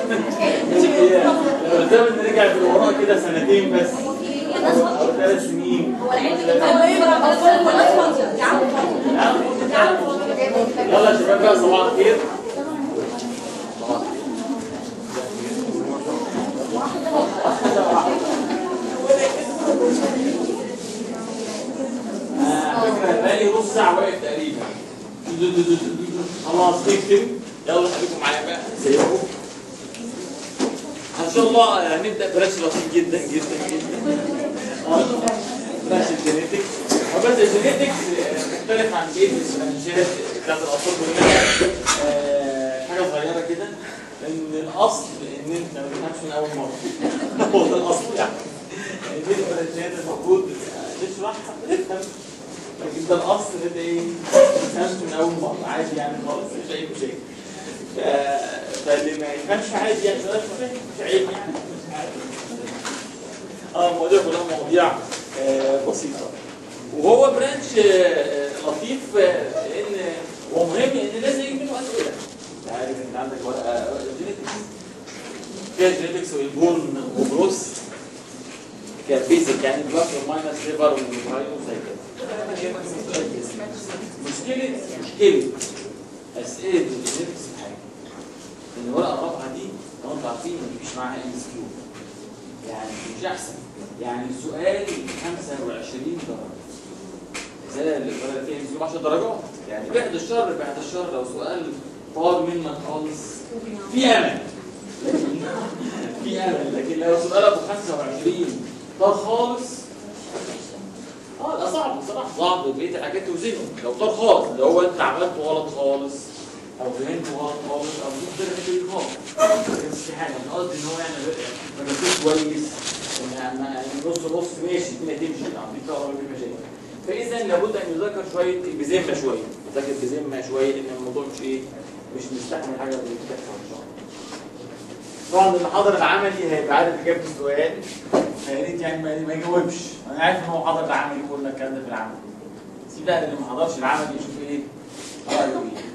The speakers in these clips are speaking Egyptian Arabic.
لو الزمن رجع بالوراء كده سنتين بس او ثلاث سنين هو العلم ده هو ايه بقى هو الناس فاضيه تعالوا فاضيه تعالوا فاضيه يلا يا شباب بقى صباح الخير آه، فكرة بقالي نص ساعة واقف تقريبا خلاص نكتب يلا خليكم معايا بقى سيبكم ان شاء الله هنبدا برش لطيف جدا جدا جدا آه، برش الجينيتكس وبس الجينيتكس آه، مختلف عن بقيه البرانشات بتاعت الاطفال كلها آه، حاجه صغيره كده ان الاصل ان انت ما تفهمش من اول مره هو ده الاصل يعني يعني دي البرانشات المفروض تشرحها تفهم لكن ده الاصل ان انت ايه ما تفهمش من اول مره عادي يعني خالص مفيش اي مشاكل ف- فاللي ما يفهمش عادي يعني بلاش ما فهم مش عيب يعني مش عارف. اه المواضيع كلها مواضيع آه، بسيطه وهو برانش آه، لطيف آه، لان هو مهم ان لازم يجي منه اسئله انت عارف انت عندك ورقه جينيتكس فيها جينيتكس والبون وبروس كبيزك يعني بلس وماينس ليفر وماينس زي كده مشكله مشكله اسئله الجينيتكس في حاجه ان الورقه الرابعه دي لو انتوا عارفين ما فيش معاها ام اس كيو يعني مش احسن يعني السؤال 25 درجه زي اللي الورقه فيها ام اس كيو 10 درجات يعني بعد الشر بعد الشر لو سؤال طار منك خالص في امل في امل لكن لو سؤال ابو 25 طار خالص اه لا صعب بصراحه صعب بقيه الحاجات توزنه لو طار خالص لو هو انت عملت غلط خالص او فهمت غلط خالص او ممكن تفهم خالص ما كانش في حاجه انا قصدي ان هو يعني ما جابوش كويس إن- ما- نص نص ماشي الدنيا تمشي عم بيطلع ولا في مشاكل فاذا لابد ان يذاكر شويه بذمه شويه يذاكر بذمه شويه لان الموضوع مش ايه مش مستحمل حاجه اللي بتحصل ان شاء الله طبعا اللي حضر العملي هيبقى عارف اجابه السؤال فيا ريت يعني ما ما يجاوبش انا عارف ان هو حضر العملي يقول لك الكلام ده في العمل سيب بقى اللي ما حضرش العملي يشوف ايه رايه ايه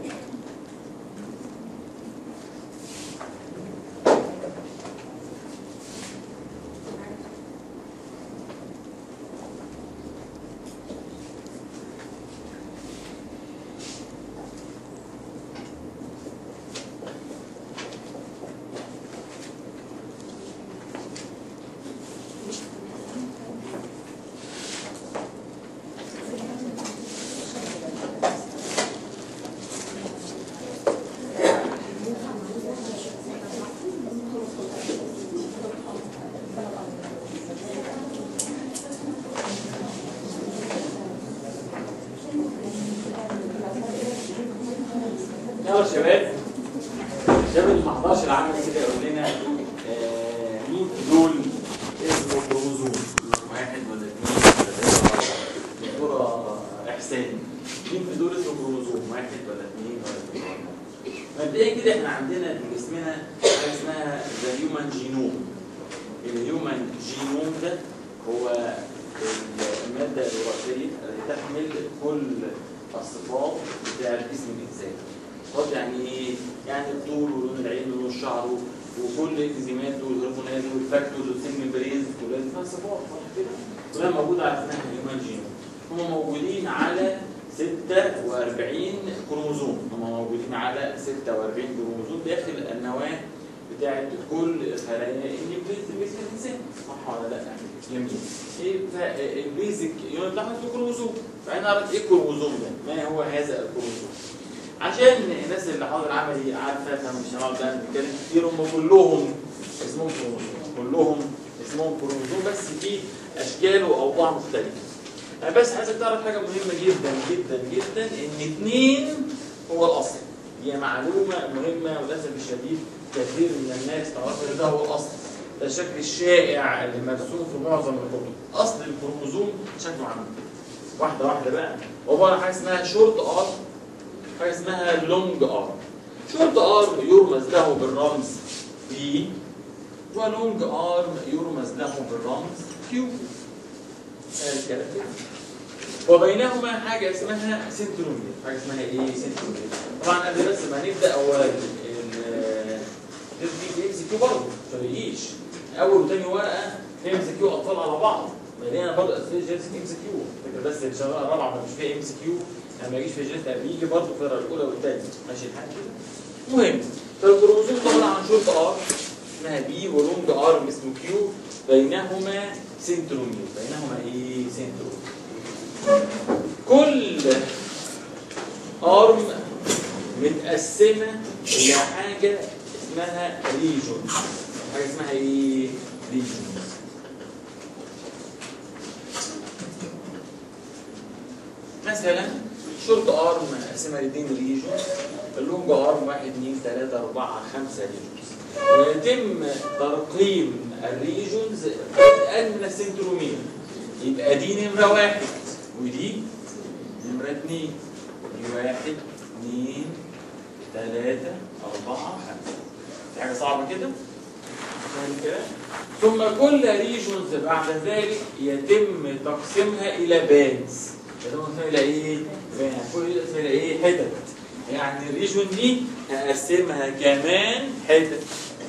يلا يا شباب الشباب اللي ما حضرش العمل كده يقول لنا آه، مين في دول اسمه كروموزوم واحد ولا اثنين ولا ثلاثة ولا أربعة؟ دكتورة إحسان مين في دول اسمه كروموزوم واحد ولا اثنين ولا ثلاثة ولا أربعة؟ مبدئيا كده احنا عندنا في جسمنا حاجة اسمها ذا هيومن جينوم الهيومن جينوم ده هو المادة الوراثية التي تحمل كل الصفات بتاع جسم الإنسان صفات يعني ايه؟ يعني الطول ولون العين ولون الشعر وكل الانزيمات والهرمونات والفاكتورز والسيجنال بريز كلها دي اسمها صفات صح كده؟ كلها موجودة على اسمها الهيومن جينوم هم موجودين على 46 كروموزوم هم موجودين على 46 كروموزوم داخل النواة بتاعت كل خلايا النيوكليس في جسم الانسان صح ولا لا؟ جميل ايه فالبيزك يونت بتاعها اسمه كروموزوم فانا اعرف ايه الكروموزوم ده؟ ما هو هذا الكروموزوم؟ عشان الناس اللي حاضر عملي عارفه فمش هنقعد بقى نتكلم كتير هم كلهم اسمهم كروموزوم كلهم اسمهم كروموزوم بس في اشكال واوضاع مختلفه انا بس عايزك تعرف حاجه مهمه جدا جدا جدا ان اثنين هو الاصل هي معلومه مهمه وللاسف الشديد كثير من الناس تعرف ان ده هو الاصل ده الشكل الشائع اللي مرسوم في معظم الكتب اصل الكروموزوم شكله عامل كده واحده واحده بقى عباره عن حاجه اسمها شورت ار حاجه اسمها لونج ار شورت ار يرمز له بالرمز بي ولونج ارم يرمز له بالرمز كيو الكلام كده وبينهما حاجه اسمها سنترومير حاجه اسمها ايه سنترومير طبعا قبل بس ما نبدا هو ال- ال- دي كيو برضه ما تفرقيش اول وثاني ورقه فيها ام سي كيو اطفال على بعض مليانه برضه اسئله جلسه ام سي كيو فكره بس الشغله الرابعه ما مش فيها ام سي كيو يعني ما يجيش في جلسه بيجي برضه في الاولى والثانيه ماشي الحال كده المهم فالكروموزوم طبعا عن شرط ار اسمها بي ولونج ارم اسمه كيو بينهما سنترومير بينهما ايه سنترومير كل ارم متقسمه الى حاجه اسمها ريجون حاجه اسمها ايه ريجون مثلا شورت ارم مقسمه لاتنين ريجون اللونج ارم واحد اثنين ثلاثة أربعة خمسة ريجونز ويتم ترقيم الريجونز بدءا من السنترومير يبقى دي نمرة واحد ودي نمرة اثنين دي واحد اثنين ثلاثة أربعة خمسة في حاجة صعبة كده؟ فاهم كده؟ ثم كل ريجونز بعد ذلك يتم تقسيمها إلى بانز يتم تقسيمها إلى إيه؟ بانز كل دي تقسيمها إلى إيه؟ حتت يعني الريجون دي هقسمها كمان حتت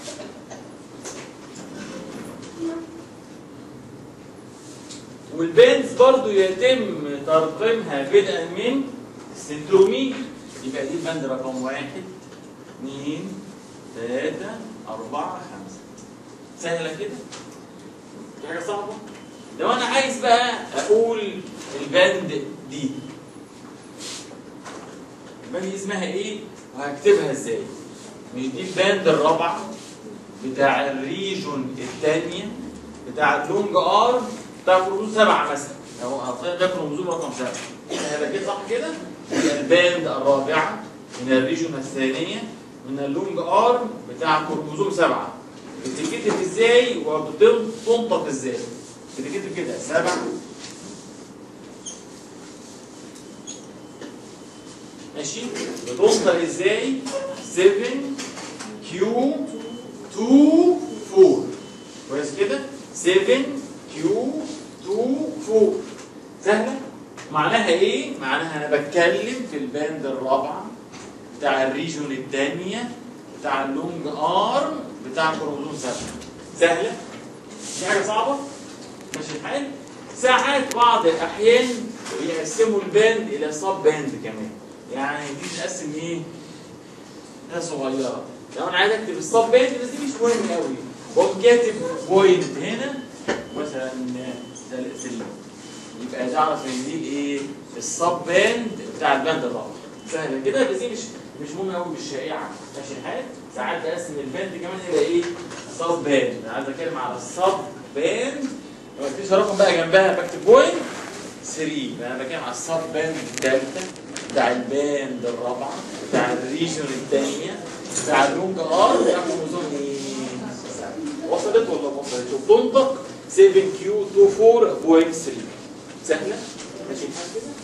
والبنز برضو يتم ترقيمها بدءا من السنترومير يبقى دي البند رقم واحد اثنين ثلاثة أربعة خمسة سهلة كده؟ في حاجة صعبة؟ لو أنا عايز بقى أقول البند دي البند دي اسمها إيه؟ وهكتبها إزاي؟ مش دي البند الرابعة بتاع الريجون الثانية بتاع اللونج ارم بتاع كروموزوم سبعة مثلا لو أعطينا ده كروموزوم رقم سبعة هذا كده صح كده؟ هي الباند الرابعة من الريجون الثانية من اللونج ارم بتاع كروموزوم سبعة بتتكتب ازاي وبتنطق ازاي؟ بتتكتب كده سبعة ماشي بتنطق ازاي؟ 7 كيو 2 4 كويس كده؟ 7 كيو 2 4 سهلة؟ معناها ايه؟ معناها انا بتكلم في الباند الرابعة بتاع الريجون الثانية بتاع اللونج ارم بتاع كروموزوم سبعة سهلة؟ دي حاجة صعبة؟ ماشي الحال؟ ساعات بعض الأحيان بيقسموا الباند إلى سب باند كمان يعني دي تقسم إيه؟ ده صغيرة لو أنا عايز أكتب السب باند بس دي مش مهم قوي بقوم كاتب بوينت هنا مثلا سلم يبقى تعرف ان دي الايه السب باند بتاع الباند الرابع سهله كده بس دي مش مش مهمه قوي مش شائعه ماشي الحال ساعات بقسم الباند كمان الى ايه سب باند انا عايز اتكلم على السب باند لو مفيش رقم بقى جنبها بكتب بوينت 3 انا بتكلم على السب باند الثالثه بتاع الباند الرابعه بتاع الريجن الثانيه بتاع اللونج ار بتاع كروموزوم ايه وصلت ولا ما وصلتش وبتنطق 7 كيو 24.3 سهله ماشي الحال كده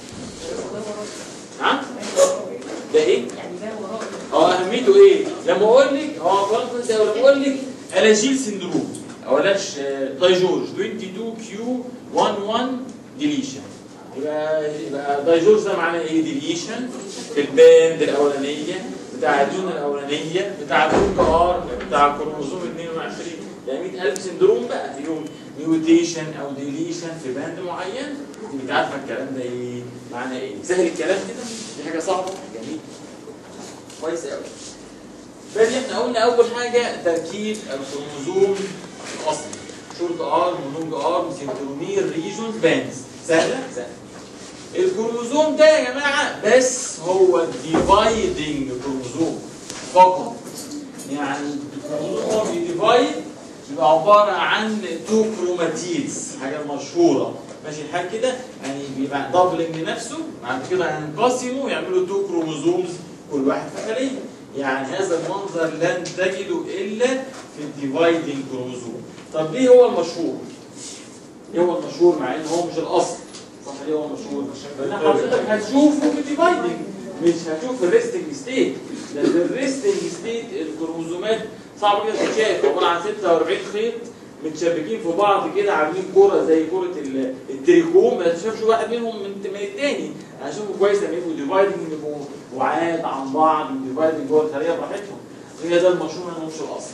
ها ده ايه يعني ده وراء اه اهميته ايه لما اقول لك هو فرنسا انت لما اقول لك الاجيل سندروم اولاش دايجورج 22 كيو 11 ديليشن يبقى يبقى دايجورج ده معناه ايه ديليشن في الباند الاولانيه بتاع الجون الاولانيه بتاع اللونج ار بتاع كروموزوم 22 ده 100000 سندروم بقى فيهم ميوتيشن او ديليشن في باند معين انت عارفه الكلام ده ايه معناه ايه سهل الكلام كده دي حاجه صعبه جميل كويس قوي فدي احنا قلنا اول حاجه تركيب الكروموزوم الاصلي شورت ارم ولونج ارم سنترومير ريجونز باندز سهله سهله الكروموزوم ده يا جماعه بس هو الديفايدنج كروموزوم فقط يعني الكروموزوم هو بيديفايد يبقى عباره عن تو كروماتيدز حاجه مشهوره ماشي الحال كده يعني بيبقى دبلنج لنفسه بعد كده ينقسموا ويعملوا تو كروموزومز كل واحد في خليه يعني هذا المنظر لن تجده الا في الديفايدنج كروموزوم طب ليه هو المشهور؟ ليه هو المشهور مع ان هو مش الاصل صح ليه هو المشهور؟ لان حضرتك هتشوفه في الديفايدنج مش هتشوف الريستنج ستيت لان الريستنج ستيت الكروموزومات صعب كده تتشاف عباره عن 46 خيط متشابكين في بعض كده عاملين كوره زي كوره ال- التريكوم ما تشوفش واحد منهم من من التاني هشوفه كويس لما يبقوا ديفايدنج يبقوا وعاد عن بعض ديفايدنج جوه الخليه براحتهم هي ده المشهور انه مش الاصل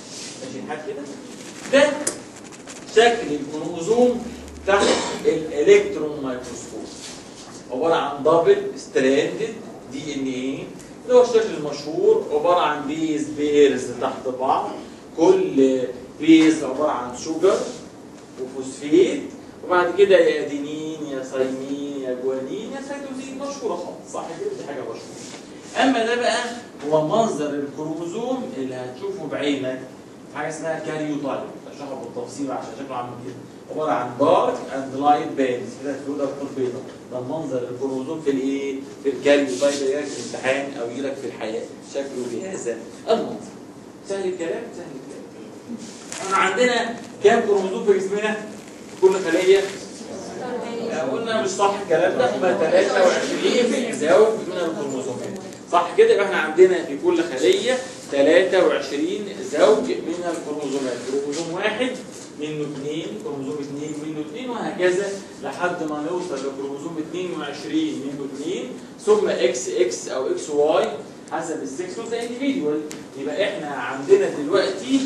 ماشي الحال كده ده شكل الكروموزوم تحت الالكترون مايكروسكوب عباره عن دبل ستراندد دي ان ايه اللي هو الشكل المشهور عباره عن بيز بيرز تحت بعض كل بيز عباره عن شوجر وفوسفيت وبعد كده يا ادينين يا سايمين يا جوانين يا سيتوزين مشهوره خالص صح كده دي حاجه مشهوره اما ده بقى هو منظر الكروموزوم اللي هتشوفه بعينك حاجه اسمها كاريوتايب اشرحها بالتفصيل عشان شكله عامل كده عباره عن دارك اند لايت بانز كده سودا وخط بيضاء ده منظر الكروموزوم في الايه في الكاريوتايب يجي لك في الامتحان او يجي لك في الحياه شكله بهذا المنظر سهل الكلام سهل الكلام احنا عندنا كام كروموزوم في جسمنا في كل خليه قلنا مش صح الكلام ده هم 23 زوج من الكروموزومات صح كده يبقى احنا عندنا في كل خليه 23 زوج من الكروموزومات كروموزوم واحد منه اثنين كروموزوم اثنين منه اثنين وهكذا لحد ما نوصل لكروموزوم 22 منه اثنين ثم اكس اكس او اكس واي حسب السكس اوف ذا انديفيدوال يبقى احنا عندنا دلوقتي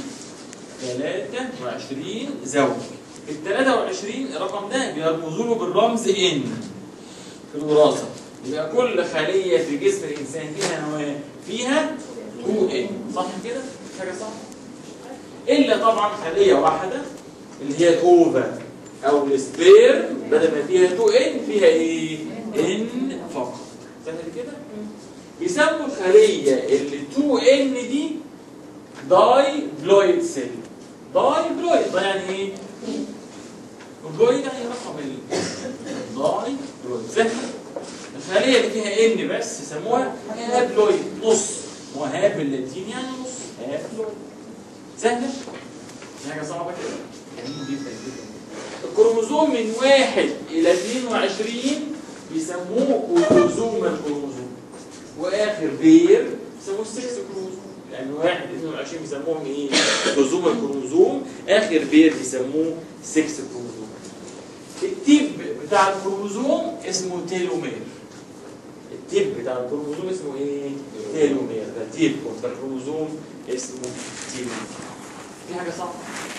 23 زوج ال 23 الرقم ده بيرمزوا له بالرمز ان في الوراثه يبقى كل خليه في جسم الانسان فيها نواه فيها 2 ان صح كده؟ حاجه صح؟ الا طبعا خليه واحده اللي هي الاوفا او السبير بدل ما فيها 2 ان فيها ايه؟ ان فقط سهل كده؟ بيسموا الخليه اللي 2 ان دي داي بلويد سيل داي بلويد ده يعني ايه؟ بلويد يعني رقم ال داي بلويد سهل الخليه اللي فيها ان بس يسموها هابلويد نص هو هاب باللاتيني يعني نص هابلويد سهله؟ دي حاجه صعبه كده؟ جميل جدا جدا الكروموزوم من واحد الى 22 بيسموه اوتوزوم الكروموزوم واخر بير بيسموه السكس كروموزوم لان واحد 22 بيسموهم ايه؟ اوتوزوم الكروموزوم اخر بير بيسموه سكس كروموزوم التيب بتاع الكروموزوم اسمه تيلومير التيب بتاع الكروموزوم اسمه ايه؟ تيلومير ده تيب بتاع الكروموزوم اسمه تيلومير في حاجه صعبه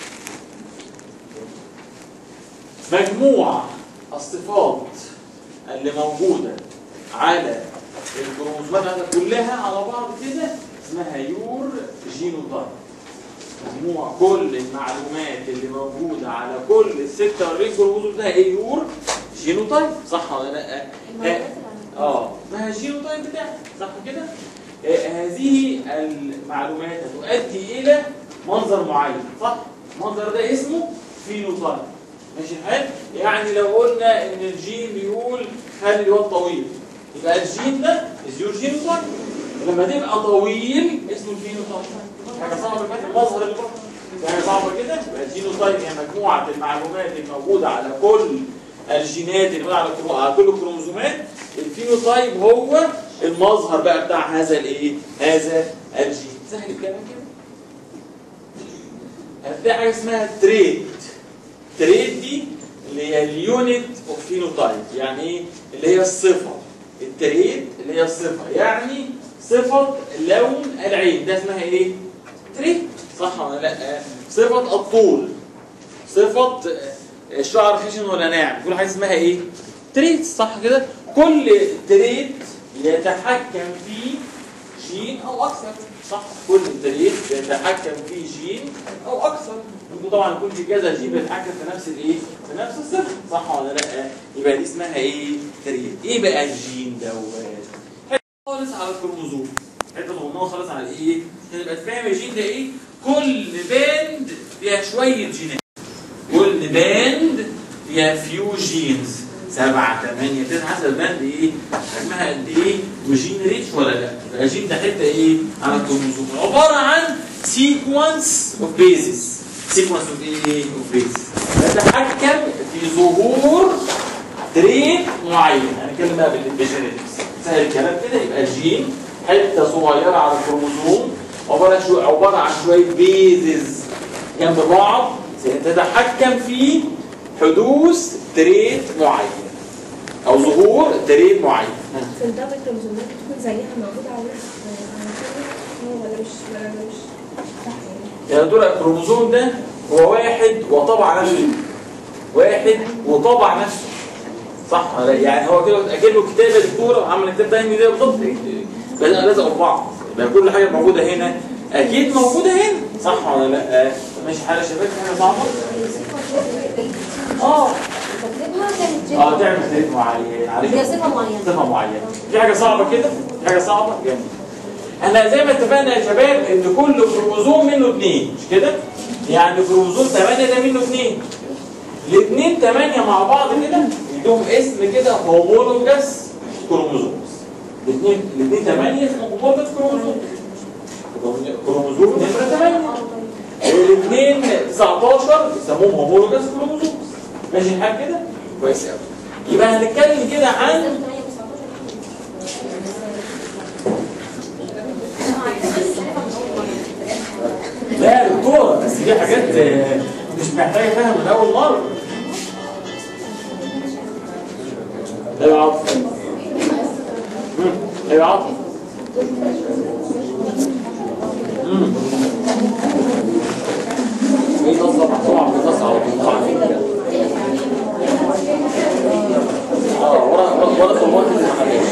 مجموع الصفات اللي موجوده على الكروموزومات كلها على بعض كده اسمها يور جينوتايب مجموع كل المعلومات اللي موجوده على كل ال 46 كروموزوم ده ايه يور جينوتايب صح ولا لا؟ اه ما هي الجينوتايب بتاعك صح كده؟ آه هذه المعلومات هتؤدي الى منظر معين صح؟ المنظر ده اسمه فينوتايب ماشي الحال؟ يعني لو قلنا ان الجين بيقول خلي الواد طويل يبقى الجين ده الزيور جينوتايب ولما تبقى طويل اسمه الفينوتايب حاجه صعبه كده المظهر اللي بره حاجه صعبه كده يبقى الجينوتايب هي مجموعه المعلومات الموجوده على كل الجينات اللي موجوده على كرو- على كل الكروموزومات الفينوتايب هو المظهر بقى بتاع هذا الايه؟ هذا الجين سهل الكلام كده؟ هتلاقي حاجه اسمها تريد تريد دي اللي هي اليونت اوف فينوتايب يعني ايه؟ اللي هي الصفه التريد اللي هي الصفه يعني صفه لون العين ده اسمها ايه؟ تريد صح ولا لا؟ صفه الطول صفه الشعر خشن ولا ناعم كل حاجه اسمها ايه؟ تريد صح كده؟ كل تريد يتحكم فيه جين او اكثر صح كل تريد يتحكم فيه جين او اكثر ممكن طبعا يكون في كذا جين بيتحكم في نفس الايه؟ في نفس الصفه صح ولا لا؟ يبقى دي اسمها ايه؟ تريد ايه بقى الجين دوت؟ حته خالص على الكروموزوم حته صغننه خالص على الايه؟ عشان تبقى فاهم الجين ده ايه؟ كل باند فيها شويه جينات كل باند فيها فيو جينز سبعة ثمانية تسعة حسب الباند ايه حجمها قد ايه وجين ريتش ولا لا يبقى الجين ده حته ايه على الكروموزوم عبارة عن سيكونس اوف بيزز سيكونس اوف ايه اوف بيزز يتحكم في ظهور تريت معين هنتكلم بقى بالجينيتكس سهل الكلام كده يبقى الجين حته صغيره على الكروموزوم عباره شو عباره عن شويه بيزز جنب بعض تتحكم في حدوث تريت معين او ظهور تريت معين في الدبل كروموزومات بتكون زيها موجودة على على كل ولا مش ولا مش صح يعني يا دكتور الكروموزوم ده هو واحد وطبع نفسه واحد وطبع نفسه صح ولا لا؟ يعني هو كده اجيب له كتابه دكتوره عامل كتاب ده ده بالظبط بس لازقوا في بعض يبقى كل حاجه موجوده هنا اكيد موجوده هنا صح ولا لا؟ آه، ماشي حاجه شباب حاجه صعبه اه تكتبها كانت اه تعمل تاريخ معين عارف هي صفة معينة صفه معينه في حاجه صعبه كده في حاجه صعبه جميل احنا زي ما اتفقنا يا شباب ان كل كروموزوم منه اثنين مش كده يعني كروموزوم 8 ده منه اثنين الاثنين 8 مع بعض كده يدوم اسم كده هومولوجاس كروموزوم الاثنين الاثنين 8 اسمه هومولوجاس كروموزوم كروموزوم نمره 8 والاثنين 19 يسموهم هومولوجاس كروموزوم ماشي الحال كده كويس قوي يبقى هنتكلم كده عن لا يا دكتوره بس دي حاجات آه، مش محتاجه فهم من اول مره ايوه عاطف مم. ايوه عاطف مم. ايه تصعب طبعا بتصعب طبعا اه ورا ورا ورا صوت المحلات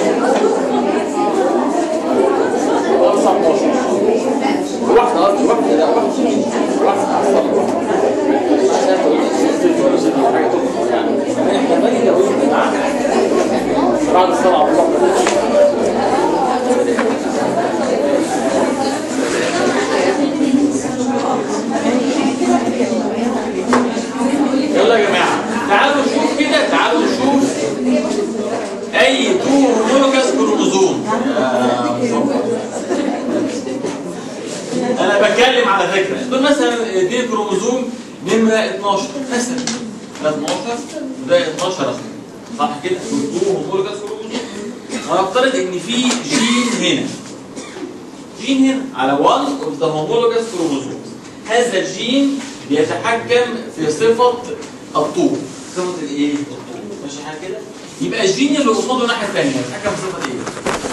ورا 19 واحدة قصدي واحدة لا واحدة واحدة أصلا عشان تقول لي حاجة تخرج يعني احنا بني لو انت معاك بعد الصلاة على الله يلا يا جماعة تعالوا نشوف كده تعالوا نشوف أي تو هومولوجاس كروموزوم انا بتكلم على فكره دول مثلا دي كروموزوم نمره 12 مثلا ده 12 وده 12 اهو صح كده دول تو هومولوجاس كروموزوم هنفترض ان في جين هنا جين هنا على 1 اوف ذا هومولوجاس كروموزوم هذا الجين بيتحكم في صفه الطول صفه الايه الطول ماشي حاجه كده يبقى الجين اللي قصاده الناحيه الثانيه بيتحكم في صفه ايه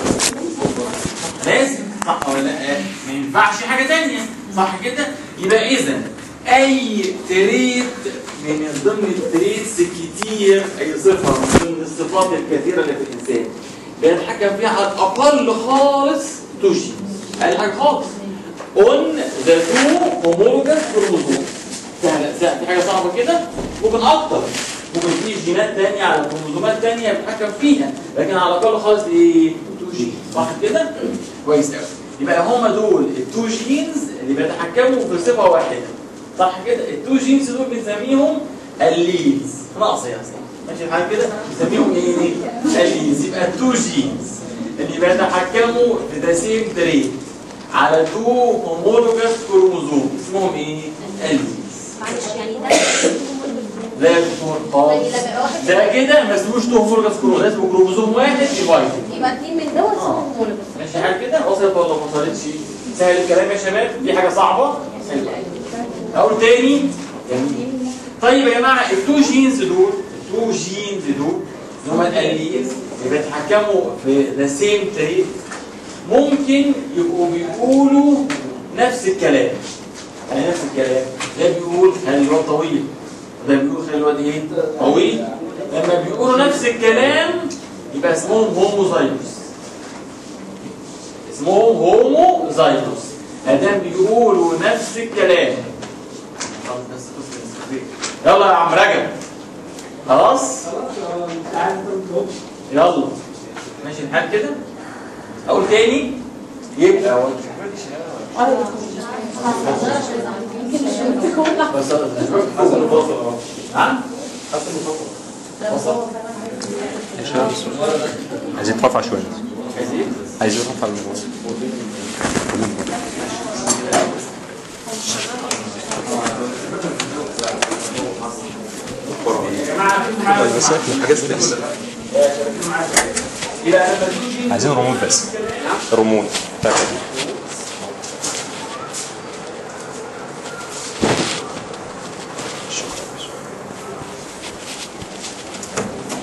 لازم صح ولا لا ما ينفعش حاجه تانية صح كده يبقى اذا اي تريت من ضمن التريتس كتير اي صفه من ضمن الصفات الكثيره اللي في الانسان بيتحكم فيها على الاقل خالص تو جينز اقل حاجه خالص اون ذا تو هومولوجاس كروموزوم سهله سهله في حاجه صعبه كده ممكن اكتر ممكن في جينات تانية على كروموزومات تانية بيتحكم فيها لكن على الاقل خالص ايه تو جين صح كده كويس قوي يبقى هما دول التو جينز اللي بيتحكموا في صفه واحده صح كده التو جينز دول بنسميهم الليدز ناقصه يا اسطى ماشي الحال كده بنسميهم ايه الليدز يبقى التو جينز اللي بيتحكموا في ذا سيم تريت على تو هومولوجاس كروموزوم اسمهم ايه الليدز معلش يعني ده لا يا دكتور خالص ده كده ما اسموش تو هومولوجاس كروموزوم ده اسمه كروموزوم واحد ديفايدد يبقى اتنين من دول اسمهم هومولوجاس ماشي حال كده وصلت ولا ما وصلتش سهل الكلام يا شباب دي حاجه صعبه حلوه اقول تاني جميل طيب يا جماعه التو جينز دول التو جينز دول اللي هم الاليز اللي بيتحكموا في ذا سيم تريت ممكن يبقوا بيقولوا نفس الكلام يعني نفس الكلام ده بيقول خلي الواد طويل ده بيقول خلي الواد ايه طويل لما بيقولوا نفس الكلام يبقى اسمهم هوموزايجوس اسمهم هومو زايجوس ادام بيقولوا نفس الكلام خلاص بس بس بس. يلا يا عم رجب خلاص يلا ماشي الحال كده اقول تاني يبقى هو بس حسن الفاصل اهو ها حسن الفاصل عايزين يترفع شويه عايز ايه؟ عايزين يترفع الموضوع يا جماعه في حاجه بس احنا حاجات بس يبقى لما تيجي عايزين رمون بس رمون تاكل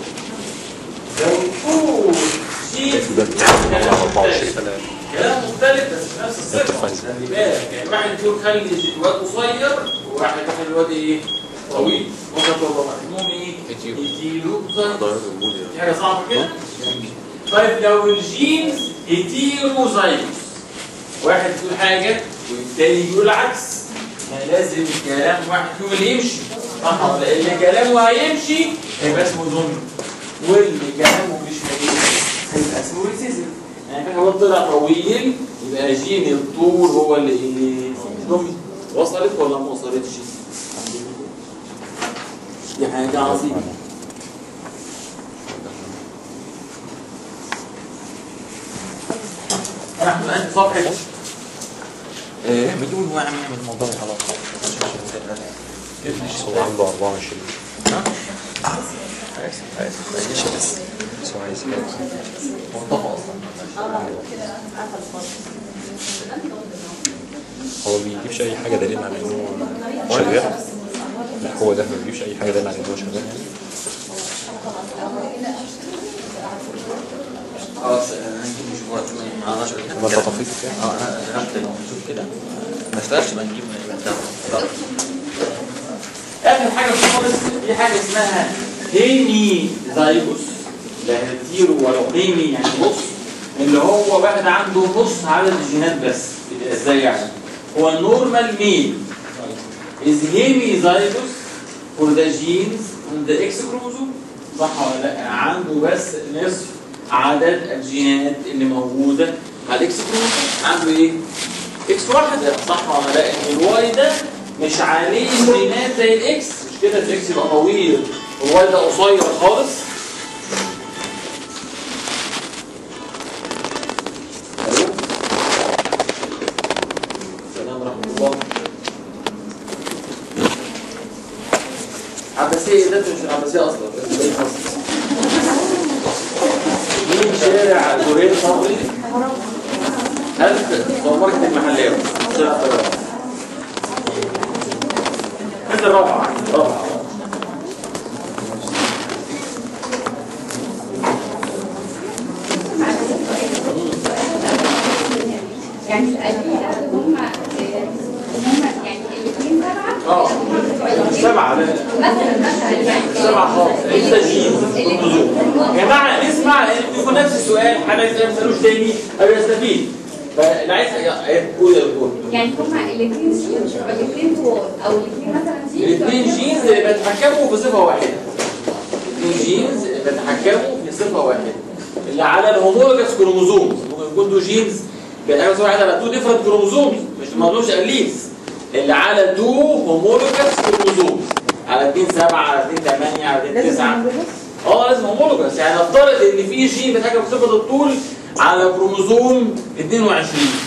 لو تقول شيء ده بتاع 24 كلام مختلف مختلف بس في نفس الصفه اتفقنا. خلي بالك يعني واحد فيهم خلي الواد قصير وواحد يخلي الواد ايه طويل وسط الربع المهم ايه يديله. يديله زي ضرب المود في حاجه صعبه كده طيب لو الجينز هيتيروزايجوس واحد يقول حاجه والتاني يقول العكس يعني لازم كلام واحد فيهم اللي يمشي صح ولا إيه؟ اللي كلامه هيمشي هيبقى اسمه ظلم واللي كلامه مش هيمشي هيبقى اسمه ريسيزم يعني كان هو طلع طويل يبقى جين الطول هو اللي ايه ظلم وصلت ولا ما وصلتش؟ دي حاجه عظيمه نحن الآن في صفحة ايه بدون هو عم يعمل موضوع خلاص هو عنده 24 ها؟ عايز عايز بس بس هو عايز كده موظف اصلا هو ما بيجيبش اي حاجه دليل على ان هو شغال لا هو ده ما بيجيبش اي حاجه دليل على ان هو شغال يعني خلاص انا هنجيب نشوف وقت ما معناش ما انت طفيت يعني اه انا ذهبت نشوف كده ما اشتغلش ما نجيب بنتابع آخر حاجة خالص في حاجة اسمها هيمي زايجوس لا هيتيرو ولا هيمي يعني نص اللي هو واحد عنده نص عدد الجينات بس ازاي يعني هو النورمال ميل is hemizygous for the genes on the X chromosome صح ولا لا عنده بس نصف عدد الجينات اللي موجودة على الاكس كروموسوم عنده ايه؟ اكس واحدة صح ولا لا؟ ان الواي ده مش عليه جينات زي الاكس مش كده الاكس يبقى طويل والواي ده قصير خالص أيوه. السلام ورحمة الله عباسية ده مش العباسية أصلا بس ده يخصص. مين شارع زهير صبري ألف سوبر ماركت المحلاوي شارع طيران مثل رابعة رابعة يعني الأدلة هم هم يعني الاثنين سبعة اه سبعة لا لا. مثلا مثلا يعني سبعة خالص انت جيز يا جماعة نسمع يكون نفس السؤال حد ما يسألوش تاني أو يستفيد فاللي عايز قول يا دكتور يعني هم الاثنين جينز الاثنين طوال او الاثنين مثلا جينز الاثنين جينز بيتحكموا في صفة واحدة الاثنين جينز بيتحكموا في صفة واحدة اللي على الهومولوجاس كروموزومز ممكن يكون دول جينز بيتحكموا في صفة واحدة على تو ديفرنت كروموزومز مش ما لهمش أليفز اللي على تو هومولوجاس كروموزومز على 2 7 على 2 8 على 2 9 اه لازم هومولوجاس يعني نفترض ان في جين بيتحكم في صفة الطول على كروموزوم 22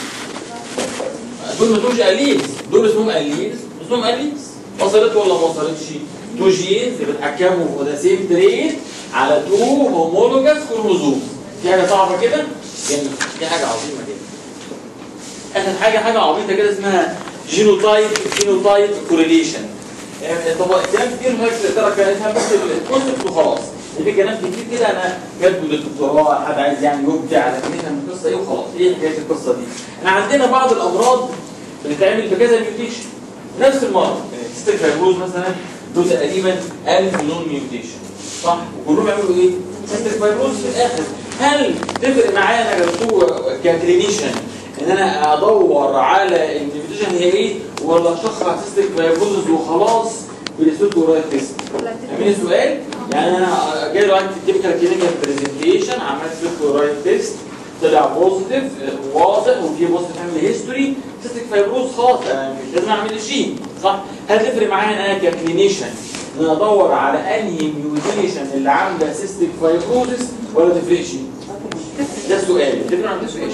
دول ما دولش أليفز دول اسمهم أليفز اسمهم أليفز وصلت ولا ما وصلتش؟ تو جينز بيتحكموا في ذا سيم تريت على تو هومولوجاس كروموزوم في حاجة صعبة كده؟ جميل دي حاجة عظيمة كده آخر حاجة حاجة عبيطة كده اسمها جينوتايب فينوتايب كوريليشن طب كلام كتير مش تقدر تفهم بس الكونسبت وخلاص في كلام كتير كده انا كاتبه للدكتوراه حد عايز يعني يبدع لكن نفهم القصه ايه وخلاص ايه حكايه القصه دي احنا عندنا بعض الامراض بتتعمل بكذا ميوتيشن نفس المرض ستيك فايبروز مثلا له تقريبا 1000 نون ميوتيشن صح وكلهم يعملوا ايه؟ ستيك فايبروز في الاخر هل تفرق معايا انا كدكتور ككلينيشن ان انا ادور على الميوتيشن هي ايه ولا اشخص سيستيك فايبروز وخلاص بالاسود ورايت تيست فاهمين السؤال؟ يعني انا جاي دلوقتي تيبيكال كلينيكال برزنتيشن عملت سيستيك ورايت تيست طلع بوزيتيف واضح وفي بوزيتيف فاميلي هيستوري سيستيك فايبروز خلاص انا مش لازم اعمل الجين صح؟ هتفرق معايا انا ككلينيشن ان انا ادور على انهي ميوتيشن اللي عامله سيستيك فايبروزس ولا تفرقش؟ ده السؤال تفرق ولا ما تفرقش؟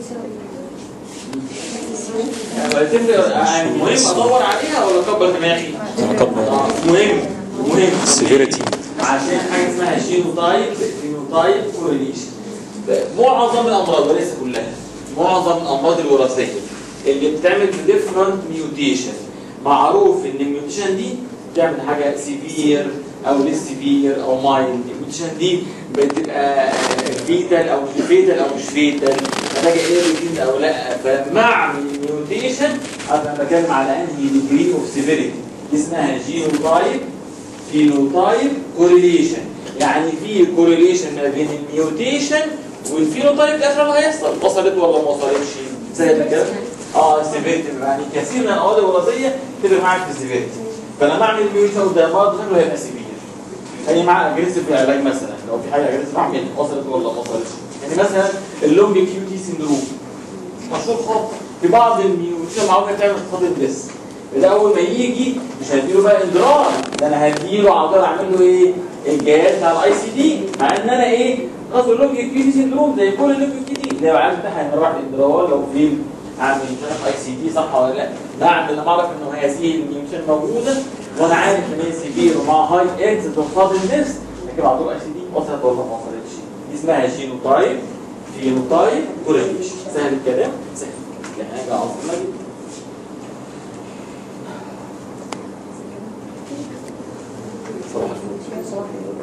يعني تفرق يعني مهم ادور عليها ولا اكبر دماغي؟ أكبر. آه، مهم مهم سيفيريتي عشان حاجه اسمها جينوتايب فينوتايب كورليشن معظم الامراض وليس كلها معظم الامراض الوراثيه اللي بتعمل في ديفرنت ميوتيشن معروف ان الميوتيشن دي بتعمل حاجه سيفير او ليس سيفير او مايلد الميوتيشن دي بتبقى فيتال او مش فيتال او مش فيتال محتاج ايه الجين ده او لا فلما اعمل ميوتيشن انا بتكلم على انهي ديجري اوف سيفيريتي اسمها جينوتايب فينوتايب كوريليشن يعني في كوريليشن ما بين الميوتيشن والفينوتايب الاخر اللي هيحصل وصلت ولا ما وصلتش سهل كده اه سيفيريتي يعني كثير من الامراض الوراثيه تفرق معاك في السيفيريتي فلما اعمل ميوتيشن ده مرض شكله هيبقى سيفير هي مع اجريسيف في العلاج مثلا لو في حاجه اجريسيف اعمل وصلت ولا ما وصلتش يعني مثلا اللونج كيو تي سندروم مشهور خالص في بعض الميوتيشن معروفه بتعمل خط الدس ده اول ما يجي مش هديله بقى اندرار ده انا هديله على طول اعمل له ايه الجهاز بتاع الاي سي دي مع ان انا ايه خلاص اللونج كيو تي سندروم زي كل اللونج كيو تي ده عارف ده هنروح الاندرار لو في اعمل مش عارف اي سي دي صح ولا لا لا اعمل لما اعرف انه هذه الميوتيشن موجوده وانا عارف ان هي سيفير ومع هاي اكس تنفض النفس لكن على طول اي سي دي وصلت ولا ما وصلتش دي اسمها جينوتايب فينوتايب كوريليشن سهل الكلام سهل دي حاجه عظيمه جدا صباح الفل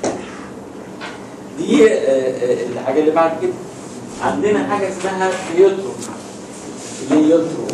دي آه، آه، الحاجه اللي بعد كده عندنا حاجه اسمها فيوترو ليوترو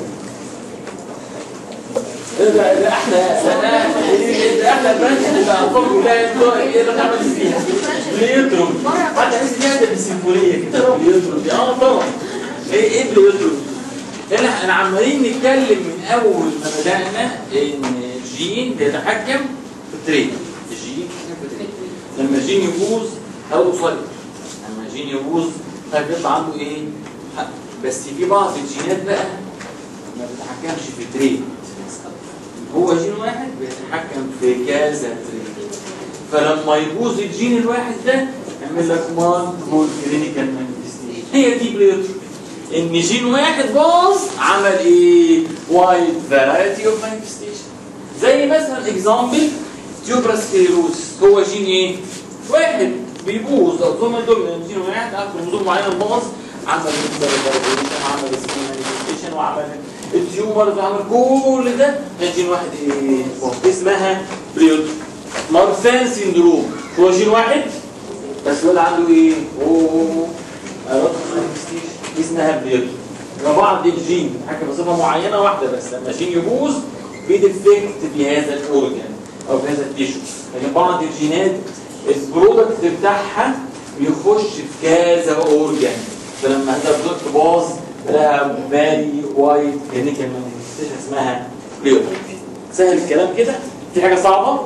ده ده احلى ده ده احلى برانش اللي الاطفال كلها انتوا ايه اللي بنعمل فيها ليوترو حتى تحس ان هي بالسيمفونيه كده ليوترو دي اه طبعا ايه ايه ليوترو احنا احنا عمالين نتكلم من اول ما بدانا ان الجين بيتحكم في التريد الجين بيتحكم في التريد لما الجين يبوظ او يصلي لما الجين يبوظ هيبقى عنده ايه حق. بس في بعض الجينات بقى ما بتتحكمش في التريد هو جين واحد بيتحكم في كذا تريد فلما يبوظ الجين الواحد ده يعمل لك مالتيبل كلينيكال مانيفستيشن هي دي بليوتر ان جين واحد باظ عمل ايه وايد فرايتي اوف مانيفستيشن زي مثلا اكزامبل تيوبراسكليروز هو جين ايه واحد بيبوظ الكروموزوم دول من جين واحد على كروموزوم معين باظ عمل الفيريفيكيشن عمل سكين مانيفستيشن وعمل التيومرز وعمل كل ده ده جين واحد ايه باظ. اسمها بريود مارفان سيندروم هو جين واحد بس يقول عنده ايه اوه ايروت مانيفستيشن دي اسمها بريود وبعض الجين حاجه بصفه معينه واحده بس لما جين يبوظ في ديفكت في هذا الاورجان او في هذا التيشو لكن بعض الجينات البرودكت بتاعها بيخش في كذا اورجان فلما هذا البرودكت باظ لها فيري وايد كلينيكال مانيفستيشن اسمها بيوت سهل الكلام كده في حاجه صعبه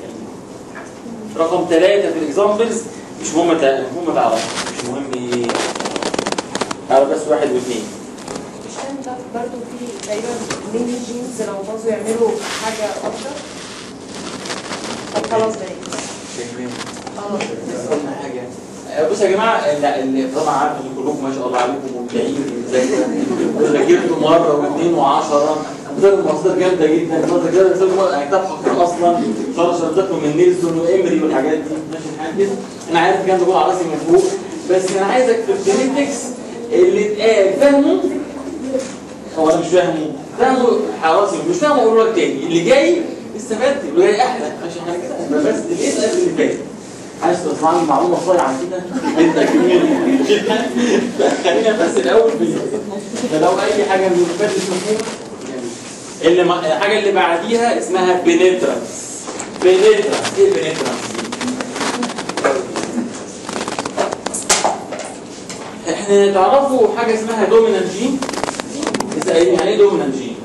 رقم ثلاثة في الاكزامبلز مش مهم تع- مش مهم تعرف مش مهم ايه تعرف بس واحد واثنين مش كان ده برضه في تقريبا ميني جينز لو باظوا يعملوا حاجه افضل طب خلاص بقى تمام خلاص قلنا حاجه آه، بصوا يا جماعه اللي- اللي طبعا عارف ان كلكم ما شاء الله عليكم مبدعين في المذاكره ذاكرتوا مره واثنين وعشرة بتذاكروا مصادر جامده جدا مصادر جامده بتذاكروا كتاب حقيقي اصلا خلاص بتذاكروا من نيلسون وامري والحاجات دي ماشي الحال كده انا عارف الكلام ده كله على راسي من فوق بس انا عايزك في الجينيتكس اللي اتقال فاهمه هو انا مش فاهمه فاهمه حراسي مش فاهمه اقول لك تاني اللي جاي استفدت اللي جاي احلى عشان احنا كده بس اللي اسال اللي فات عايز تسمعني معلومه صايعه كده انت كمين خلينا بس الاول في فلو اي حاجه من اللي فاتت مفهومه جميل. اللي ما الحاجه اللي بعديها اسمها بنترانس بنترانس ايه بنترانس احنا تعرفوا حاجه اسمها دومينانت جين يعني ايه دومينانت جين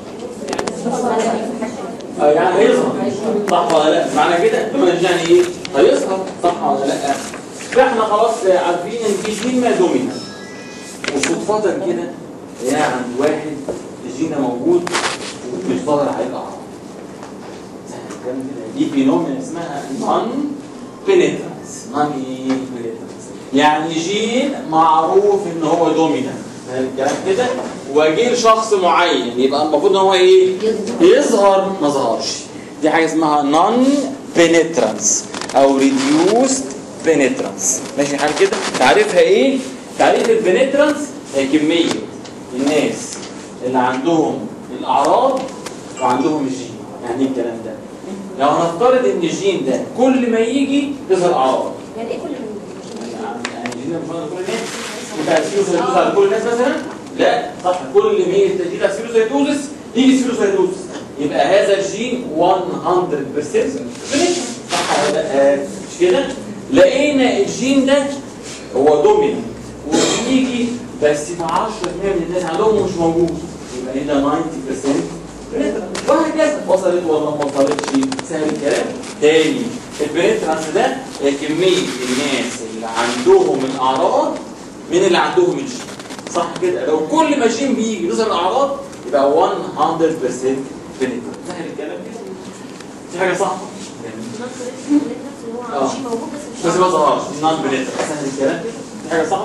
اه يعني هيظهر صح ولا لا معنى كده دومينانت يعني ايه هيظهر صح ولا لا فاحنا خلاص عارفين ان في جين ما دومينانت وصدفه كده يعني عند واحد الجين ده موجود ومش ظاهر عليه الاعراض الكلام كده. دي فينومينا اسمها نون بينيترانس نون بينيترانس يعني جين معروف ان هو دومينانت فاهم الكلام كده وجه لشخص معين يبقى المفروض ان هو ايه يظهر ما ظهرش دي حاجه اسمها نون بينيترانس او ريديوست بينيترانس ماشي الحال كده تعريفها ايه تعريف البينيترانس هي كميه الناس اللي عندهم الاعراض وعندهم الجين يعني ايه الكلام ده لو هنفترض ان الجين ده كل ما يجي يظهر اعراض يعني ايه كل يعني الجين ده مش موجود كل الناس يبقى سيروسايتوز على كل الناس مثلا لا صح كل 100 تجديد على سيروسايتوزس يجي سيروسايتوزس يبقى هذا الجين 100% صح ولا لا؟ آه، مش كده لقينا الجين ده هو دوميننت وبيجي بس في 10% من الناس عندهم مش موجود يبقى هنا 90% وهكذا وصلت ولا ما وصلتش سهل الكلام تاني البريترانس ده هي كميه الناس اللي عندهم الاعراض من اللي عندهم الجين صح كده لو كل ما الجين بيجي يظهر الاعراض يبقى 100% بنترانس سهل الكلام كده دي حاجه صعبه آه. بس ما ظهرش نون بنترانس سهل الكلام كده دي حاجه صعبه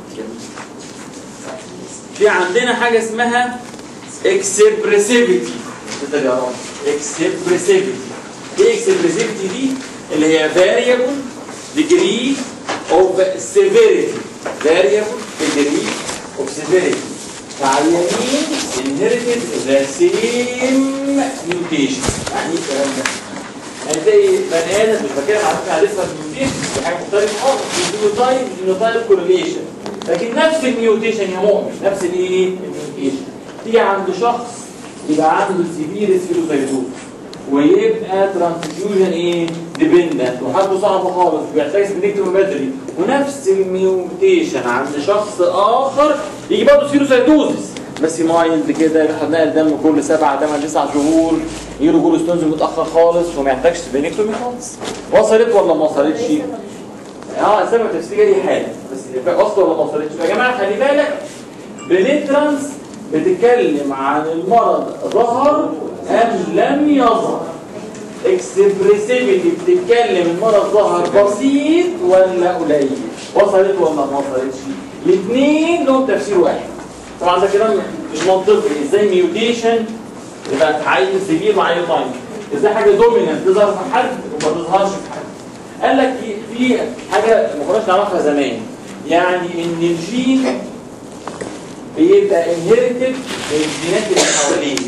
في عندنا حاجه اسمها اكسبريسيفيتي اكسبريسيفيتي ايه اكسبريسيفيتي دي اللي هي variable degree of severity variable degree of severity فعيانين inherited the same mutation يعني ايه الكلام ده؟ يعني زي بني ادم مش بتكلم على فكره على اسمها الميوتيشن دي حاجه مختلفه خالص الجينوتايب جينوتايب كورليشن لكن نفس الميوتيشن يا مؤمن نفس الايه؟ الميوتيشن تيجي عند شخص يبقى عنده سيفير سيروسايتوز ويبقى ترانسفيوجن ايه؟ ديبندنت وحالته صعبه خالص ويحتاج سبليكتوميتري ونفس الميوتيشن عند شخص اخر يجي برضه سيروسايتوزس بس مايلد كده خدناها الدم كل سبعة 8 9 شهور يجيله جول ستونز متاخر خالص وما يحتاجش سبليكتومي خالص وصلت ولا ما وصلتش؟ اه السبب التفسيريه دي حاله بس وصلت ولا ما وصلتش؟ يا جماعه خلي بالك بنترانس بتتكلم عن المرض ظهر ام لم يظهر اكسبريسيفيتي بتتكلم المرض ظهر بسيط ولا قليل وصلت ولا ما وصلتش الاثنين لهم تفسير واحد طبعا ده كلام مش منطقي ازاي ميوتيشن يبقى عيل سيفير وعيل ماينر ازاي حاجه دوميننت تظهر في حد وما تظهرش في حد قال لك في- في حاجه ما كناش نعرفها زمان يعني ان الجين بيبقى انهيرتد الجينات اللي حواليه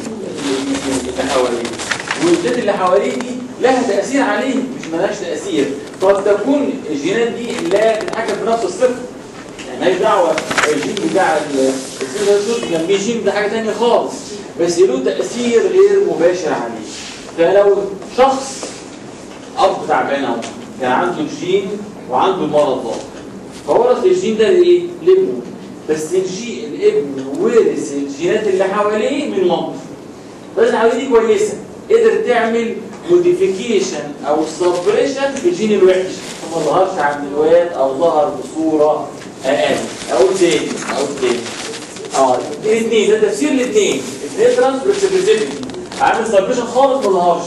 اللي حواليه والجينات اللي حواليه دي لها تأثير عليه مش ملهاش تأثير قد تكون الجينات دي لا تتحكم بنفس الصفر يعني ماليش دعوة الجين بتاع السيروسايتوز جنبيه جين ده حاجة تانية خالص بس له تأثير غير مباشر عليه فلو شخص أب تعبان أهو كان عنده الجين وعنده المرض ده فورث الجين ده لايه؟ لابنه بس الجي الابن ورث الجينات اللي حواليه من مامته بس حواليه دي كويسه قدر تعمل موديفيكيشن او سبريشن في الجين الوحش فما ظهرش عند الواد او ظهر بصوره اقل او تاني او تاني اه الاثنين ده تفسير الاثنين الاثنين ترانسبرسيفيتي عامل سبريشن خالص ما ظهرش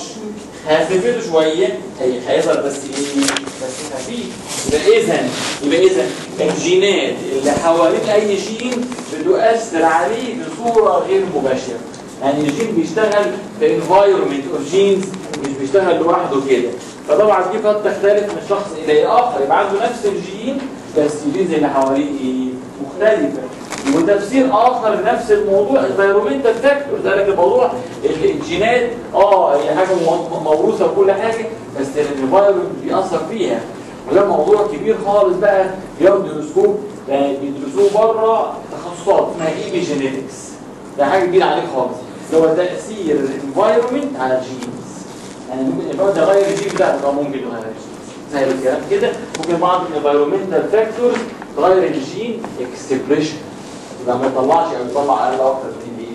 هخففه شويه هي هيظهر بس ايه بس خفيف يبقى اذا يبقى اذا الجينات اللي حوالين اي جين بتؤثر عليه بصوره غير مباشره يعني الجين بيشتغل في انفايرمنت اوف جينز مش بيشتغل لوحده كده فطبعا دي قد تختلف من شخص الى اخر يبقى عنده نفس الجين بس الجينز اللي حواليه ايه مختلفه وتفسير اخر لنفس الموضوع environmental factors ذلك الموضوع الجينات اه هي حاجه مو- موروثه وكل حاجه بس الانفايرمنت بيأثر فيها وده موضوع كبير خالص بقى بيدرسوه يعني بيدرسوه بره تخصصات اسمها ايبي جينيتكس ده حاجه كبيره عليك خالص اللي هو تاثير الانفايرمنت على الجينز يعني ممكن الانفايرمنت يغير الجين بتاعك اه ممكن يغير الجين زي الكلام كده ممكن بعض الانفايرمنتال فاكتورز تغير الجين اكسبريشن يبقى ما يطلعش او يطلع اقل اكتر من دي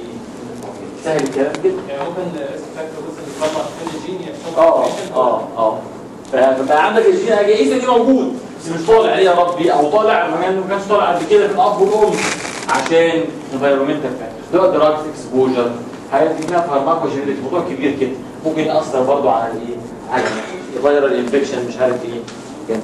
سهل الكلام كده يعني ممكن فاكتور بس يطلع كل جين يحصل اه اه اه فبقى عندك الجين اجهزه دي موجود بس مش طالع عليه يا ربي او طالع ما كان- ما كانش طالع قبل كده في الاب والام عشان انفايرمنتال فاكتورز ده دراجز اكسبوجر حاجات دي فيها فارماكوجينيتكس موضوع كبير كده ممكن ياثر برضه على الايه؟ على فيرال انفكشن مش عارف ايه جميل.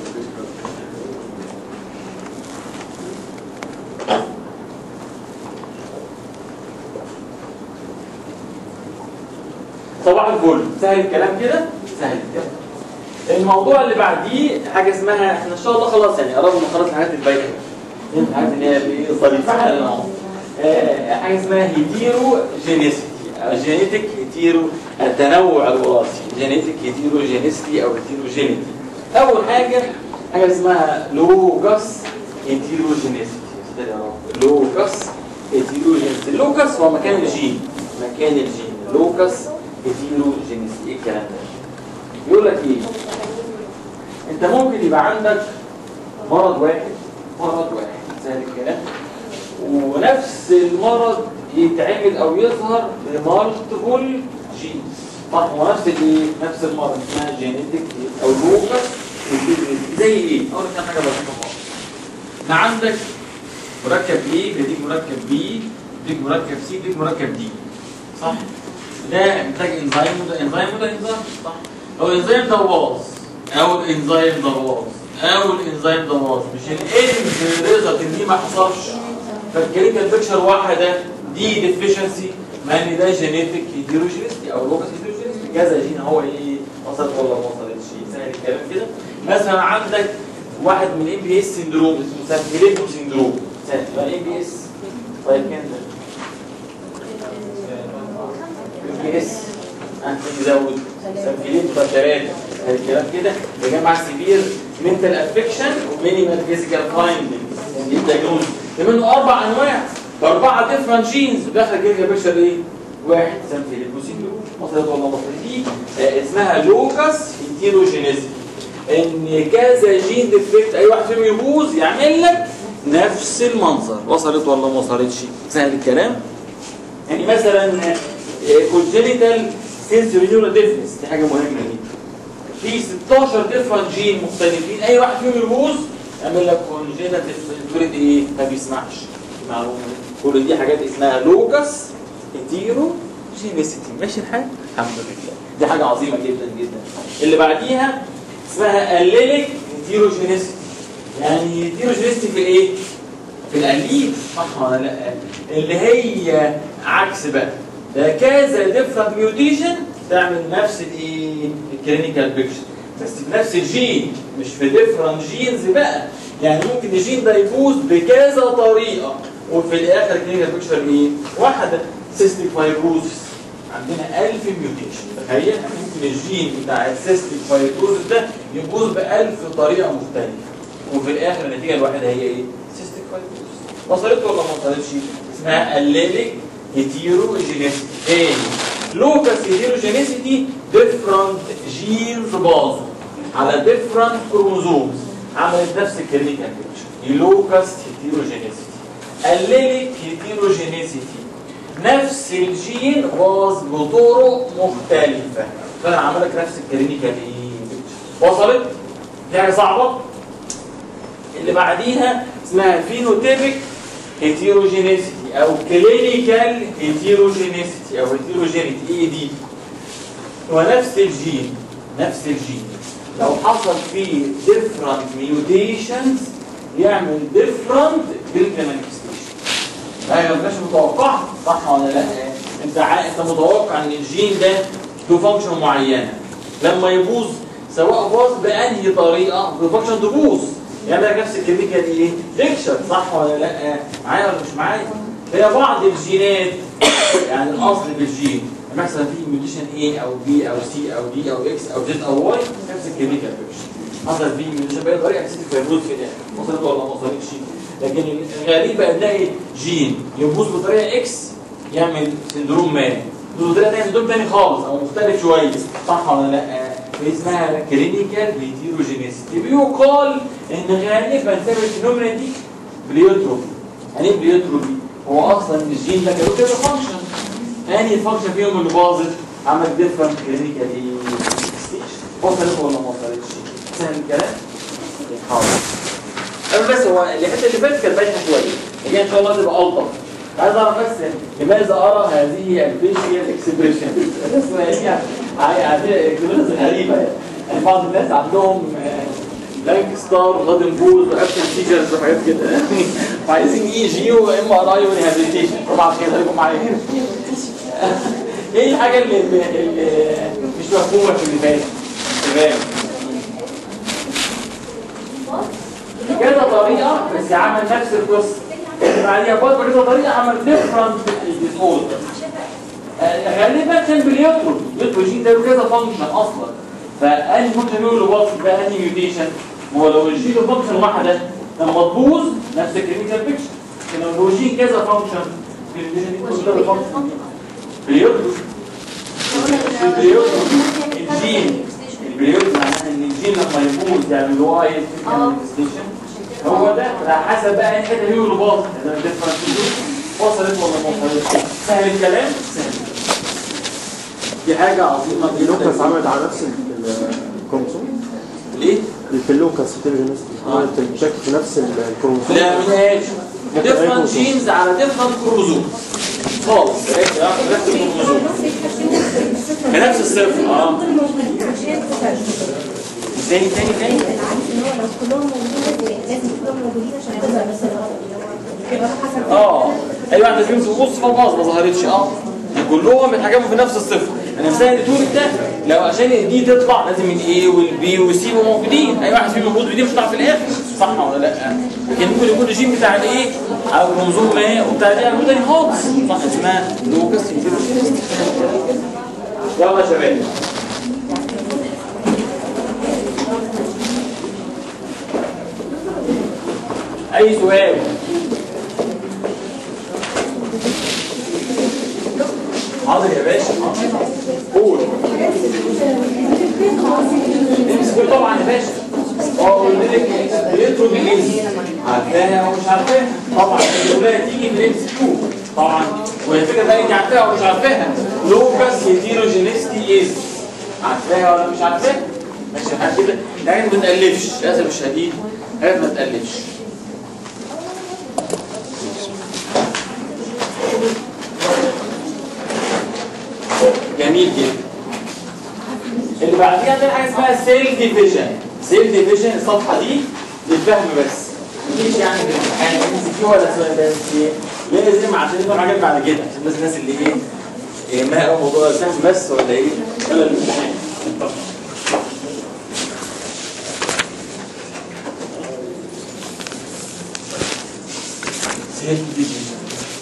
صباح الفل سهل الكلام كده سهل الكلام الموضوع اللي بعديه حاجه اسمها احنا ان شاء الله خلاص يعني قربنا نخلص الحاجات الباقيه الحاجات اللي هي بايه ظريفه حالنا اهو آه، حاجه اسمها هيتيرو جينيسيتي او جينيتك هيتيرو التنوع الوراثي جينيتك هيتيرو جينيسيتي او هيتيرو جينيتي اول حاجه حاجه اسمها لوجاس هيتيروجينيسيتي لوكس هيتيروجينيسيتي اللوكس هو مكان الجين مكان الجين لوكس هيتيروجينيسيتي ايه الكلام ده يقول لك ايه انت ممكن يبقى عندك مرض واحد مرض واحد سهل الكلام ونفس المرض يتعمل او يظهر بمالتيبل جينز صح هو نفس الايه نفس المرض اسمها جينيتك او لوكس زي ايه اقول لك حاجه بسيطه خالص ما عندك مركب ايه بيديك مركب بي بيديك مركب سي بيديك مركب دي صح ده محتاج انزيم وده انزيم وده انزيم صح لو الانزيم ده باظ او الانزيم ده باظ او الانزيم ده باظ مش الاند ريزلت ان دي ما حصلش فالكلينيكال بيكشر واحده دي ديفيشنسي ما ان ده جينيتك هيتيروجينيستي او لوكس هيتيروجينيستي كذا جين هو ايه وصلت ولا ما وصلتش سهل الكلام كده مثلا عندك واحد من الام بي اس سندروم اسمه سانفيليتو سندروم سهل يبقى الام بي اس طيب كان ده ام بي اس نزود سانفيليتو ده ثلاثه سهل الكلام كده بجمع سيفير منتال افكشن ومينيمال فيزيكال فايندنجز دي الدايجنوز ده منه اربع انواع باربعه ديفرنت جينز وداخل كده بيكشر ايه؟ واحد سانفيليتو سندروم وصلت ولا ما وصلتش دي آه، اسمها لوكاس هيتيروجينيزم ان كذا جين ديفكت اي واحد فيهم يبوظ يعمل لك نفس المنظر وصلت ولا ما وصلتش سهل الكلام يعني مثلا كونجينيتال سنسوري نيورال ديفنس دي حاجه مهمه جدا في 16 ديفرنت جين مختلفين اي واحد فيهم يبوظ يعمل لك كونجينيتال تولد ايه ما بيسمعش معلومه كل دي حاجات اسمها لوكاس هيتيرو جينيسيتي ماشي الحال الحمد لله دي حاجه عظيمه جدا جدا اللي بعديها اسمها الليلك هيتيروجينيستي يعني هيتيروجينيستي في الايه؟ في الاليف صح ولا لا؟ اللي هي عكس بقى ده كذا ديفرنت ميوتيشن تعمل نفس الايه؟ الكلينيكال بيكشر بس بنفس الجين مش في ديفرنت جينز بقى يعني ممكن الجين ده يفوز بكذا طريقه وفي الاخر الكلينيكال بيكشر ايه؟ واحده سيستيك فايبروزس عندنا 1000 ميوتيشن تخيل يعني ممكن الجين بتاع السيستيك فايبروزس ده يبوظ ب 1000 طريقه مختلفه وفي الاخر النتيجه الواحده هي ايه؟ سيستيك فايبروزس وصلت ولا ما وصلتش؟ اسمها الليليك هيتيروجينيسيتي تاني لوكاس هيتيروجينيسيتي ديفرنت جينز باظوا على ديفرنت كروموزومز عملت نفس الكلينيكال بيكتشر لوكاس هيتيروجينيسيتي الليليك هيتيروجينيسيتي نفس الجين باظ بطرق مختلفة فانا عامل لك نفس الكلينيكال ايه وصلت؟ دي حاجة صعبة اللي بعديها اسمها فينوتيبك هيتيروجينيسيتي او كلينيكال هيتيروجينيسيتي او هيتيروجينيتي ايه دي؟ هو نفس الجين نفس الجين لو حصل فيه different mutations يعمل different clinical manifestation ايوه مش متوقع صح ولا لا انت ع... انت متوقع ان الجين ده له فانكشن معينه لما يبوظ سواء باظ بانهي طريقه الفانكشن تبوظ يعمل لك نفس الكيميكال ايه ديكشن صح ولا لا معايا ولا مش معايا هي بعض الجينات يعني الاصل بالجين مثلا في ميوتيشن A او B او C او D او X او Z او Y نفس الكيميكال ديكشن حصل فيه ميوتيشن باي طريقه نسيت فيروز في الاخر وصلت ولا ما وصلتش لكن الغريب بقى نلاقي جين يبوظ بطريقه اكس يعمل سندروم ما يبوظ بطريقه ثانيه سندروم ثاني خالص او مختلف شويه صح ولا لا؟ دي اسمها كلينيكال هيتيروجينيسيتي بيقال ان غالبا سبب الفينومينا دي بليوتروبي يعني ايه بليوتروبي؟ هو اصلا الجين ده كان له كذا فانكشن انهي فانكشن فيهم اللي باظت عمل ديفرنت كلينيكال ستيج وصلت ولا ما وصلتش؟ سهل الكلام؟ حاضر اما بس هو الحته اللي فاتت كانت باينه شويه هي ان شاء الله تبقى الطف عايز اعرف بس لماذا ارى هذه الفيشيال اكسبريشن اسمها ايه يعني اكسبريشن غريبه يعني يعني بعض الناس عندهم لانك ستار غادن بول واكشن سيجرز وحاجات كده وعايزين اي جي وام ار اي وريهابيليتيشن طبعا كده خليكم معايا هنا ايه الحاجه اللي, اللي مش مفهومه في اللي فات تمام كذا طريقه بس عمل نفس القصه بعديها برضه كذا طريقه عمل ديفرنت ديسوردر غالبا كان باليوترو يوترو جين ده له كذا فانكشن اصلا فانهي فانكشن له اللي واصل بقى انهي ميوتيشن هو لو الجين له فانكشن واحده لما تبوظ نفس الكلينيكال بيكتشر لما البروجين كذا فانكشن كذا فانكشن بيرضوا البريود الجين البريود معناها ان الجين لما يبوظ يعني اللي هو ستيشن هو ده على حسب بقى ان حته هي رباط اذا الديفرنس وصلت ولا ما وصلتش سهل الكلام سهل دي حاجه عظيمه اللوكاس جدا عملت على نفس الكروموسوم ليه؟ الفيلوكاس هيتروجينيستي عملت الشكل في نفس الكروموسوم لا ملهاش ديفرنت جينز على ديفرنت كروموزوم خالص ركز نفس الكروموزوم بنفس الصفر اه تاني تاني تاني اه ايوه انت فهمت بص فالباص ما ظهرتش اه كلهم بيتحكموا في نفس الصفر انا مثال التورك ده لو عشان دي تطلع لازم الاي والبي والسي يبقوا موجودين اي واحد فيهم موجود ودي مش هتطلع في الاخر صح ولا لا لكن ممكن يكون الجين بتاع الايه او كروموزوم ما وبتاع دي موجود تاني خالص صح اسمها لوكاس يلا يا شباب اي سؤال حاضر يا باشا قول امسك طبعا يا باشا اه قلت لك بيترو بالانجليزي عارفاها ومش عارفاها طبعا الاولى تيجي في الام سي كيو طبعا والفكره ده انت عارفاها ومش عارفاها لوكاس هيتيروجينيستي از عارفاها ولا مش عارفاها ماشي لحد كده يعني ما تقلبش للاسف الشديد حاجات ما تقلبش جميل جدا اللي بعديها عندنا حاجه اسمها سيل ديفيجن سيل ديفيجن الصفحه دي للفهم بس مفيش يعني في الامتحان ام سي ولا سؤال بس لازم عشان نفهم حاجات بعد كده عشان بس الناس اللي ايه إيه ما هو موضوع الفهم بس ولا ايه ولا الامتحان اتفضل. سيل ديفيجن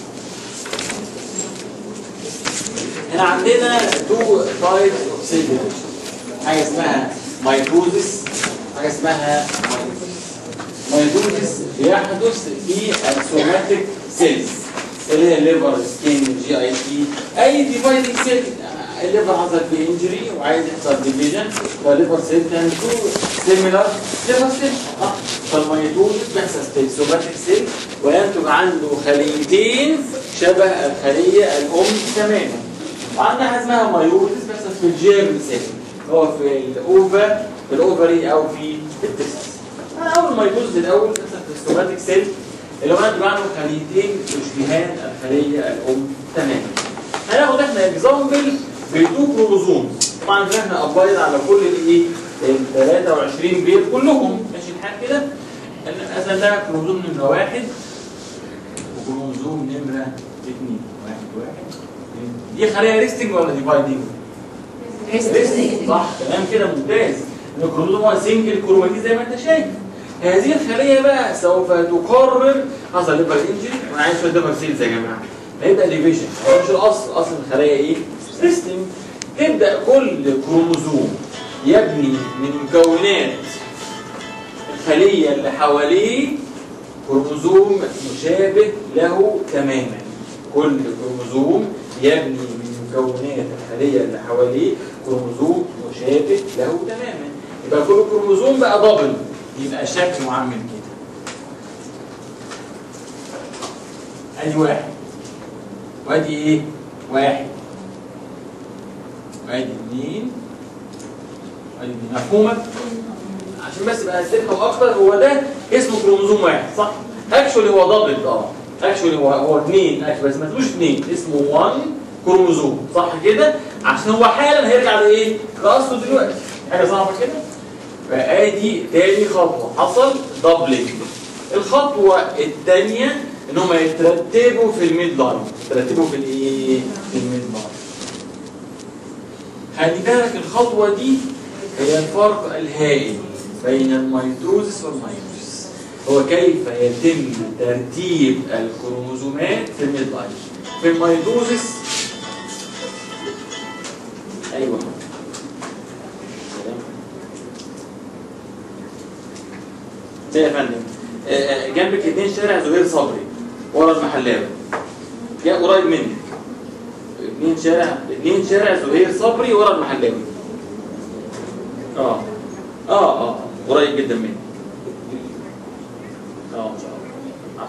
هنا عندنا تو تايبس اوف سيل ديفيجن حاجه اسمها مايتوزيس حاجه اسمها مايتوزيس بيحدث في السوماتيك سيلز اللي هي الليفر سكين جي اي تي اي ديفايدنج سيل الليفر حصل فيه انجري وعايز يحصل ديفيجن فالليفر سيل كان تو سيميلار ليفر سيل اه فالمايتوزيس بيحصل في السوماتيك سيل وينتج عنده خليتين شبه الخليه الام تماما وعندنا حاجه اسمها مايوزيس بيحصل في الجيرم سيل هو في الاوفا في الاوفري او في التستس اول مايوزيس الاول بيحصل في السوماتيك سيل اللي هو ينتج عنه خليتين يشبهان الخليه الام تماما هناخد احنا اكزامبل بتو كروموزوم طبعا احنا ابلايد على كل الايه ال 23 بيت كلهم ماشي الحال كده مثلا ده كروموزوم نمره واحد وكروموزوم نمره اثنين واحد واحد دي خلايا ريستنج ولا ديفايدنج؟ ريستنج صح كلام كده ممتاز ان الكروموزوم هو سنجل كروماتيد زي ما انت شايف هذه الخليه بقى سوف تقرر حصل ليفر انجري وانا عايز شويه ليفر سيلز يا جماعه هيبدا ديفيجن هو مش الاصل اصل الخلايا ايه؟ ريستنج تبدا كل كروموزوم يبني من مكونات الخليه اللي حواليه كروموزوم مشابه له تماما كل كروموزوم يبني من مكونات الخليه اللي حواليه كروموزوم مشابه له تماما يبقى كل كروموزوم بقى دبل يبقى شكله عامل كده ادي واحد وادي ايه واحد وادي اثنين وادي اثنين مفهومه عشان بس يبقى السلكه اكتر هو ده اسمه كروموزوم واحد صح اكشولي هو دبل اه اكشولي هو هو اثنين بس ما تقولوش اثنين اسمه 1 كروموزوم صح كده عشان هو حالا هيرجع لايه لاصله دلوقتي حاجه صعبه كده فادي تاني خطوه حصل دبلنج الخطوه الثانيه ان هم يترتبوا في الميد لاين يترتبوا في الايه في الميد لاين خلي بالك الخطوه دي هي الفرق الهائل بين الميتوزس والميتوزس هو كيف يتم ترتيب الكروموزومات في الميد لاين في الميتوزس ايوه ده يا فندم آه، جنبك اتنين شارع زهير صبري ورا المحلاوي جا قريب منك اتنين شارع اتنين شارع زهير صبري ورا المحلاوي اه اه اه قريب جدا مني اه ان شاء الله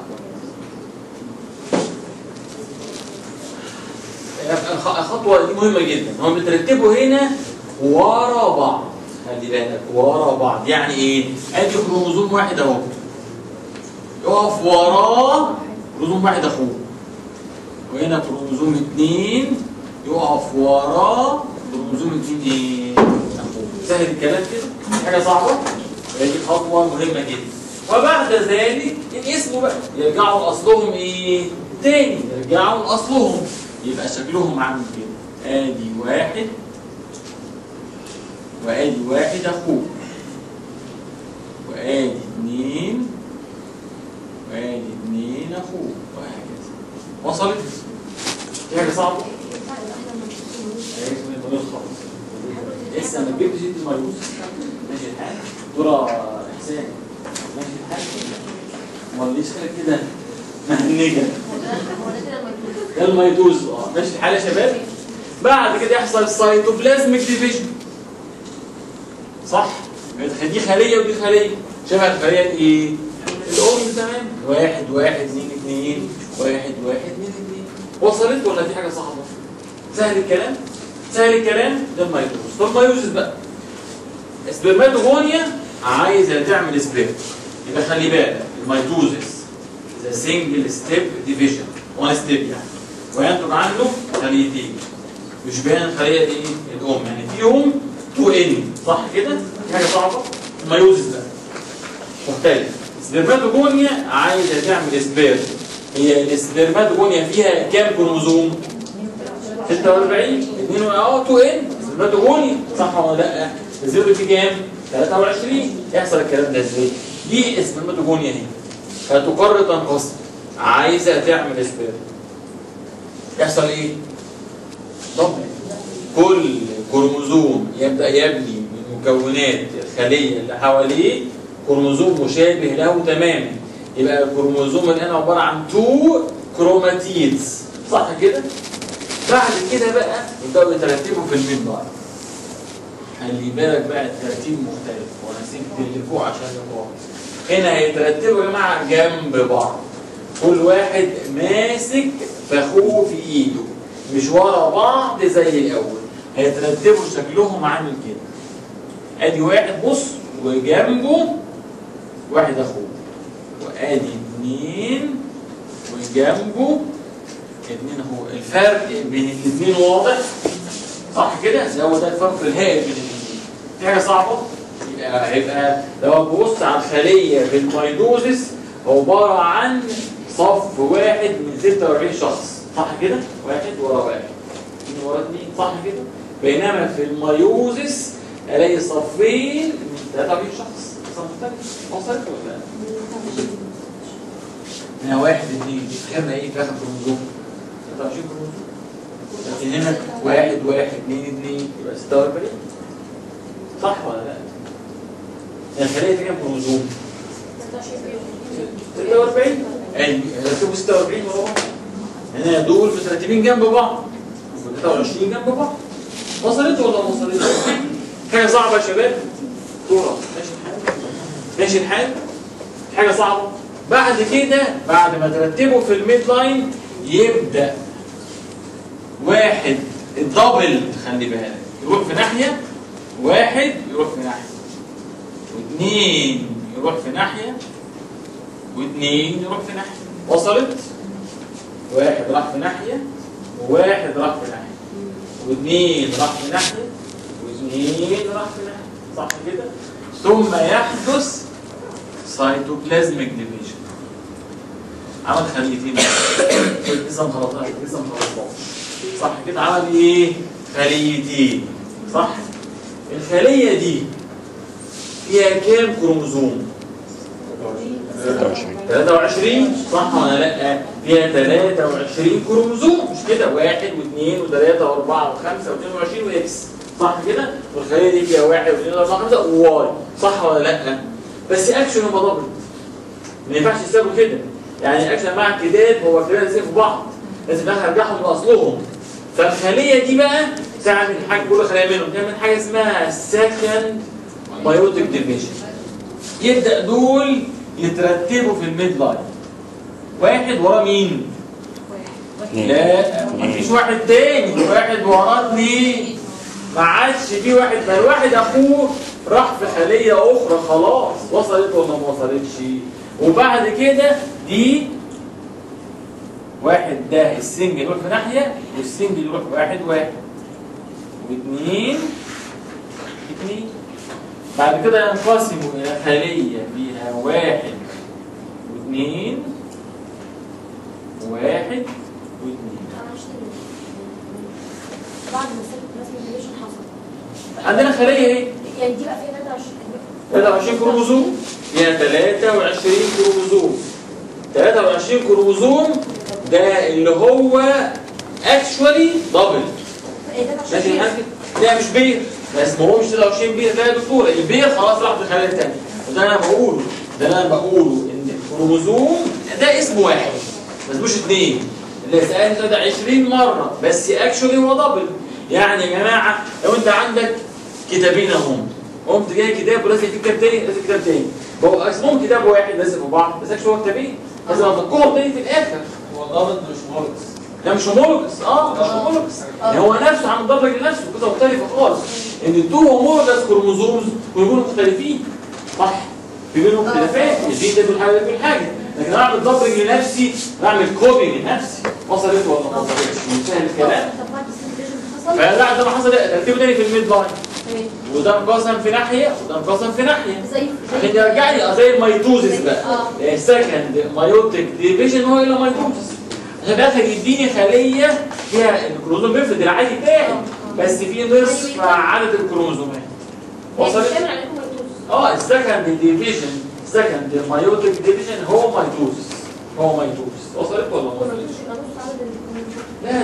عفوا الخ- الخطوه دي مهمه جدا هم بترتبوا هنا ورا بعض خلي بالك ورا بعض يعني ايه ادي كروموزوم واحد اهو يقف وراه كروموزوم واحد اخوه وهنا كروموزوم اتنين يقف وراه كروموزوم اتنين ايه اخوه سهل الكلام كده حاجه صعبه هي دي خطوه مهمه جدا وبعد ذلك الاسم بقى يرجعوا لاصلهم ايه تاني يرجعوا لاصلهم يبقى شكلهم عامل كده ادي واحد وادي واحد اخوه وادي اتنين وادي اتنين اخوه وهكذا وصلت دي حاجه صعبه اسم المريض خالص لسه ما جبتش انت المريض ماشي الحال دورة احسان ماشي الحال امال ليش خلق كده مهنجه ده الميتوز اه ماشي الحال يا شباب بعد كده يحصل سايتوبلازميك ديفيجن صح دي خليه ودي خليه شبه الخليه ايه الام تمام واحد واحد اثنين اثنين واحد واحد اثنين اثنين وصلت ولا دي حاجه صعبه سهل الكلام سهل الكلام ده الميتوز طب مايوزس بقى سبرماتوجونيا عايزه تعمل سبريت يبقى خلي بالك الميتوزس ذا سنجل ستيب ديفيجن وان ستيب يعني وينتج عنه خليتين مش باين الخليه دي الام يعني فيهم تو ان صح كده؟ دي حاجه صعبه الميوزس ده مختلف سبرماتوجونيا عايزه تعمل سبير هي السبرماتوجونيا فيها كام كروموزوم؟ 46 2 اه 2 ان سبرماتوجونيا صح ولا لا؟ الزيرو في كام؟ 23 يحصل الكلام ده ازاي؟ دي السبرماتوجونيا هي فتقرر تنقسم عايزه تعمل سبير يحصل ايه؟ طب كل كروموزوم يبدا يبني من مكونات الخليه اللي حواليه كروموزوم مشابه له تماما يبقى الكروموزوم الان عباره عن تو كروماتيدز صح كده؟ بعد كده بقى يبداوا يترتبوا في الميد لاين خلي بالك بقى الترتيب مختلف وانا سبت اللي فوق عشان يقع هنا هيترتبوا يا جماعه جنب بعض كل واحد ماسك فاخوه في ايده مش ورا بعض زي الاول هيترتبوا شكلهم عامل كده ادي واحد بص وجنبه واحد اخوه وادي اتنين وجنبه اتنين اخوه الفرق بين الاتنين واضح صح كده ده هو ده الفرق الهائل بين الاتنين دي حاجه صعبه يبقى هيبقى لو تبص على الخليه في الميدوزس عباره عن صف واحد من 46 شخص صح كده؟ واحد ورا واحد اثنين ورا اثنين صح كده؟ بينما في الميوزس الاقي صفين من 43 شخص صف مختلف وصلت ولا لا؟ هنا واحد اثنين خدنا ايه في اخر كروموزوم؟ 23 كروموزوم لكن هنا واحد واحد اثنين اثنين يبقى 46 صح ولا لا؟ الخليه دي كام كروموزوم؟ 46 ايوه رتبوا 46 ورا بعض هنا دول مترتبين جنب بعض 23 جنب بعض وصلت ولا ما وصلتش؟ حاجه صعبه يا شباب صوره ماشي الحال ماشي الحال حاجه صعبه بعد كده بعد ما ترتبوا في الميد لاين يبدا واحد الدبل خلي بالك يروح في ناحيه واحد يروح في ناحيه واثنين يروح في ناحيه واثنين يروح في ناحيه وصلت واحد راح في ناحيه وواحد راح في ناحيه واثنين راح في ناحيه واثنين راح في ناحيه صح كده ثم يحدث سايتوبلازميك ديفيجن عمل خليتين لسه مخلطهاش لسه مخلطهاش صح كده عمل ايه خليتين صح الخليه دي فيها كام كروموزوم 23 23 صح ولا لا؟ فيها 23 كروموزوم مش كده؟ واحد واثنين وثلاثة وأربعة وخمسة و22 وإكس صح كده؟ والخلية دي فيها واحد واثنين وأربعة وخمسة وواي صح ولا لا؟ بس أكشن هو دبل ما ينفعش يسيبوا كده يعني اكشن مع الكتاب هو كده لازم في بعض لازم انا ارجعهم لاصلهم فالخليه دي بقى تعمل حاجه كل خليه منهم تعمل حاجه اسمها سكند بايوتيك ديفيجن يبدا دول يترتبوا في الميد لاين واحد ورا مين؟ لا مفيش واحد تاني واحد وراه اتنين ما عادش في واحد ما الواحد اخوه راح في خليه اخرى خلاص وصلت ولا ما وصلتش وبعد كده دي واحد ده السنجل يروح في ناحيه والسنجل يروح واحد واحد واثنين اثنين بعد كده ينقسموا الى خليه فيها واحد واثنين واحد واثنين بعد ما سبت رسم الريليشن حصل عندنا خليه ايه؟ يعني دي بقى فيها 23 23 كروموزوم فيها 23 كروموزوم 23 كروموزوم ده اللي هو اكشوالي دبل ايه ده ماشي 23 الحاجة؟ لا مش بير ما اسمهوش 23 بير ده يا دكتور البير خلاص راح في خليه ثانيه وده انا بقوله ده انا بقوله ان الكروموزوم ده اسم واحد ما اسموش اثنين اللي سالته ده 20 مره بس اكشولي هو دبل يعني يا جماعه لو انت عندك كتابين اهم قمت جاي كتاب ولازم في كتاب تاني لازم كتاب تاني هو اسمهم كتاب واحد لازم في بعض بس اكشولي هو كتابين لازم افكهم تاني في الاخر هو الضابط مش موركس ده مش هومولوجس اه مش هومولوجس يعني هو نفسه عن مدرج لنفسه قصه مختلفه خالص ان التو هومولوجس كروموزومز كلهم مختلفين صح في بينهم اختلافات الجين ده بيقول حاجه ده بيقول حاجه لكن انا اعمل مدرج لنفسي اعمل كوبي لنفسي وصلت ولا ما وصلتش منتهى الكلام طب بعد السن الريليشن حصل فلا ده ما حصل ترتيبه تاني في الميد لاين تمام. وده انقسم في ناحيه وده انقسم في ناحيه زي عشان يرجع لي زي الميتوزس بقى اه السكند مايوتيك ديفيجن هو الى مايتوزس عشان في الاخر يديني خليه فيها الكروموزوم بيفرد العادي بتاعي بس في نصف عدد الكروموزومات وصلت؟ بتعمل عليكم ميتوز اه السكند ديفيجن سكند مايوتيك ديفيجن هو مايتوزس هو مايتوزس وصلت ولا ما وصلتش؟ يبقى نص عدد الكروموسوم لا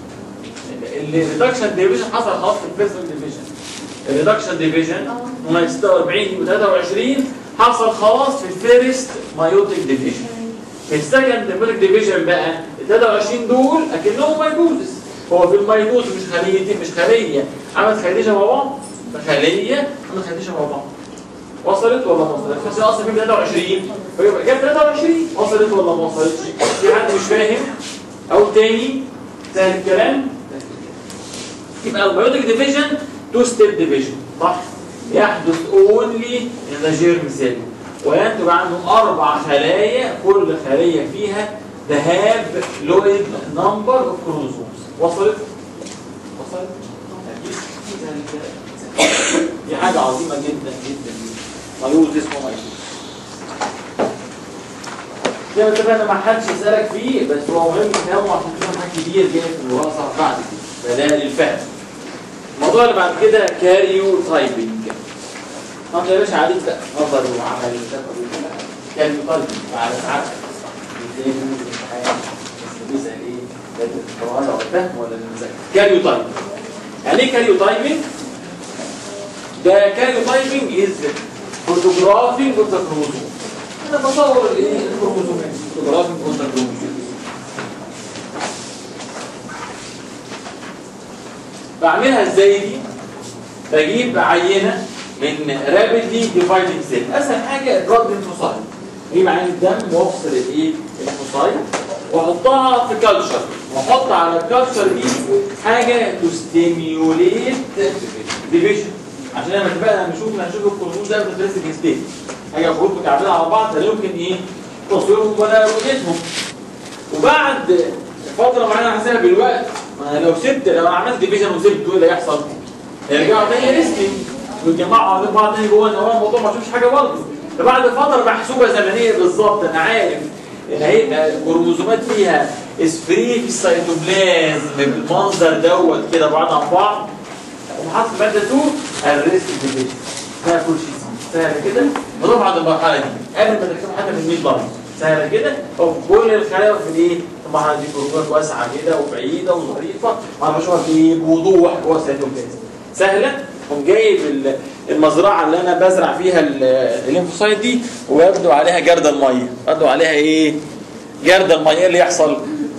الريدكشن ديفيجن حصل خلاص في الفيرست ديفيجن الريدكشن ديفيجن هم 46 و 23 حصل خلاص في الفيرست مايوتيك ديفيجن في السكند ميلك ديفيجن بقى ال 23 دول اكنهم مايتوزس هو في المايتوز مش خليتين مش خليه عملت خليه شبه بعض خليه عملت خليه شبه بعض وصلت ولا ما وصلتش؟ بس هي اصلا في 23 فيبقى جاب 23 وصلت ولا ما وصلتش؟ في حد مش فاهم او تاني سهل الكلام يبقى البيوتيك ديفيجن تو ستيب ديفيجن صح؟ يحدث اونلي ان ذا جيرم سيل وينتج عنه اربع خلايا كل خليه فيها ذهاب لويد نمبر اوف كروموسومز وصلت؟ وصلت؟ أكيد. سهل الكلام. دي حاجه عظيمه جدا جدا ميوز اسمه ميوز زي ما اتفقنا ما حدش يسالك فيه بس هو مهم تفهمه عشان تفهم حاجات كتير جايه في الوراثه بعد كده فده للفهم الموضوع اللي بعد كده كاريو تايبنج طب يا باشا عليك بقى نظر وعمل وشكل كاريو تايبنج على ساعات ازاي بنقول الامتحان بس بيسال ايه ده القراءه ولا الفهم ولا المذاكره كاريو تايبنج يعني ايه كاريو تايبنج؟ ده كاريو تايبنج از فوتوغرافينج اوف ذا كروموسوم انا بصور الايه الكروموسومات فوتوغرافينج اوف ذا كروموسوم بعملها ازاي دي؟ بجيب عينه من رابيدلي ديفايدنج سيل اسهل حاجه البلاد انفصال اجيب عين الدم وافصل الايه الفصائل واحطها في كالتشر واحط على الكالتشر دي حاجه تستيميوليت ديفيجن عشان لما اتفقنا نشوف هنشوف الكروموسوم ده بتدرس ستيت حاجه خروج مكعبين على بعض لا يمكن ايه تصويرهم ولا رؤيتهم وبعد فتره معينه هحسبها بالوقت ما انا لو سبت لو عملت ديفيجن وسبت ايه اللي هيحصل؟ هيرجعوا تاني ريستنج ويتجمعوا على بعض تاني جوه النواه الموضوع ما تشوفش حاجه برضه فبعد فتره محسوبه زمنيه بالظبط انا عارف ان هيبقى الكروموسومات فيها اسفري في السيتوبلازم بالمنظر دوت كده بعض عن بعض وحط ماده 2 الريست ديفيجن ده كل شيء سهل كده ونروح بعد المرحله دي قبل ما تكتبوا حتى في الميد لاين سهله كده او كل الخلايا في الايه طبعا دي كروموسومات واسعه كده وبعيده وظريفه وانا بشوفها في بوضوح جوه السيتوبلازم سهله قوم جايب ال- المزرعه اللي انا بزرع فيها ال- الليمفوسايت دي ويبدو عليها جرد الميه يبدو عليها ايه جرد الميه ايه اللي يحصل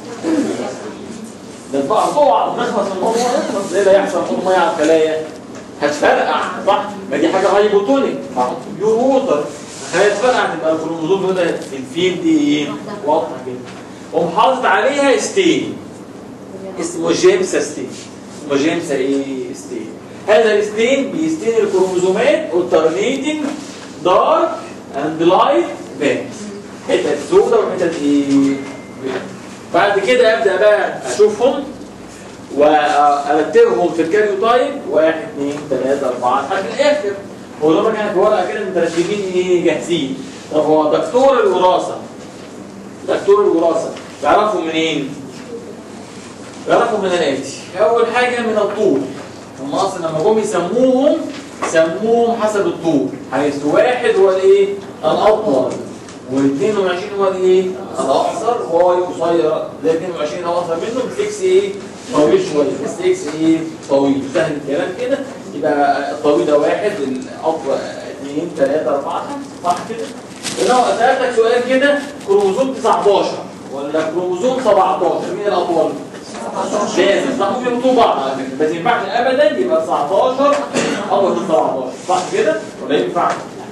ده بقى طبعا نخلص من الموضوع يخلص ايه اللي هيحصل خد ميه على الخلايا هتفرقع صح ما دي حاجه هايبوتونيك هحط بيور ووتر هيتفرقع تبقى الكروموزوم ده في الفيل دي ايه واضحه كده ومحافظ عليها ستين اسمه جيمسا ستين اسمه جيمسا ايه ستين هذا الستين بيستين الكروموزومات alternating dark and light bands حتت سوداء وحتت ايه بيضاء. بعد كده ابدا بقى اشوفهم وارتبهم في الكاريوتايب واحد اثنين ثلاثة أربعة لحد الآخر هو لما كانت في ورقة كده مترتبين ايه جاهزين طب هو دكتور الوراثة دكتور الوراثة يعرفوا منين؟ يعرفوا من الآتي أول حاجة من الطول هم أصلا لما جم يسموهم سموهم حسب الطول حيث واحد هو الايه؟ الأطول و22 هو الايه؟ الأقصر واي قصير زي 22 هو أقصر منه بس اكس ايه؟ طويل شوية بس اكس ايه؟ طويل سهل الكلام كده يبقى الطويل ده واحد الأطول اثنين ثلاثة أربعة خمسة صح كده؟ لو سألتك سؤال كده كروموزوم 19 ولا كروموزوم 17 مين الأطول؟ لازم صح ممكن يحطوا بعض على فكره بس ما ينفعش ابدا يبقى 19 اول من 17 صح كده ولا ينفع؟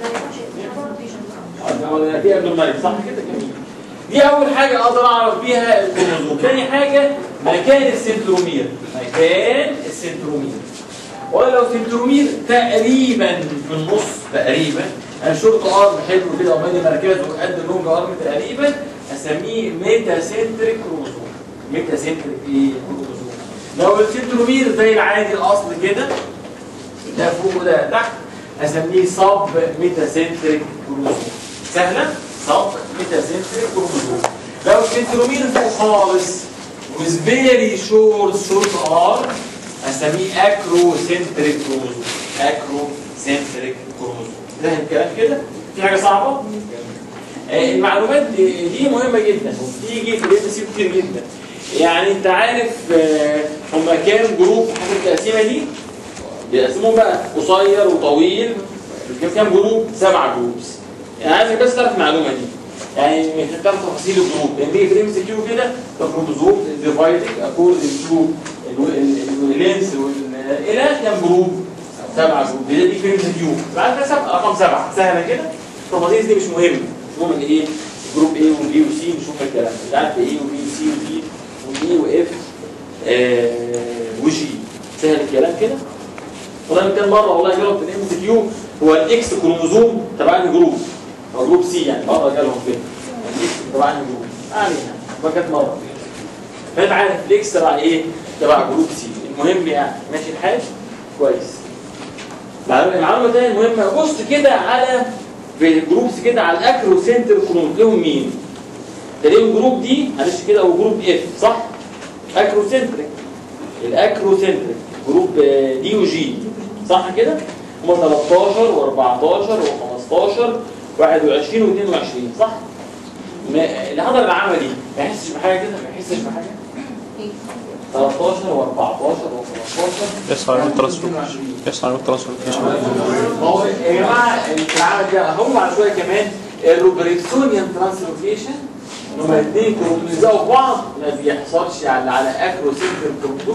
ولا دي قبل الملك صح كده جميل دي اول حاجه اقدر اعرف بيها الكروموزوم ثاني حاجه مكان السنترومير مكان السنترومير ولو سنترومير تقريبا في النص تقريبا انا شورت ارم حلو كده ومالي مركزه قد اللونج ارم تقريبا اسميه ميتا سنتريك كروموزوم ميتا سنتريك ايه كروموزوم لو السنترومير زي العادي الاصل كده ده فوق وده تحت اسميه صب ميتا سنتريك كروموزوم سهله صب ميتا سنتريك كروموزوم لو السنترومير فوق خالص with very short short arm اسميه اكرو سنتريك كروموزوم اكرو سنتريك كروموزوم فاهم الكلام كده في حاجه صعبه آه، المعلومات دي دي مهمه جدا وبتيجي في الام سي كتير جدا يعني انت عارف آه، هما كام جروب في حاجه التقسيمه دي بيقسموهم بقى قصير وطويل كام كام جروب سبع جروبس يعني عايزك بس تعرف المعلومه دي يعني مش هتعرف تفاصيل الجروب لان بيجي في الام سي كيو كده الكروموزوم ديفايدد اكوردنج تو اللينس الى كام جروب سبعة جروب دي دي في الام سي كيو بعد كده سبعة رقم سبعة سهله كده التفاصيل دي مش مهمه المهم ان ايه جروب ايه وبي وسي نشوف الكلام مش عارف ايه وبي وسي ودي ودي واف آه وجي سهل الكلام كده والله كان مره والله جرب في الام سي كيو هو الاكس كروموزوم تبع انهي جروب هو جروب سي يعني مره جالهم كده الاكس تبع انهي جروب علينا ما كانت مره فانت عارف الاكس تبع ايه تبع جروب سي المهم يعني ماشي الحال كويس المعلومه المعلومة الثانيه المهمه بص كده على في الجروبس كده على الاكرو سنتر كروم لهم مين تلاقيهم جروب دي معلش كده او جروب اف صح اكرو سنتريك الاكرو سنتريك جروب آه، دي وجي صح كده هم 13 و14 و15 21 و22 صح ما- اللي حضر العمل دي ما يحسش بحاجه كده ما يحسش بحاجه 13 و14 و15 يسعى على الترانسفور يسعى على الترانسفور ما هو يا جماعه العمل ده هم على شويه كمان الروبريكسونيان ترانسلوكيشن هما الاثنين كروموزوم في بعض ما بيحصلش على على اكرو سنتر كروموزوم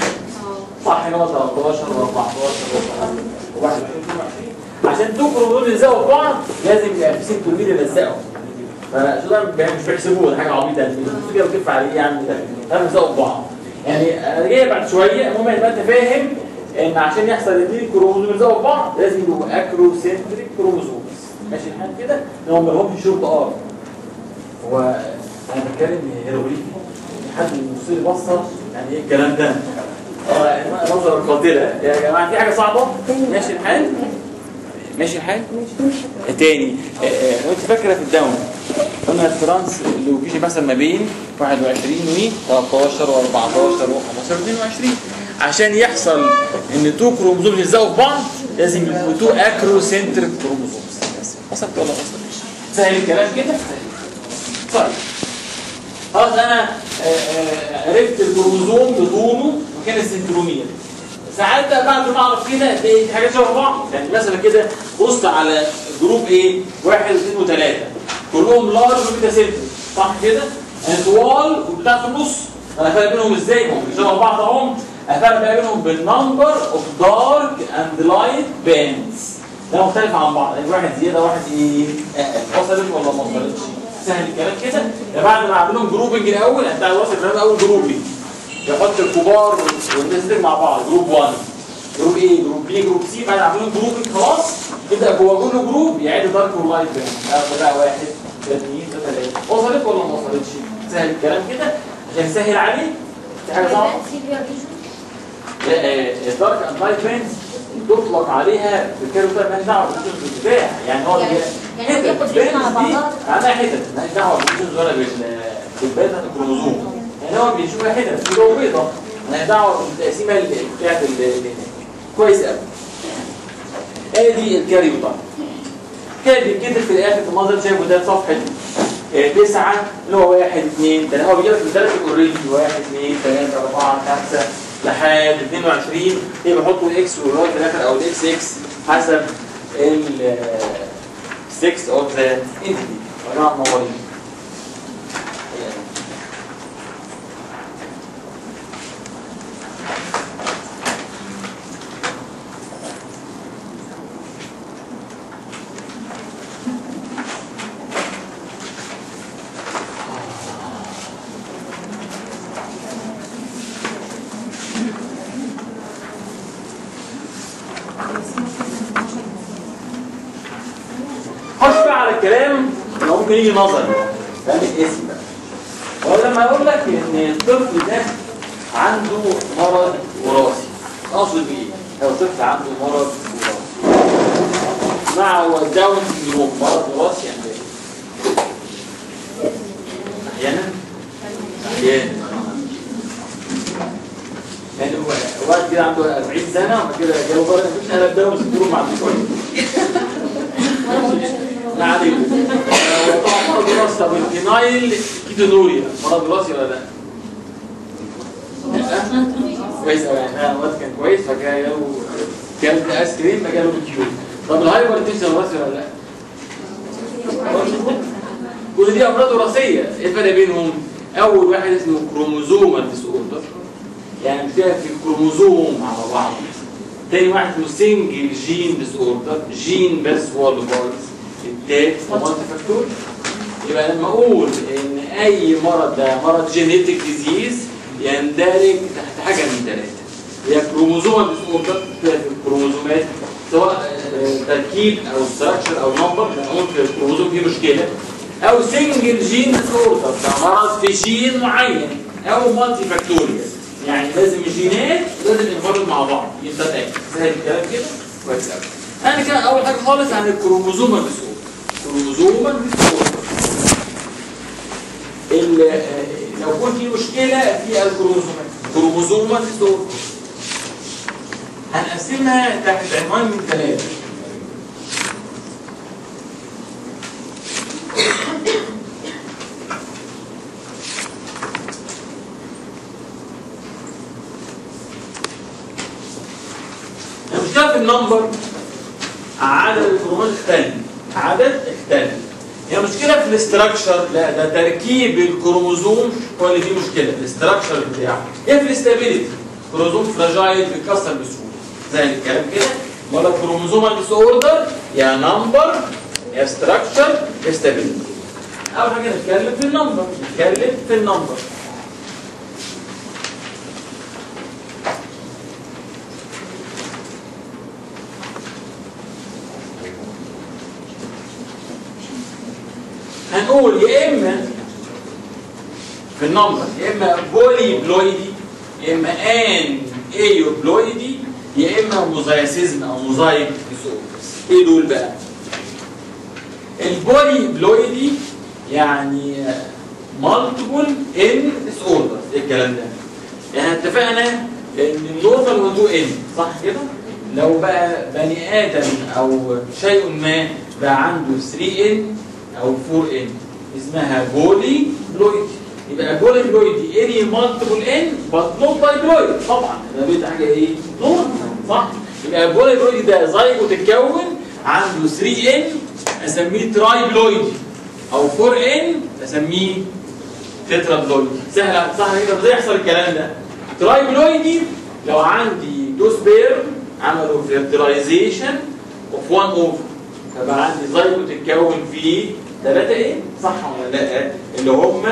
صح ان هو 13 و14 و21 عشان دول كروموزوم يلزقوا في بعض لازم يبقى في سنترومير يلزقوا فشو مش بيحسبوه ده حاجه عبيطه يعني بس كده بتدفع عليه يعني ده يلزقوا في بعض يعني انا جاي بعد شويه المهم يبقى انت فاهم ان عشان يحصل الاثنين كروموزوم يلزقوا في بعض لازم يبقوا اكرو سنتريك كروموزومز ماشي الحال كده ان هم ما لهمش شرط ار هو انا بتكلم هيروغليفي حد يبص لي بصه يعني ايه الكلام ده اه نظره قاتله يا جماعه في حاجه صعبه ماشي الحال ماشي الحال تاني آه، آه، لو انت فاكره في الداون قلنا الترانس اللوكيشن مثلا ما بين 21 و 13 و14 و15 و22 عشان يحصل ان تو كروموزوم يلزقوا في بعض لازم يبقوا تو اكرو سنتر كروموزومز بس وصلت ولا ما وصلتش سهل الكلام كده طيب خلاص انا آه، آه، عرفت الكروموزوم بطوله مكان السنترومير ساعات بقى بعد ما اعرف كده تلاقي في حاجات شبه بعض يعني مثلا كده بص على جروب ايه واحد واثنين وثلاثه كلهم لارج وكده سيمبل صح كده؟ طوال وبتاع في النص انا فرق بينهم ازاي؟ هم شبه بعض اهم افرق بقى بينهم بالنمبر اوف دارك اند لايت باندز ده مختلف عن بعض يعني واحد زياده واحد ايه اقل وصلت ولا ما وصلتش سهل الكلام كده ده بعد ما اعمل لهم جروبنج الاول هتلاقي وصل الكلام اول جروبنج يحط الكبار والناس دي مع بعض جروب 1 جروب ايه جروب بي جروب سي بعد اعمل لهم جروبنج خلاص يبدا جوه كل جروب يعد دارك ولايت باند ده بقى واحد اثنين ثلاثه وصلت ولا ما وصلتش سهل الكلام كده عشان يسهل عليه في حاجه صعبه الدارك اند لايت باندز تطلق عليها بالكيرو ده مالهاش دعوه بالبتاع يعني هو يعني- يعني هو بياخد الباندز على دي بعضها؟ معناها حتت مالهاش دعوه بالجنس ولا بال بالباندز الكروموزوم يعني هو بيشوفها حتت كده وبيضه مالهاش دعوه بالتقسيمه اللي- بتاعت ال- اللي هناك كويس قوي ادي الكاريوتايب كان بيتكتب في الاخر في المنظر شايفه ده صفحه آه، تسعة اللي هو واحد اثنين ثلاثة هو بيجيب لك بالدرجة اوريدي واحد اثنين ثلاثة أربعة خمسة لحد 22 هي بيحطوا الاكس والواي في الآخر أو الاكس اكس حسب ال 6 اوف ذا انتيتي يا جماعة منورين خش بقى على الكلام اللي ممكن يجي نظري فاهم الاسم بقى هو لما اقول لك ان الطفل ده عنده مرض وراثي اقصد بايه؟ لو طفل عنده مرض وراثي مع داون سندروم مرض وراثي يعني ايه؟ احيانا احيانا يعني هو واحد كده عنده 40 سنه وبعد كده جاله مرض مفيش قلب داون سندروم مع شويه ما عليك طبعا مرض وراثي طب الفينايل كيتونوريا مرض وراثي ولا لا؟ لا؟ كويس قوي يعني انا الواد كان كويس فجاله كلت ايس كريم فجاله كيو طب الهايبر تنشن وراثي ولا لا؟ كل دي امراض وراثيه ايه الفرق بينهم؟ اول واحد اسمه كروموزومال ديس اوردر يعني بتلاقي في الكروموزوم على بعض تاني واحد اسمه سنجل جين ديس اوردر جين بس هو اللي بايظ التالت مالتي فاكتور يبقى لما اقول ان اي مرض ده مرض جينيتك ديزيز يندرج تحت حاجه من ثلاثه هي كروموزومال ديس اوردر في الكروموزومات سواء آه، تركيب او ستراكشر او نمبر بنقول في الكروموزوم فيه مشكله او سنجل جين ديس اوردر ده مرض في جين معين او مالتي فاكتوريال يعني لازم جينات لازم ينفردوا مع بعض يبقى ده سهل الكلام كده كويس قوي انا كده اول حاجه خالص عن الكروموزومال ديس اوردر كروموزومال ديس اوردر ال- آه، لو كنت في مشكله في الكروموزومات كروموزومال ديس اوردر هنقسمها تحت عنوان من ثلاثه المشكله في النمبر عدد الكروموزومات اختلف عدد اختلف هي مشكله في الاستراكشر لا ده تركيب الكروموزوم هو اللي فيه مشكله الاستراكشر بتاعه هي في الاستابيليتي كروموزوم فراجايل بيتكسر بسهوله زي الكلام كده ولا كروموزومال ديس اوردر يا نمبر يا ستراكشر يا ستابيليتي اول حاجه نتكلم في النمبر نتكلم في النمبر هنقول يا اما في النمبر يا اما بولي بلويدي يا اما ان ايو بلويدي يا اما موزايسيزم او موزايك ديسوردرز ايه دول بقى؟ البولي بلويدي يعني مالتيبل ان ديس اوردرز ايه الكلام ده؟ يعني اتفقنا ان النورمال هو 2 ان صح كده؟ لو بقى بني ادم او شيء ما بقى عنده 3 ان او 4 ان اسمها بولي بلويدي يبقى بولي بلويدي ان any multiple n but not diploid طبعا ده بيت حاجه ايه؟ نور صح؟ يبقى البوليبلويد ده زيجوت اتكون عنده 3 n اسميه ترايبلويد او 4 n اسميه تترابلويد سهل صح كده ازاي يحصل الكلام ده؟ ترايبلويدي لو عندي تو سبير عملوا فيرتلايزيشن اوف 1 اوفر فبقى عندي زيجوت اتكون فيه 3 ايه؟ صح ولا لا؟ اللي هم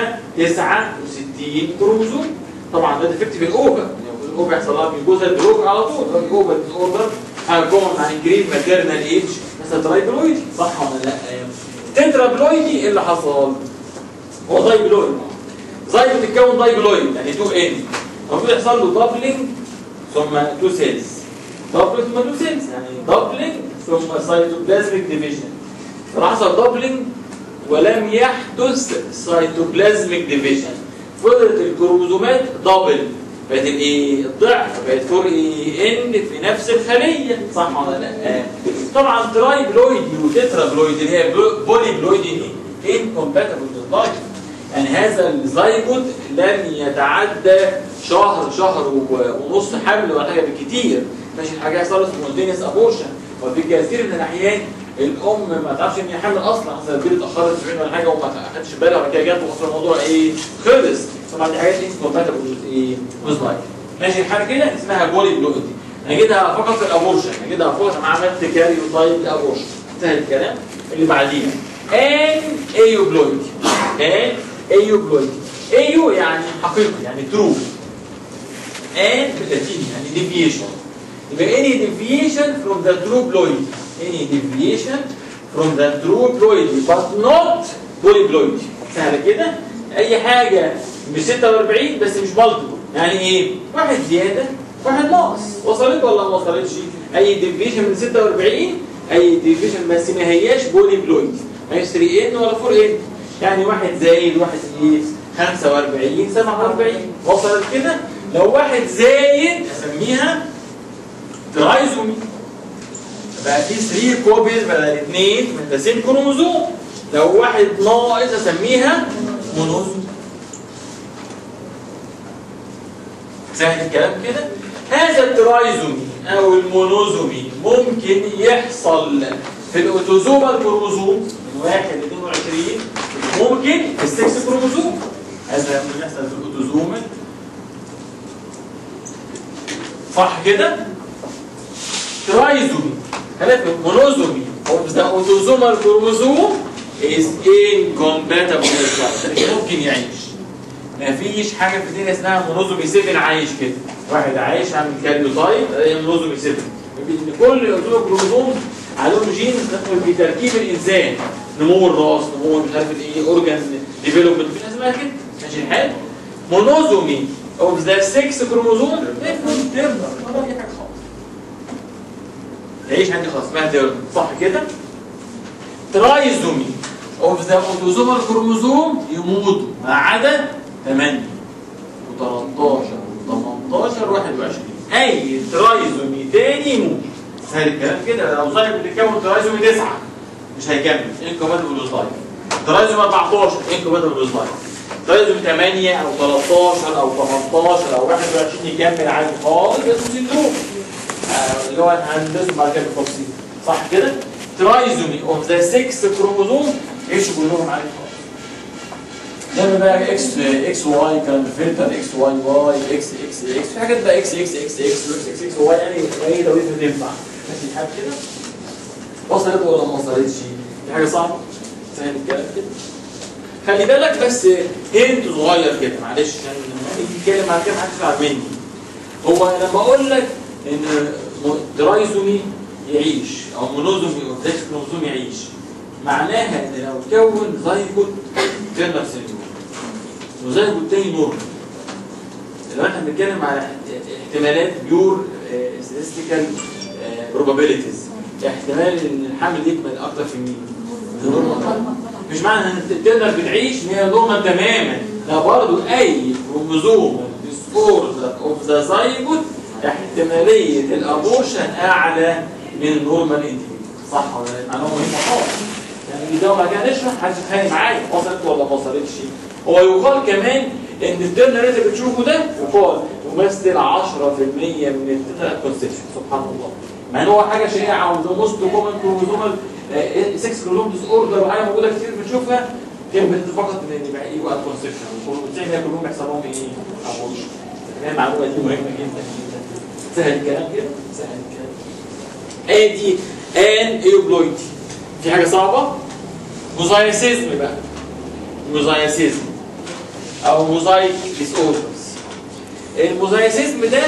69 كروموزوم طبعا ده ديفكت في الاوفر يعني الاوفر يحصل لها بيجوز الدروب على طول الاوفر ديس اوردر هيكون عن انجريد ماتيرنال ايج بس ترايبلويدي صح ولا لا؟ تترابلويدي ايه اللي حصل؟ هو دايبلويد زي بتتكون دايبلويد يعني 2 ان المفروض يحصل له دبلنج ثم 2 سيلز دبلنج ثم 2 سيلز يعني دبلنج ثم سيتوبلازميك ديفيجن فحصل دبلنج ولم يحدث سيتوبلازميك ديفيجن فضلت الكروموزومات دبل بقت الايه الضعف بقت 4 اي ان في نفس الخليه صح ولا لا؟ طبعا ترايبلويدي وتترابلويدي اللي هي بوليبلويدي دي انكومباتبل باللايف يعني هذا الزيجوت لن يتعدى شهر شهر و- ونص حمل ولا حاجه بالكتير ماشي الحاجه يحصل سبونتينيوس ابورشن وفي كثير من الاحيان الام ما تعرفش ان هي حامل اصلا اصلا البيت اتاخرت اسبوعين ولا حاجه وما خدتش بالها وبعد كده جت وخلاص الموضوع ايه خلص طبعا دي حاجات انكومباتبل ايه ويز لايف ماشي الحاجه كده اسمها بولي بلويدي نجدها فقط في الابورشن نجدها فقط انا عملت كاريو تايب ابورشن انتهى الكلام اللي بعديها ان ايوبلويدي ان ايوبلويدي ايو يعني حقيقي يعني ترو ان باللاتيني يعني ديفيشن يبقى any deviation from the true ploid any deviation from the true ploid but not polyploid سهل كده اي حاجه مش 46 بس مش مالتيبل يعني ايه واحد زياده واحد ناقص وصلت ولا ما وصلتش اي ديفيشن من 46 اي ديفيشن بس ما هياش بوليبلويد ما هيش 3 ان ولا 4 ان يعني واحد زايد واحد ايه 45 47 وصلت كده لو واحد زايد اسميها ترايزومي بقى في 3 كوبيز بدل اثنين من ذا سيم كروموزوم لو واحد ناقص اسميها مونوزوم سهل الكلام كده هذا الترايزومي او المونوزومي ممكن يحصل في الاوتوزومال كروموزوم من 1 ل 22 ممكن في السكس كروموزوم هذا ممكن يحصل في الاوتوزومال صح كده؟ ترايزومي خلاف مونوزومي of the autosomal chromosome is incompatible with each other. ممكن يعيش مفيش حاجه في الدنيا اسمها مونوزومي 7 عايش كده واحد عايش عامل كاريوتايب ده مونوزومي 7 ان كل الاوتوزومال كروموزوم عليهم جين تدخل في تركيب الانسان نمو الراس نمو مش عارف ايه اورجان ديفلوبمنت مفيش حاجه اسمها كده ماشي الحال مونوزومي of the 6 كروموزوم يكون ترنر ولا اي حاجه خالص تعيش عندي خلاص اسمها ترنر صح كده ترايزومي اوف ذا اوتوزومال كروموزوم يموتوا ما عدا 8 و13 و18 و21 اي ترايزومي تاني يموت سهل الكلام كده لو صاحب بتتكون ترايزومي 9 مش هيكمل انكوماتبل لايف ترايزومي 14 انكوماتبل لايف ترايزومي 8 او 13 او 18 او 21 يكمل عادي خالص بس سندروم آه، اللي هو هندسه بعد كده بالتفصيل صح كده؟ ترايزومي اوف ذا 6 كروموزوم يمشوا كلهم عادي خالص ده بقى اكس اكس واي كلام فلتر اكس واي واي اكس اكس اكس في حاجات بقى اكس اكس اكس اكس واكس اكس اكس واي يعني اي توقيت بتنفع ماشي الحال كده وصلت ولا ما وصلتش؟ دي حاجه صعبه سهل الكلام كده خلي بالك بس هنت صغير كده معلش عشان لما نيجي نتكلم عن كده محدش يزعل مني هو لما اقول لك ان م- ترايزومي يعيش او مونوزومي او داكس كروموزوم يعيش معناها ان لو كون زيجوت تيرنر سيندروم وزيجوت تاني نورمال لو احنا بنتكلم على احت- احتمالات بيور statistical probabilities احتمال ان الحمل يكمل اكتر في مين؟ في النورمال مش معنى ان تقدر بتعيش ان هي نورمال تماما لا برضه اي كروموزوم ديسوردر اوف ذا زايجوت احتماليه الابورشن اعلى من النورمال انديفيدوال صح ولا لا؟ معلومه مهمه خالص يعني ده وبعد كده نشرح محدش يتخانق معايا وصلت ولا ما وصلتش هو يقال كمان ان التيرن ريت اللي بتشوفه ده يقال يمثل 10% من التوتال كونسبشن سبحان الله مع ان هو حاجه شائعه وده موست كومن كروموزومال 6 كروموزوم ديس اوردر وحاجه موجوده كتير بنشوفها كان فقط ان يبقى يبقى كونسبشن وبالتالي كلهم بيحصل لهم ايه؟ ابورشن هي المعلومه دي مهمه جدا جدا سهل الكلام كده سهل الكلام ادي ان ايوبلويدي في حاجه صعبه موزايسيزم بقى موزايسيزم او موزايك ديس اوردرز الموزايسيزم ده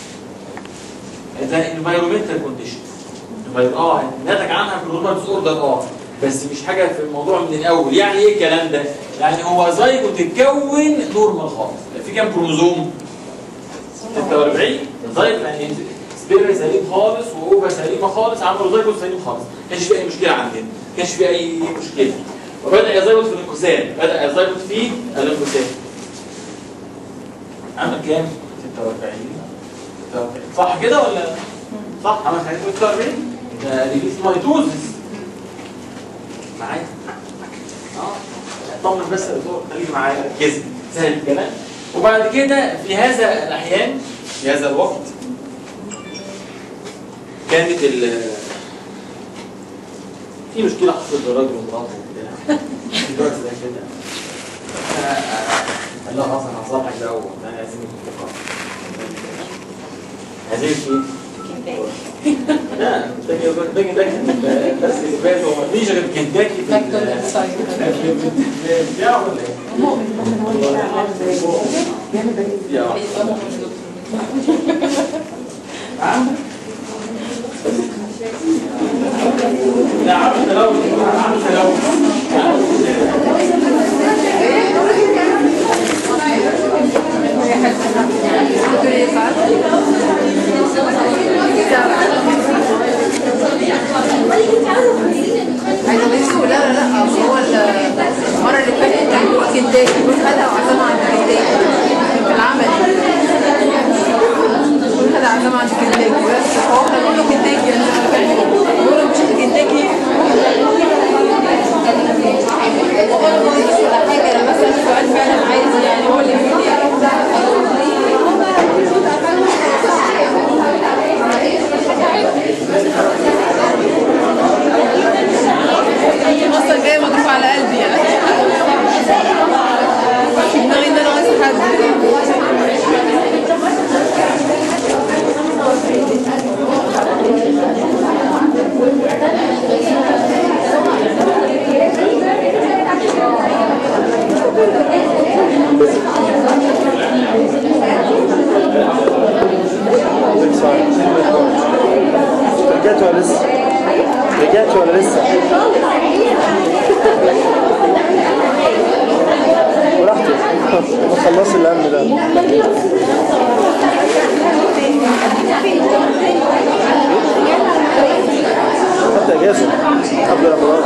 ده انفايرمنتال كونديشن اه نتج عنها كلورال ديس اوردر اه بس مش حاجه في الموضوع من الاول يعني ايه الكلام ده؟ يعني هو زيجوت اتكون نورمال خالص في كام كروموزوم؟ 46 زيجوت يعني سبيرا سليم خالص واوفا سليمه خالص عملوا زيجوت سليم خالص ما كانش في اي مشكله عندنا ما كانش في اي مشكله وبدا يزيجوت في الانقسام بدا يزيجوت في الانقسام عمل كام؟ 46 46 صح كده ولا صح عمل حاجه 46 ده ريليس مايتوزس معايا اه اطمن بس يا دكتور خليك معايا ركز سهل الكلام وبعد كده في هذا الاحيان في هذا الوقت كانت ال في مشكله حصلت للراجل ومراته وبتاع في الوقت ده كده لا خلاص انا هصلحك ده اول انا عايزين نتفق عايزين ايه؟ لا ده ده ده كان بس اللي فات هو مفيش غير كنتاكي في ال- في البتاع ولا ايه؟ يا واحد. لا عامل تلوث عامل تلوث عايزه اقول لا لا لا هو المره اللي فاتت كان هو كنتاكي كل خدها وعزمها عند كنتاكي في العمل كل خدها عزمها عند كنتاكي بس فهو كان له كنتاكي يعني بيقول له مش كنتاكي ولا حاجه انا مثلا سؤال فعلا عايز يعني هو اللي بيقول لي اصلا جايه مضروب على قلبي يعني في دماغي ان انا عايز حد رجعت ولا لسه؟ رجعت ولا لسه؟ براحتك خلص الهم ده خدت اجازه قبل رمضان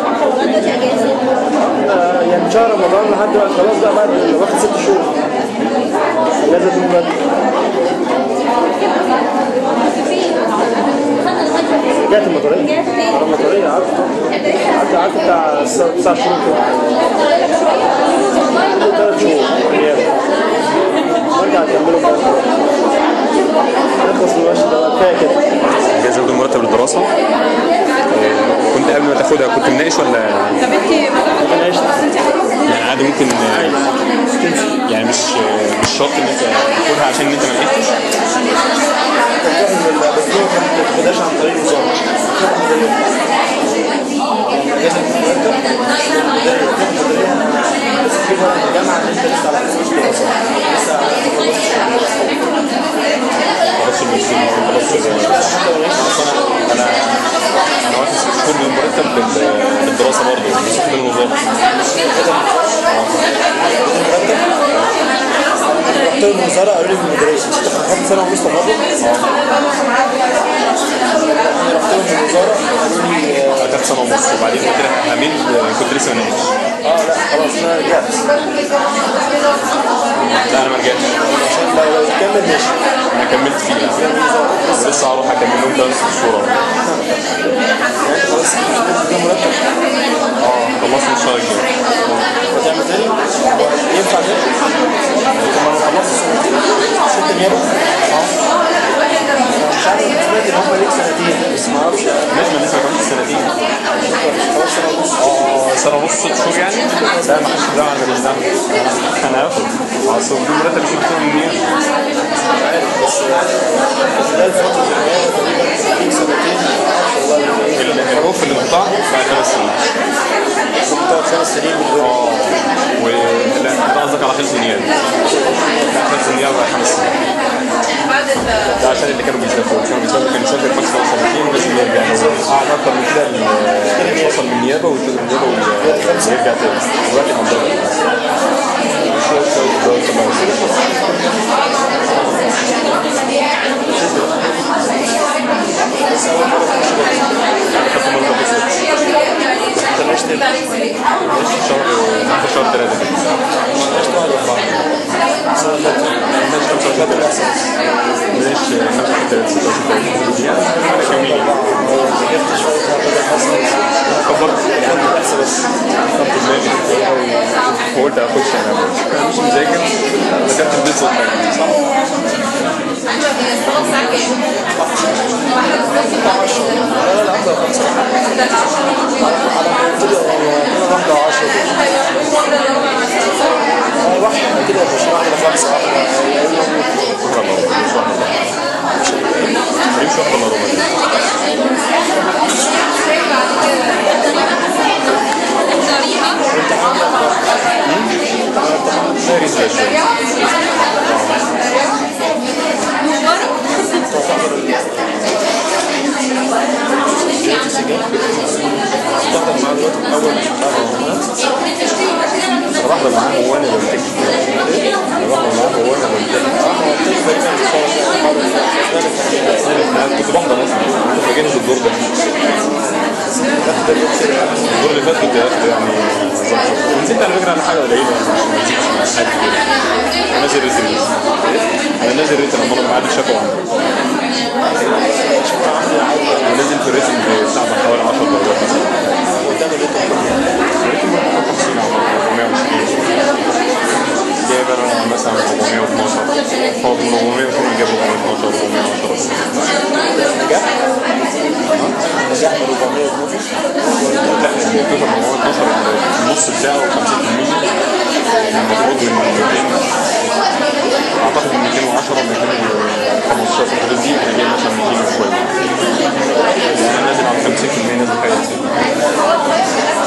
آه، يعني من شهر رمضان لحد دلوقتي خلاص بقى بعد واخد ست شهور اجازه من بدري رجعت المطريه اه المطريه قعدت قعدت قعدت بتاع س- تسع شهور كده ثلاث شهور غياب وارجع اكمله بقى نخلص من الوش ده بقى كفايه كده جاي زود المرتب للدراسه آه، كنت قبل ما تاخدها كنت مناقش ولا طب انت انا عشت يعني عادي ممكن آه، يعني مش آه، مش شرط ان انت تاخدها عشان ان انت ما لقيتش بتروح من الدكتور ما بتاخدهاش عن طريق الوزاره الجامعه اللي انت لسه على حسب الدراسه لسه خلاص المسلمين خلاص اصلا انا انا واخد ست شهور من المرتب بال- بالدراسه برضه بس من الوزاره رحت الوزاره قالوا لي في المدرسه خدت سنه ونص تخرج رحت لهم الوزاره قالوا لي آه، اخدت سنه ونص وبعدين قلت لك هميل آه، كنت لسه ما ناقش اه لا خلاص انا رجعت لا انا ما رجعتش عشان لو لو تكمل ماشي انا كملت فيه بس لسه هروح اكمل لهم ثلاث شهور يعني خلاص ده مرتب اه خلصت الشهر الجاي هتعمل تاني؟ ينفع تاني؟ ممكن نيابه؟ مش عارف أنا سمعت ان هم ليك سنتين بس ما اعرفش لازم لسه كمان سنتين خلاص سنه ونص اه سنه ونص ست شهور يعني لا ما حدش بيدعم على ماليش دعوه انا هاخد اصل بدون مرتب مش مكتوب منين بس خلال فتره النيابه تقريبا ليك سنتين ما اعرفش والله الحروف اللي مقطع بعد خمس سنين كنت بتقعد خمس سنين من غير اه و لا انت قصدك على خلف النيابه لا خلف النيابه بعد خمس سنين ده عشان اللي كانوا بيسافروا كانوا بيسافروا كان يسافر ماكسيموم سنتين لازم يرجع هو قعد اكتر من كده ال- وصل من النيابه ويطلع من النيابه ويرجع تاني دلوقتي منطقه مش هو السبب ده طبعا خدت مرة بس انت عشت عشت شهر في شهر ثلاثة كده عشت واحد اربعه السنه اللي فاتت ماشي 25 ماشي 25 26 يعني انا كمية ذاكرت شويه بدل مثلا كبرت يعني الاحسن بس خدت دماغي وقلت اخش انا مش مذاكر ذاكرت البيت صوت صح؟ لا لا لا عندها خمسه على ما قلت لي هو واحده وعشره اه واحده كده بشرح لي خمسه واحده شكرا الله مش واحدة الله مش واحدة الله شهري زي شوية جيت السجن تحضر معاه دلوقتي من اول مش عارف بحضر معاه هو انا بمتك بحضر معاه هو انا بمتك انا كنت بحضر اصلا كنت بجهز الدور ده الدور اللي فات كنت باخد يعني نسيت على فكره على حاجه قليله انا نازل ريتن انا نازل ريتن لما انا معاد الشكوى عندي انا نازل في الريتن بتاع حوالي 10 درجات مثلا قدام الريتم الريتن 150 او 120 جايب انا مثلا 412 هو 400 يكون جايب 412 410 نجاح نجاح من 412 لا التوتال هو 12 النص بتاعه 50% المفروض من 200 اعتقد من 210 215 في الحدود دي انا جاي مثلا 200 وشويه انا نازل على 50% نازل حاجه زي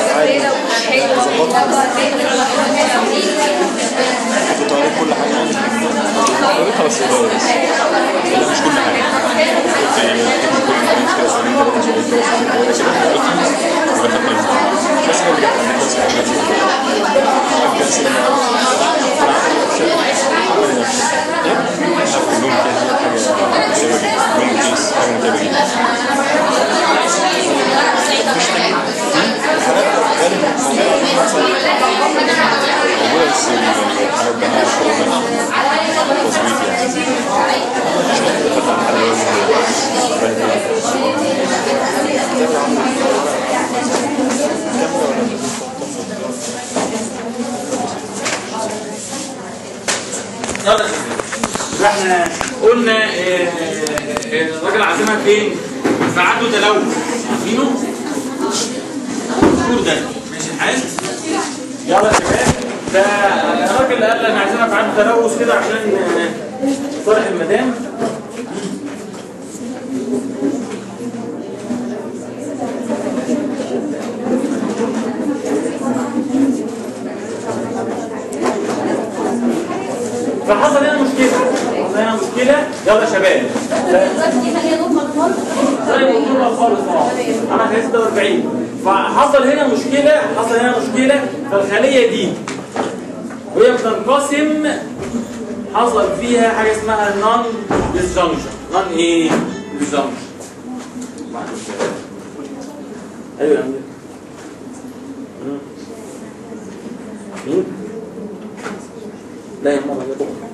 كنت قريت كل حاجه يعني كده خلاص اداره بس لا مش كل حاجه يعني كل البنش كده سنين ثلاثه سنين كده سنين كده كده مرتب كويس بس هو اللي جت عندي بس كده يلا يا شباب. يبقى احنا قلنا آه، آه، الراجل عازمها فين؟ في عدو تلوث عارفينه؟ الدكتور ده ماشي الحال؟ يلا يا شباب ده الراجل اللي قال لي انا عايزينها في عدو تلوث كده عشان آه، صالح المدام فحصل هنا مشكله حصل هنا مشكله يلا يا شباب طيب مطلوبة خالص اه انا كان 46 فحصل هنا مشكله حصل هنا مشكله في الخليه دي وهي بتنقسم حصل فيها حاجه اسمها نون ديسجنكشن نون ايه ديسجنكشن ايوه يا عم مم. مين لا يا ماما يا بكره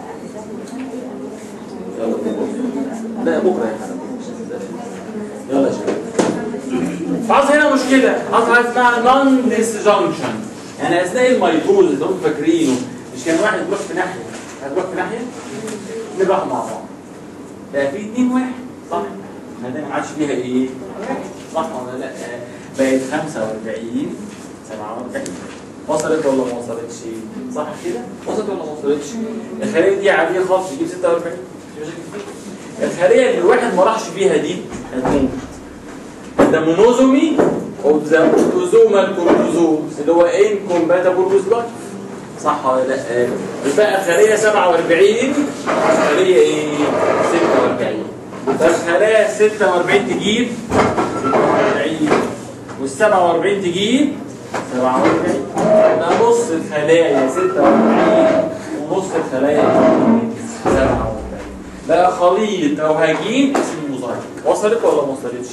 يلا بكره لا بكره يا حبيبي يلا يا شباب حصل هنا مشكله حصل حاجه اسمها نون ديسجنكشن يعني اثناء الميتوز اللي هم فاكرينه مش كان واحد بيروح في ناحيه هتروح في ناحيه نبقى مع بعض بقى في اتنين واحد صح ما دام ما عادش فيها ايه صح ولا لا آه، بقت 45 47 وصلت ولا ما وصلتش صح كده وصلت ولا ما وصلتش الخليه دي عاديه خالص تجيب 46 مش مشاكل فيها. الخليه اللي الواحد ما راحش فيها دي هتموت ده مونوزومي اوف ذا اوتوزومال كروموزومز اللي هو انكومباتبل ويز لايف صح ولا لا؟ بقى خليه 47 خليه ايه؟ 46 فالخلايا 46 تجيب 46 وال 47 تجيب 47 يبقى نص الخلايا 46 ونص الخلايا تجيب 47 بقى خليط او هجين اسمه موزايك وصلت ولا ما وصلتش؟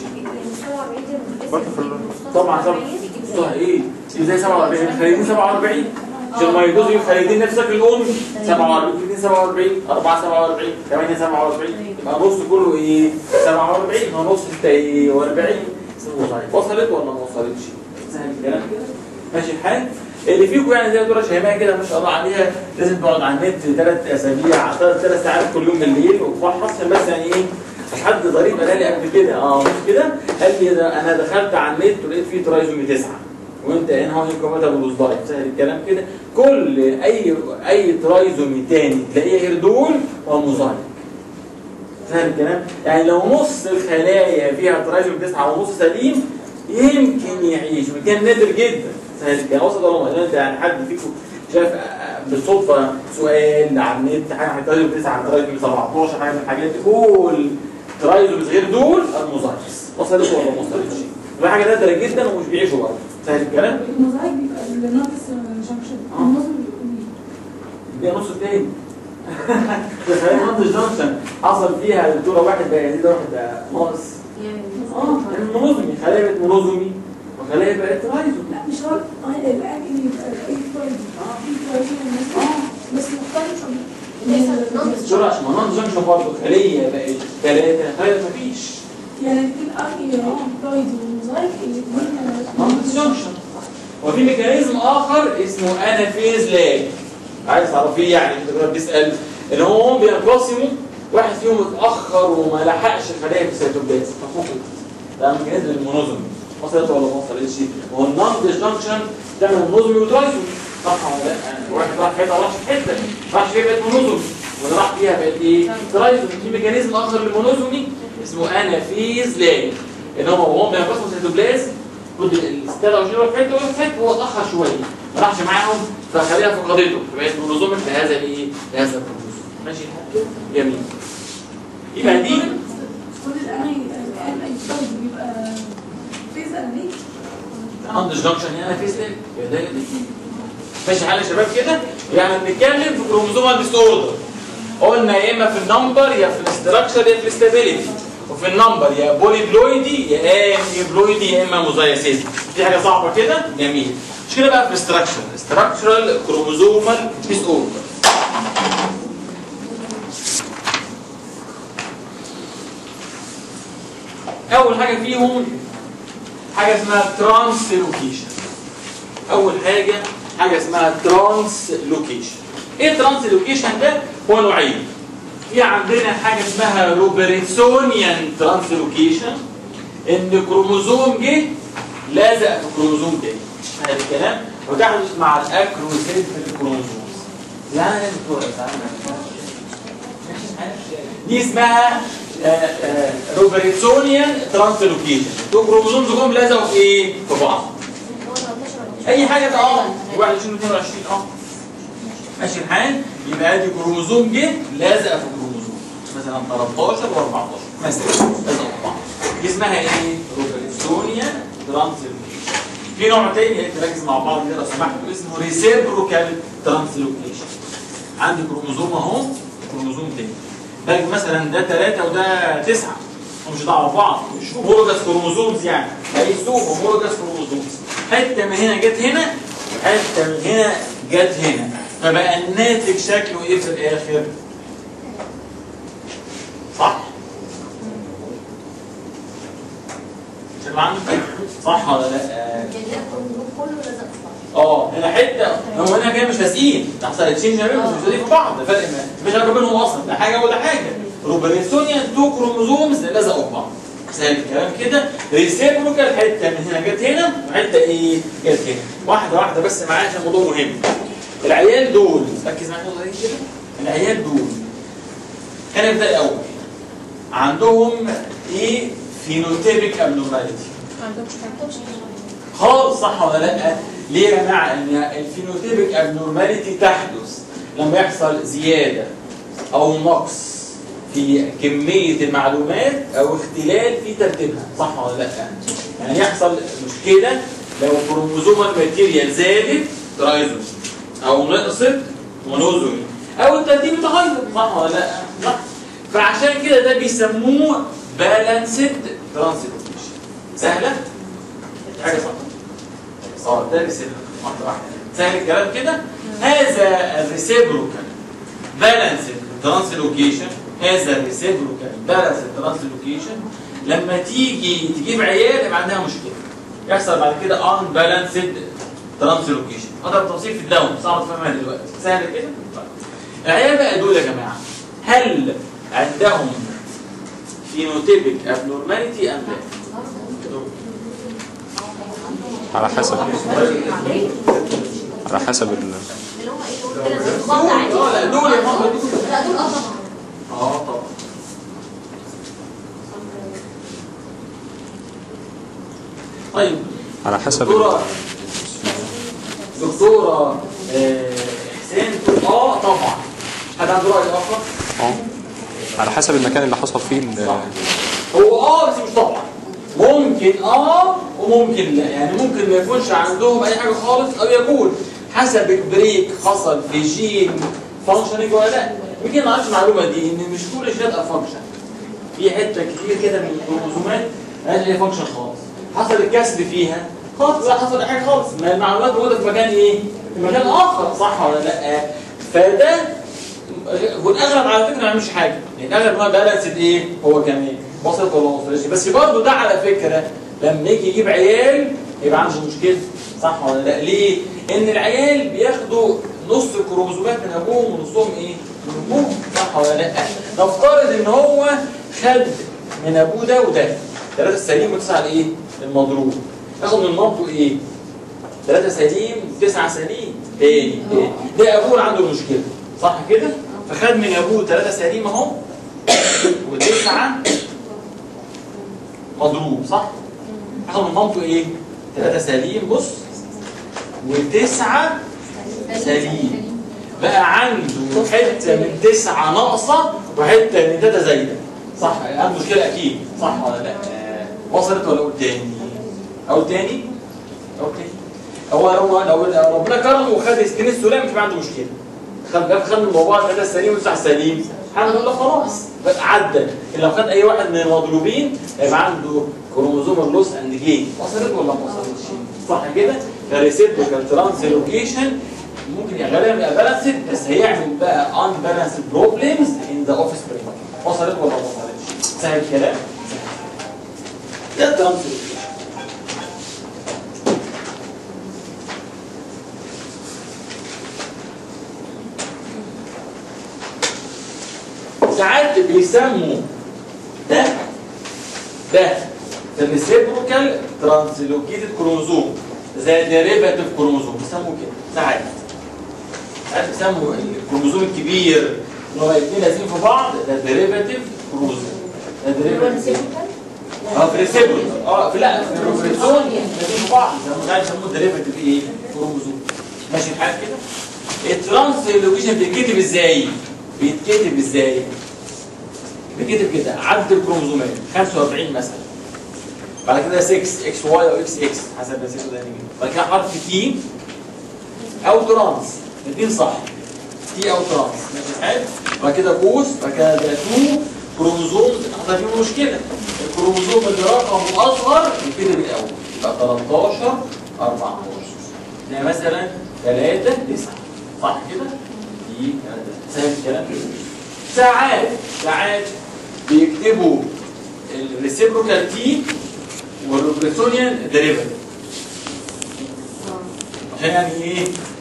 طبعا طبعا صح ايه؟ ازاي 47 خليتين 47 عشان ما يجوز خليتين نفس شكل الام 47 2 47 4 47 8 47 يبقى نص كله ايه؟ 47 هو نص 46 اسمه موزايك وصلت ولا ما وصلتش؟ سهل الكلام كده ماشي الحال اللي فيكم يعني زي دكتوره شيماء كده ما شاء الله عليها لازم تقعد على النت ثلاث اسابيع ثلاث ساعات كل يوم بالليل وتفحص عشان بس يعني ايه حد ضريب قال لي قبل كده اه مش كده قال لي ده انا دخلت على النت ولقيت فيه ترايزومي 9 وانت ان هو انكوماتبل وصدايك سهل الكلام كده كل اي اي ترايزومي تاني تلاقيه غير دول هو موزايك سهل الكلام يعني لو نص الخلايا فيها ترايزومي 9 ونص سليم يمكن يعيش وكان نادر جدا سهل الكلام وصل ولا ما انت يعني حد فيكم شاف بالصدفه سؤال على النت حاجه عن ترايزومي 9 عن ترايزومي 17 حاجه من الحاجات دي كل ترايزومز غير دول الموزايكس وصلت ولا ما وصلتش؟ ده حاجه نادره جدا ومش بيعيشوا برضه سهل الكلام الموزايك بيبقى اللي ناقص جنكشن آه. النظم بيكون دي نص التاني تخيل منطقة جونسون حصل فيها دكتورة واحد بقى يزيد واحد بقى ناقص اه المنوزمي خلايا بقت منوزمي وخلايا بقت رايزومي لا مش شرط اه الاكل يبقى اي فايده اه في فايده اه بس مختلفه دكتورة عشان ما نانز جونسون برضه خلية بقت ثلاثة خلايا مفيش يعني الاكل فايده والموزايك نانز جونسون وفي ميكانيزم آخر اسمه انافيز لاج عايز تعرفيه يعني انت بتسأل ان هم بينقسموا واحد فيهم اتأخر وما لحقش الخلايا في السيتوبلازم ففقد ده ميكانيزم المونوزومي وصلت ولا ما وصلتش هو النون ديسجنكشن تعمل مونوزومي وترايزومي صح ولا لا؟ يعني واحد راح حته راح في حته راح فيها بقت مونوزومي واللي راح فيها بقت ايه؟ ترايزومي في ميكانيزم اخر للمونوزومي اسمه انافيز لاج ان هم وهم بينقسموا السيتوبلازم كنت الاستاذ او شيء في حته وهو في حته هو اتاخر شويه ما راحش معاهم فخليها فقدته فبقت مونوزوميك لهذا الايه؟ لهذا الكروموزوم ماشي الحال؟ جميل يبقى دي كل الاغاني الاي فايده بيبقى فيز اناليت عند جنكشن هنا في سلاك يا ده يا ده. ماشي حال يا شباب كده يعني بنتكلم في كروموزومال ديس اوردر قلنا يا اما في النمبر يا في الاستراكشر يا في الاستابيليتي وفي النمبر يا بوليبلويدي يا اميبلويدي يا اما موزايسيس دي حاجه صعبه كده جميل مش كده بقى في الاستراكشر استراكشرال كروموزومال ديس اوردر اول حاجه فيهم حاجه اسمها ترانس لوكيشن اول حاجه حاجه اسمها ترانس لوكيشن ايه ترانس لوكيشن ده هو نوعين في عندنا حاجه اسمها روبرتسونيان ترانس لوكيشن ان كروموزوم جه لازق في كروموزوم تاني هذا الكلام وتحدث مع الاكروسيد في الكروموزوم يعني يا دكتور دي اسمها روبرتسونيان ترانسلوكيشن تو كروموزومز جم لزقوا في ايه؟ في بعض اي حاجه ده اه 21 22 اه ماشي الحال يبقى ادي كروموزوم جه لازقه في كروموزوم مثلا 13 و14 مثلا لازقوا في بعض دي اسمها ايه؟ روبرتسونيان ترانسلوكيشن في نوع تاني انت ركز مع بعض كده لو سمحتوا اسمه ريسيبروكال ترانسلوكيشن عندي كروموزوم اهو كروموزوم تاني ده مثلا ده ثلاثة وده تسعة ومش دعوة ببعض مش هومولوجاس كروموزومز يعني هيسوق هومولوجاس كروموزومز حتة من هنا جت هنا حتة من هنا جت هنا فبقى الناتج شكله ايه في الاخر؟ صح؟ شكله عامل كده؟ صح ولا لا؟ اه هنا حتة هم هنا كده مش لازقين ده حصل تشينج ما بينهم مش لازقين في بعض ده فرق ما مفيش علاقه بينهم اصلا ده حاجه ولا حاجه روبرتسونيان تو كروموزومز لزقوا في بعض سهل الكلام كده ريسيبروكال حته من هنا جت هنا وحته ايه جت هنا واحده واحده بس معايا عشان الموضوع مهم العيال دول ركز معايا النقطة دي كده العيال دول خلينا نبدا الاول عندهم ايه فينوتيبك ابنورماليتي عندهم خالص صح ولا لا؟ ليه يا جماعه؟ ان الفينوتيبك ابنورماليتي تحدث لما يحصل زياده او نقص في كميه المعلومات او اختلال في ترتيبها، صح ولا لا؟ يعني يحصل مشكله لو الكروموزوم الماتيريال زادت ترايزوم او نقصت مونوزومي او الترتيب اتغير، صح ولا لا؟ صح فعشان كده ده بيسموه بالانسد ترانسلوكيشن سهله؟ حاجه صح؟ اه ده ريسيبروكال واحده واحده سهل الكلام كده هذا الريسيبروكال بالانسد ترانسلوكيشن هذا الريسيبروكال بالانسد ترانسلوكيشن لما تيجي تجيب عيال يبقى عندها مشكله يحصل بعد كده ان بالانسد ترانسلوكيشن اضرب تفصيل في الدواء صعب تفهمها دلوقتي سهل كده طيب. العيال بقى دول يا جماعه هل عندهم فينوتيبك ابنورماليتي ام لا؟ على حسب على حسب ال... اللي هم ايه دول كده زي بعض عادي اه لا دول يا ماما دول لا دول اه طبعا اه طبعا طيب على حسب ال... دكتورة دكتورة آه، حسين تقول اه طبعا حد عنده رأي آخر؟ اه على حسب المكان اللي حصل فيه ال... هو اه بس مش طبعا ممكن اه وممكن لا يعني ممكن ما يكونش عندهم اي حاجه خالص او يكون حسب البريك حصل في جين فانكشننج ولا لا يمكن ما نعرفش المعلومه دي ان مش كل الجينات فانكشن في حته كتير كده من الكروموسومات مالهاش اي فانكشن خالص حصل الكسر فيها خالص لا حصل اي حاجه خالص ما المعلومات موجوده في مكان ايه؟ في مكان اخر صح ولا لا؟ فده والاغلب على فكره ما يعملش حاجه يعني الاغلب ما بالانسد ايه هو كمان وصلت ولا ما وصلتش بس برضه ده على فكره لما يجي يجيب عيال يبقى عنده مشكله صح ولا لا ليه ان العيال بياخدوا نص الكروموسومات من ابوهم ونصهم ايه من امهم صح ولا لا نفترض ان هو خد من ابوه ده وده ثلاثه السليم وتسعه الايه المضروب ياخد من مامته ايه ثلاثة سليم وتسعة سليم تاني تاني ده أبوه اللي عنده المشكلة صح كده؟ فخد من أبوه ثلاثة سليم أهو وتسعة مضروب صح؟ أخد من مامته إيه؟ ثلاثة سليم بص وتسعة سليم بقى عنده حتة من تسعة ناقصة وحتة من ثلاثة زايدة صح عنده مشكلة أكيد صح ولا لا؟ آه، وصلت ولا أقول تاني؟ أقول تاني؟ أقول تاني هو لو لو ربنا كرمه وخد سكين السلام مش هيبقى عنده مشكله خد جاب خد من الموضوع ثلاثة سليم وتسع سليم الحمد لله خلاص بقى عدى لكن لو خد اي واحد من المضروبين هيبقى عنده كروموزوم اللوس اند جين وصلت ولا ما وصلتش صح كده فالريسيبتوكال ترانسلوكيشن ممكن يبقى غالبا يبقى بالانسد بس هيعمل بقى ان بالانسد بروبلمز ان ذا اوف سبرينج وصلت ولا ما وصلتش سهل الكلام ده الترانسلوكيشن ساعات بيسموا ده ده الريسيبروكال ترانسلوكيتد كروموزوم زي ديريفاتيف كروموزوم بيسموه كده ساعات ساعات بيسموا الكروموزوم الكبير اللي هو الاثنين لازقين في بعض ده ديريفاتيف كروموزوم ده ديريفاتيف اه في ريسيبروكال اه في لا في الروبرتسون لازقين في بعض ساعات بيسموه ديريفاتيف ايه كروموزوم ماشي الحال كده الترانسلوكيشن بيتكتب ازاي؟ بيتكتب ازاي؟ بيتكتب كده عدد الكروموزومات 45 مثلا بعد كده 6 اكس واي او اكس اكس حسب نسيته ده نيجي بعد كده حرف تي او ترانس الاثنين صح تي او ترانس ماشي الحال بعد كده قوس بعد كده ده 2 كروموزوم حصل فيه مشكله الكروموزوم اللي رقمه اصغر يتكتب الاول يبقى 13 14 يعني مثلا 3 9 صح كده؟ دي 3 سهل الكلام كده ساعات ساعات بيكتبوا الريسيبروكال تي والروبرتسونيان ديريفاتيف عشان يعني ايه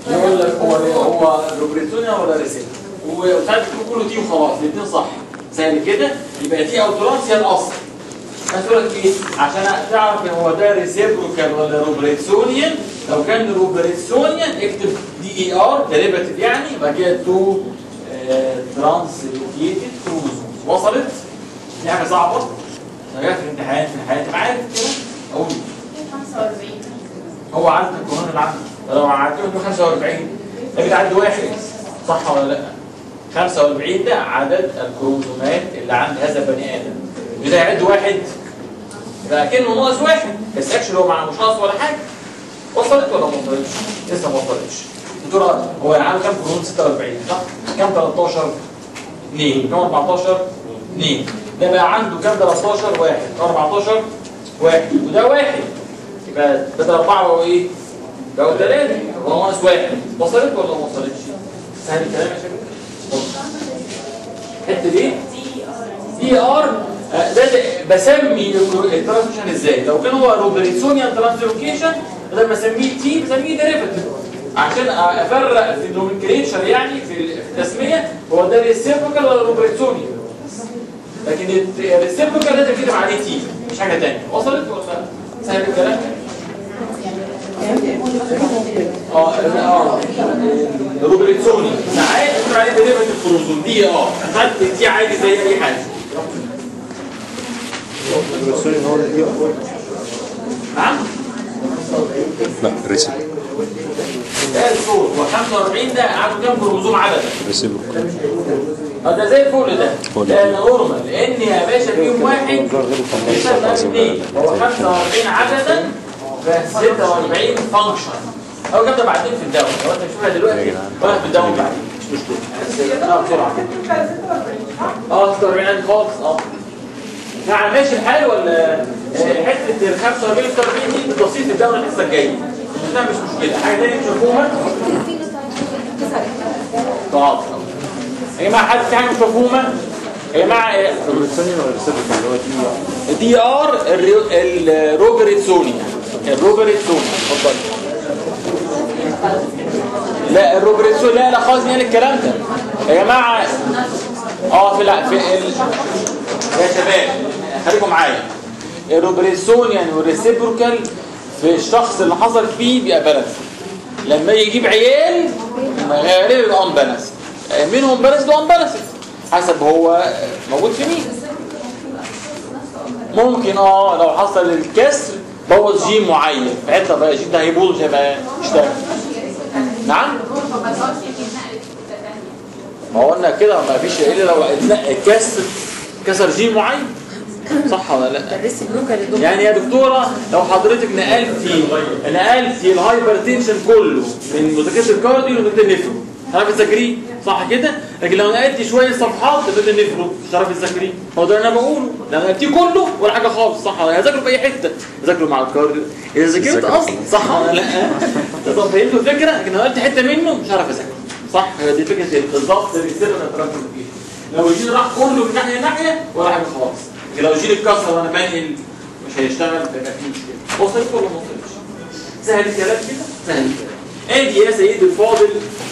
يقول لك هو هو روبرتسونيا ولا ريسيت وساعات بتقول كله تي وخلاص الاثنين صح سهل كده يبقى تي او ترانس هي الاصل بس يقول لك ايه عشان تعرف ان هو ده ريسيبروكال ولا روبرتسونيان لو كان روبرتسونيان اكتب دي اي ار ديريفاتيف يعني يبقى كده تو ترانسلوكيتد كروموزومز وصلت؟ دي حاجه صعبه جت في الامتحان في الحياه تبقى عارف كده اقول 45 هو عدد القانون العام لو عديهم 45 ده بتعدي واحد صح ولا لا 45 ده عدد الكروموسومات اللي عند هذا البني ادم اذا يعد واحد يبقى كأنه ناقص واحد بس اكشلي هو مع مش ناقص ولا حاجه وصلت ولا ما وصلتش؟ لسه ما وصلتش دكتور هو عنده كام كروموسوم 46 صح؟ كام 13 2 كام 14 2 ده بقى عنده كام 13 واحد 14 واحد وده واحد يبقى بدل أربعة بقوا إيه؟ بقوا ثلاثة هو ناقص واحد وصلت ولا ما وصلتش؟ سهل الكلام يا شباب؟ الحتة دي دي ار آه، ده ده بسمي الترانسلوكيشن ازاي؟ لو كان هو روبرتسونيان ترانسلوكيشن بدل ما اسميه تي بسميه ديريفاتيف عشان افرق في النومنكليتشر يعني في ال- في التسميه هو ده ريسيبروكال ولا روبرتسونيان لكن الريسيبروكال لازم كده عليه تي مش حاجه ثانيه وصلت ولا سهل الكلام؟ اه اه روبرتسوني ساعات بنقول عليه ديريفاتيف كروموزوم دي اه خدت دي عادي زي اي حاجه الرسول هو اللي نعم لا ريسيب ده الفول و45 ده عنده كام كروموزوم عددا ريسيب اه ده زي الفول ده فول. ده نورمال لان يا باشا فيهم واحد يسمى اثنين هو 45 عددا ف 46 فانكشن هو كده بعدين في الدواء لو انت بتشوفها دلوقتي وانا في الدواء بعدين مش مشكله اه بسرعه اه 46 عندي خالص اه نعم ماشي الحال ولا آه، حته ال 45 46 دي بتبسيط الدواء الحصه الجايه ده مش مشكله حاجه ثانيه مش مفهومه طب يا جماعه حد في حاجه مش مفهومه يا جماعه آه، الرسول ولا الرسول اللي هو دي دي ار الروبرتسوني الروبرتسوني اتفضل لا الروبرتسوني لا لا خالص مين الكلام ده يا جماعه اه في لا في ال... يا شباب خليكم معايا الروبرتسونيان والريسيبروكال في الشخص اللي حصل فيه بيبقى بالانس لما يجيب عيال غالبا يبقى امبالانس منهم بالانس وامبالانس حسب هو موجود في مين ممكن اه لو حصل الكسر بوظ جين معين في حته بقى الجين ده هيبوظ مش هيبقى يشتغل نعم ما هو قلنا كده ما فيش الا لو اتنقل كسر كسر جين معين صح ولا لا الريسيبروكال يعني يا دكتوره لو حضرتك نقلتي نقلتي الهايبر تنشن كله من مذاكره الكارديو لمذاكره النفرو هتعرفي تذاكريه صح كده لكن لو نقلتي شويه صفحات لمذاكره النفرو مش هتعرفي تذاكريه هو ده اللي انا بقوله لو نقلتيه كله ولا حاجه خالص صح ولا لا هذاكره في اي حته ذاكروا مع الكارديو اذا ذاكرت ذاكر. اصلا صح ولا لا طب فهمتوا الفكره لكن لو نقلت حته منه مش هعرف اذاكره صح هي دي فكره بالظبط السر لو الجين راح كله من ناحيه لناحيه ولا حاجه خالص لكن لو الجين اتكسر وانا بنقل مش هيشتغل يبقى في مشكله وصلت ولا ما وصلتش سهل الكلام كده سهل الكلام ادي يا سيدي الفاضل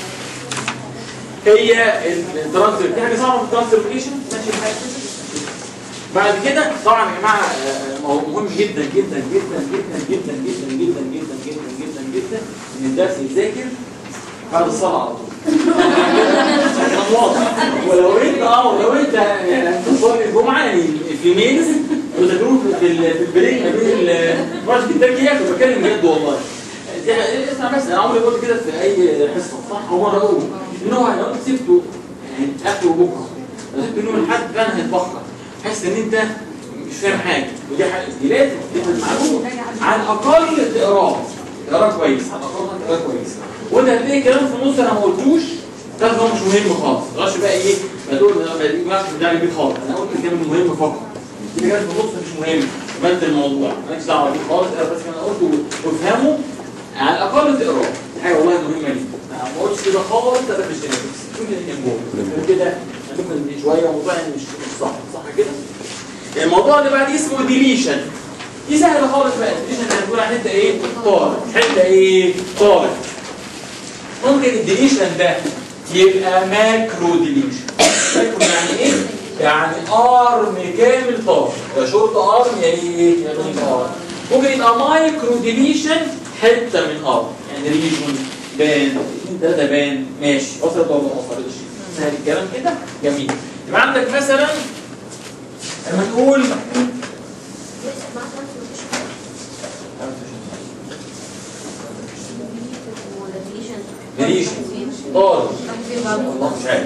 هي الترانسفير دي حاجه صعبه في الترانسفيركيشن ماشي الحال كده بعد كده طبعا يا جماعه آه، مو- مهم جدا جدا جدا جدا جدا جدا جدا جدا جدا جدا جدا ان الدرس يتذاكر بعد الصلاه على طول كلام واضح ولو انت اه ولو انت يعني هتصلي الجمعه يعني في ميلز وتذاكروه في ال- في البريك ما بين الماتش الكنتاكي ياكل بتكلم بجد والله دي ح- اسمع بس انا عمري ما قلت كده في اي حصه صح هو مره اقول ان هو لو انت سبته يعني اخره بكره لو سبته يوم الاحد فعلا هيتبخر تحس ان انت مش فاهم حاجه ودي حاجه دي لازم تبقى المعلومه على الاقل تقراه تقراه كويس على الاقل تقراه كويس وانت هتلاقي كلام في النص انا ما قلتوش ده هو مش مهم خالص ما تقعدش بقى ايه ما تقول ما تجيبش ده اللي بيه خالص انا قلت الكلام المهم فقط في كلام في النص مش مهم بنت الموضوع مالكش دعوه بيه خالص اقرا بس اللي انا قلته وافهمه على الاقل تقراه دي حاجه والله مهمه جدا انا ما قلتش كده خالص ده مش جينيتكس ممكن يهمه كده ممكن شويه موضوع يعني مش مش صح صح كده الموضوع اللي بعد اسمه ديليشن دي سهله خالص بقى ديليشن هنقول على حته ايه طارق حته ايه طارق ممكن الديليشن ده يبقى ماكرو ديليشن ماكرو يعني ايه؟ يعني ارم كامل طار يا شورت ارم يا ايه؟ يا لونج ارم ممكن يبقى مايكرو ديليشن حته من ارم يعني ريجون بان اثنين ثلاثه بان ماشي وصلت ولا ما وصلتش سهل الكلام كده جميل يبقى عندك مثلا لما نقول ديليشن طار والله مش عارف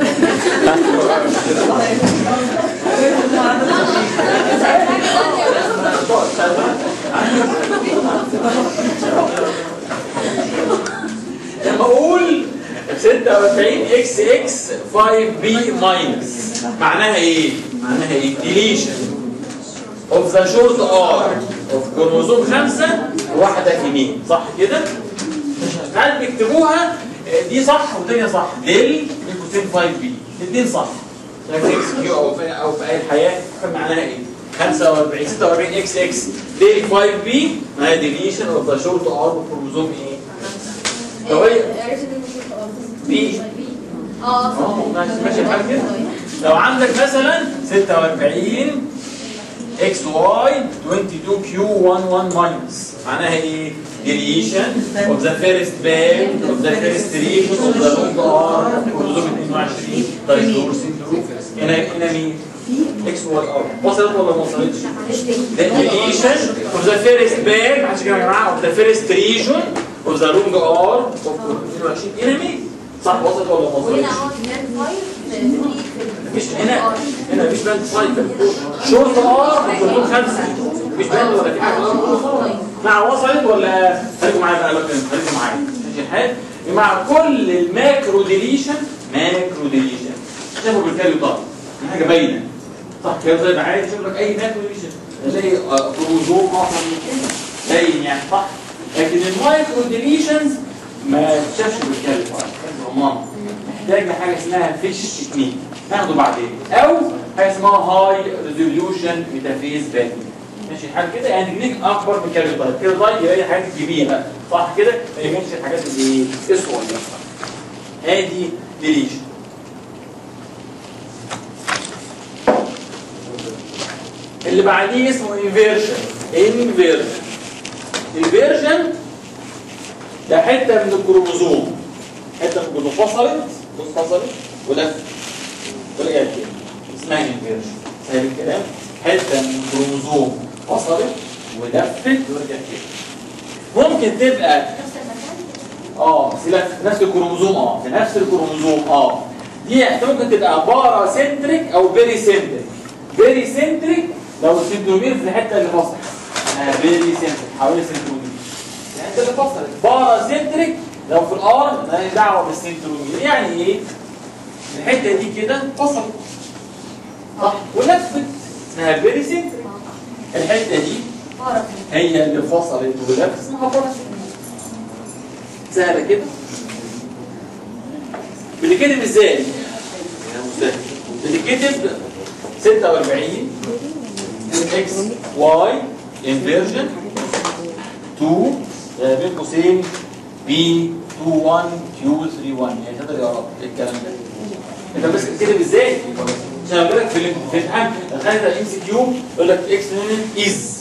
لما اقول 46 اكس اكس 5 بي ماينس معناها ايه؟ معناها ايه؟ ديليشن اوف ذا شورت ار اوف كروموزوم 5 واحده يمين صح كده؟ ساعات بيكتبوها آه، دي صح والثانيه صح ديل قوسين 5 بي الاثنين صح اكس كيو او في او في اي الحياه كان معناها ايه؟ 45 46 اكس اكس ديل 5 بي معناها ديليشن اوف ذا شورت ار اوف كروموزوم ايه؟ لو هي بي اه اه ماشي ماشي الحال كده لو عندك مثلا 46 اكس واي 22 كيو 11 ماينس معناها ايه؟ ديليشن اوف ذا فيرست باند اوف ذا فيرست ريجن اوف ذا لونج ار كروموزوم 22 دايزور سيندروم هنا هنا مين؟ اكس واي ار وصلت ولا ما وصلتش؟ ده ديليشن اوف ذا فيرست باند معلش كده يا جماعه اوف ذا فيرست ريجن اوف ذا لونج ار اوف 22 هنا مين؟ صح وصلت ولا ما وصلتش؟ وهنا اه كمان فايف مش هنا هنا مش باند سايكل شورت ار وكلهم خمسه مش باند ولا في حاجه مع وصلت ولا خليكم معايا بقى لكن خليكم معايا ماشي الحال مع كل الماكرو ديليشن ماكرو ديليشن شافوا بالكاليو طبعا دي حاجه باينه صح كده زي ما عادي شوف لك اي ماكرو ديليشن تلاقي آه، كروموزوم اخر من كده باين يعني صح لكن المايكرو ديليشنز ما تشافش بالكاليو طبعا محتاج لحاجه اسمها فيش تكنيك ناخده بعدين او حاجه اسمها هاي ريزوليوشن ميتافيز باك ماشي الحال كده يعني تكنيك اكبر من كاليو طيب كده طيب يبقى هي حاجات كبيره صح كده ما يهمش الحاجات اللي اسود ادي ديليشن اللي بعديه اسمه انفيرجن انفيرجن انفيرجن ده حته من الكروموزوم حته من الكروموزوم فصلت بص فصلت ولفت ورجعت تاني اسمها انفيرجن سهل الكلام حته من الكروموزوم فصلت ولفت ورجعت تاني ممكن تبقى اه في لف- نفس الكروموزوم اه في نفس الكروموزوم اه دي ممكن تبقى بارا سنتريك او بيري سنتريك بيري سنتريك لو السنترومير في الحته اللي فصلت آه بيري سنتريك حوالي السنترومير الحته اللي فصلت بارا سنتريك لو في الارم مالهاش دعوه بالسنترومير يعني ايه؟ الحته دي كده فصلت صح ولفت اسمها بيري سنتريك الحته دي هي اللي فصلت ولفت اسمها بارا سنتريك سهلة كده بنتكتب ازاي؟ يا مسهل بنتكتب 46 اكس واي انفيرجن 2 آه، بين قوسين بي 2 1 كيو 3 1 يعني تقدر يقرا ايه الكلام ده انت بس بتكتب ازاي؟ عشان اقول لك في ال- في الامتحان دخلت الام سي كيو يقول لك اكس از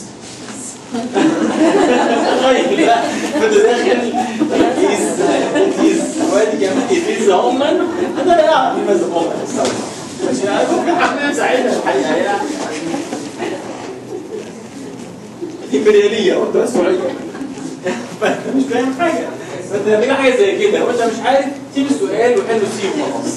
طيب لا كنت داخل تركيز تركيز وادي كمان تركيز هم انا لا اعرف لماذا هم مش عارف ممكن حد يساعدنا الحقيقه يعني امبرياليه وانت مسؤوليه فانت مش فاهم حاجه فانت لما يجي حاجه زي كده وانت مش عارف سيب السؤال وحل سي وخلاص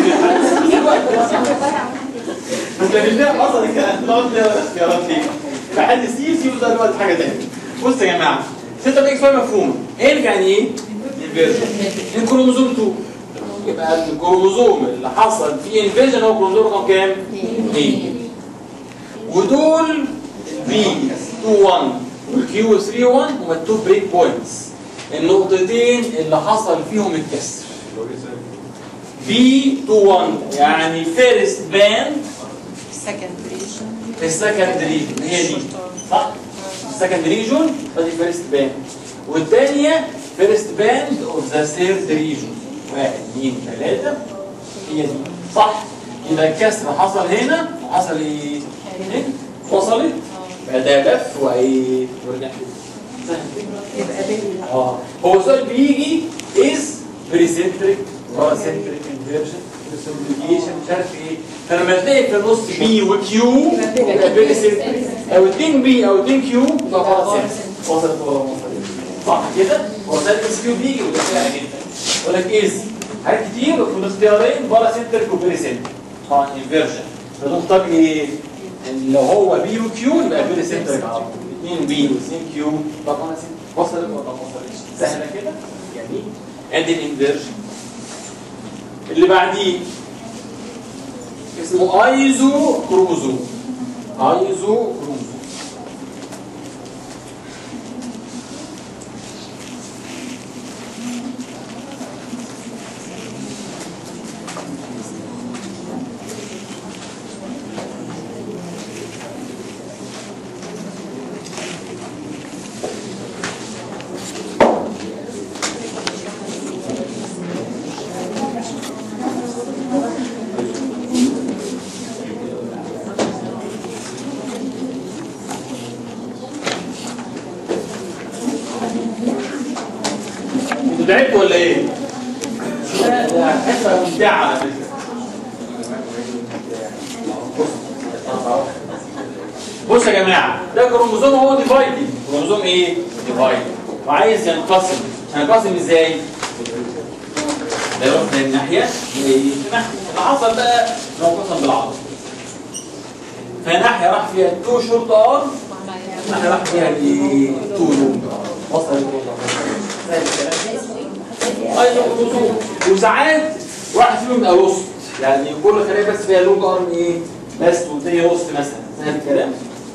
انت مش فاهم اصلا الكلام تقعد تلاقي اختيارات ليه يبقى حل سي سي وده دلوقتي حاجه ثانيه بص يا جماعه 6 اكس واي مفهوم ايه يعني ايه؟ انفيرجن الكروموزوم 2 يبقى الكروموزوم اللي حصل فيه انفيرجن هو كروموزوم رقم كام؟ 2 ودول البي 2 1 والكيو 3 1 هما التو بريك بوينتس النقطتين اللي حصل فيهم الكسر بي 2 1 يعني فيرست باند في السكند ريجون هي دي صح؟ السكند ريجون ادي فيرست باند والثانيه فيرست باند اوف ذا ثيرد ريجن واحد اثنين ثلاثة هي دي صح يبقى الكسر حصل هنا وحصل ايه؟ هنا وصلت بقى ده لف وايه ورجع سهل يبقى بين اه هو السؤال بيجي از بريسنتريك باراسنتريك انفيرجن سمبليكيشن مش عارف ايه فلما تلاقي في النص بي وكيو يبقى بريسنتريك او 2 بي او 2 كيو يبقى باراسنتريك وصلت ولا ما وصلتش صح كده؟ هو ده الاس كيو بيجي وده سهل جدا يقول لك از حاجات كتير وفي الاختيارين باراسنتريك وبريسنتريك طبعا انفيرجن فتختار ايه؟ إن لو هو بي وكيو يبقى بريسنتريك على طول 2 بي و2 كيو طب انا وصلت ولا ما وصلتش سهله كده جميل ادي الانفيرجن اللي بعديه اسمه ايزو كروموزوم ايزو كروموزوم انتوا تعبتوا ولا ايه؟ لا ده حته ممتعه على فكره بص يا جماعه ده كروموزوم هو ديفايدنج كروموزوم ايه؟ ديفايد وعايز ينقسم هينقسم ازاي؟ ده يروح من الناحيه اللي حصل بقى لو انقسم بالعرض فناحيه راح فيها تو شورت ار ناحيه راح فيها الايه؟ تو لونج ار وصلت ولا ايوه كروموزوم وساعات واحد فيهم يبقى وسط يعني كل خليه بس فيها لونج ارم ايه بس والتانية وسط مثلا فاهم الكلام؟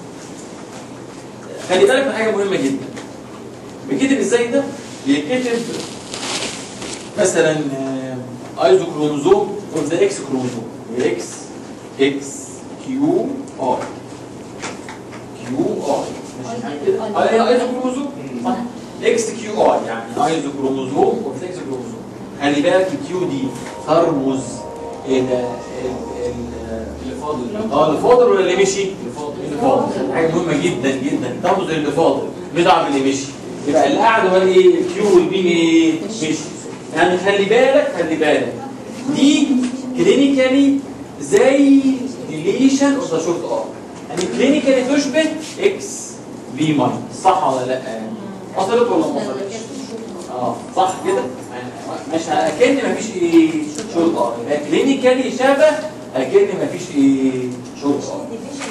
خلي بالك من حاجه مهمه جدا بيتكتب ازاي ده؟ بيتكتب مثلا ايزو كروموزوم اوف ذا اكس كروموزوم اكس اكس كيو ار كيو ار ماشي معايا كده؟ اه هي ايزو كروموزوم صح اكس كيو ار يعني ايزو كروموزوم اوف اكس كروموزوم خلي بالك الكيو دي ترمز الى ال- ال- اللي فاضل اه اللي فاضل ولا اللي مشي؟ اللي فاضل حاجه مهمه جدا جدا ترمز اللي فاضل بيضع باللي مشي يبقى اللي قاعد هو الايه؟ الكيو والبي ايه؟ مشي يعني خلي بالك خلي بالك دي كلينيكالي زي ديليشن اوف ذا شورت ار يعني كلينيكالي تشبه اكس بي ماينس صح ولا لا؟ وصلت ولا ما وصلتش؟ اه صح كده؟ مش اكن مفيش ايه شورت ار يبقى كلينيكالي شبه اكن مفيش ايه شورت ار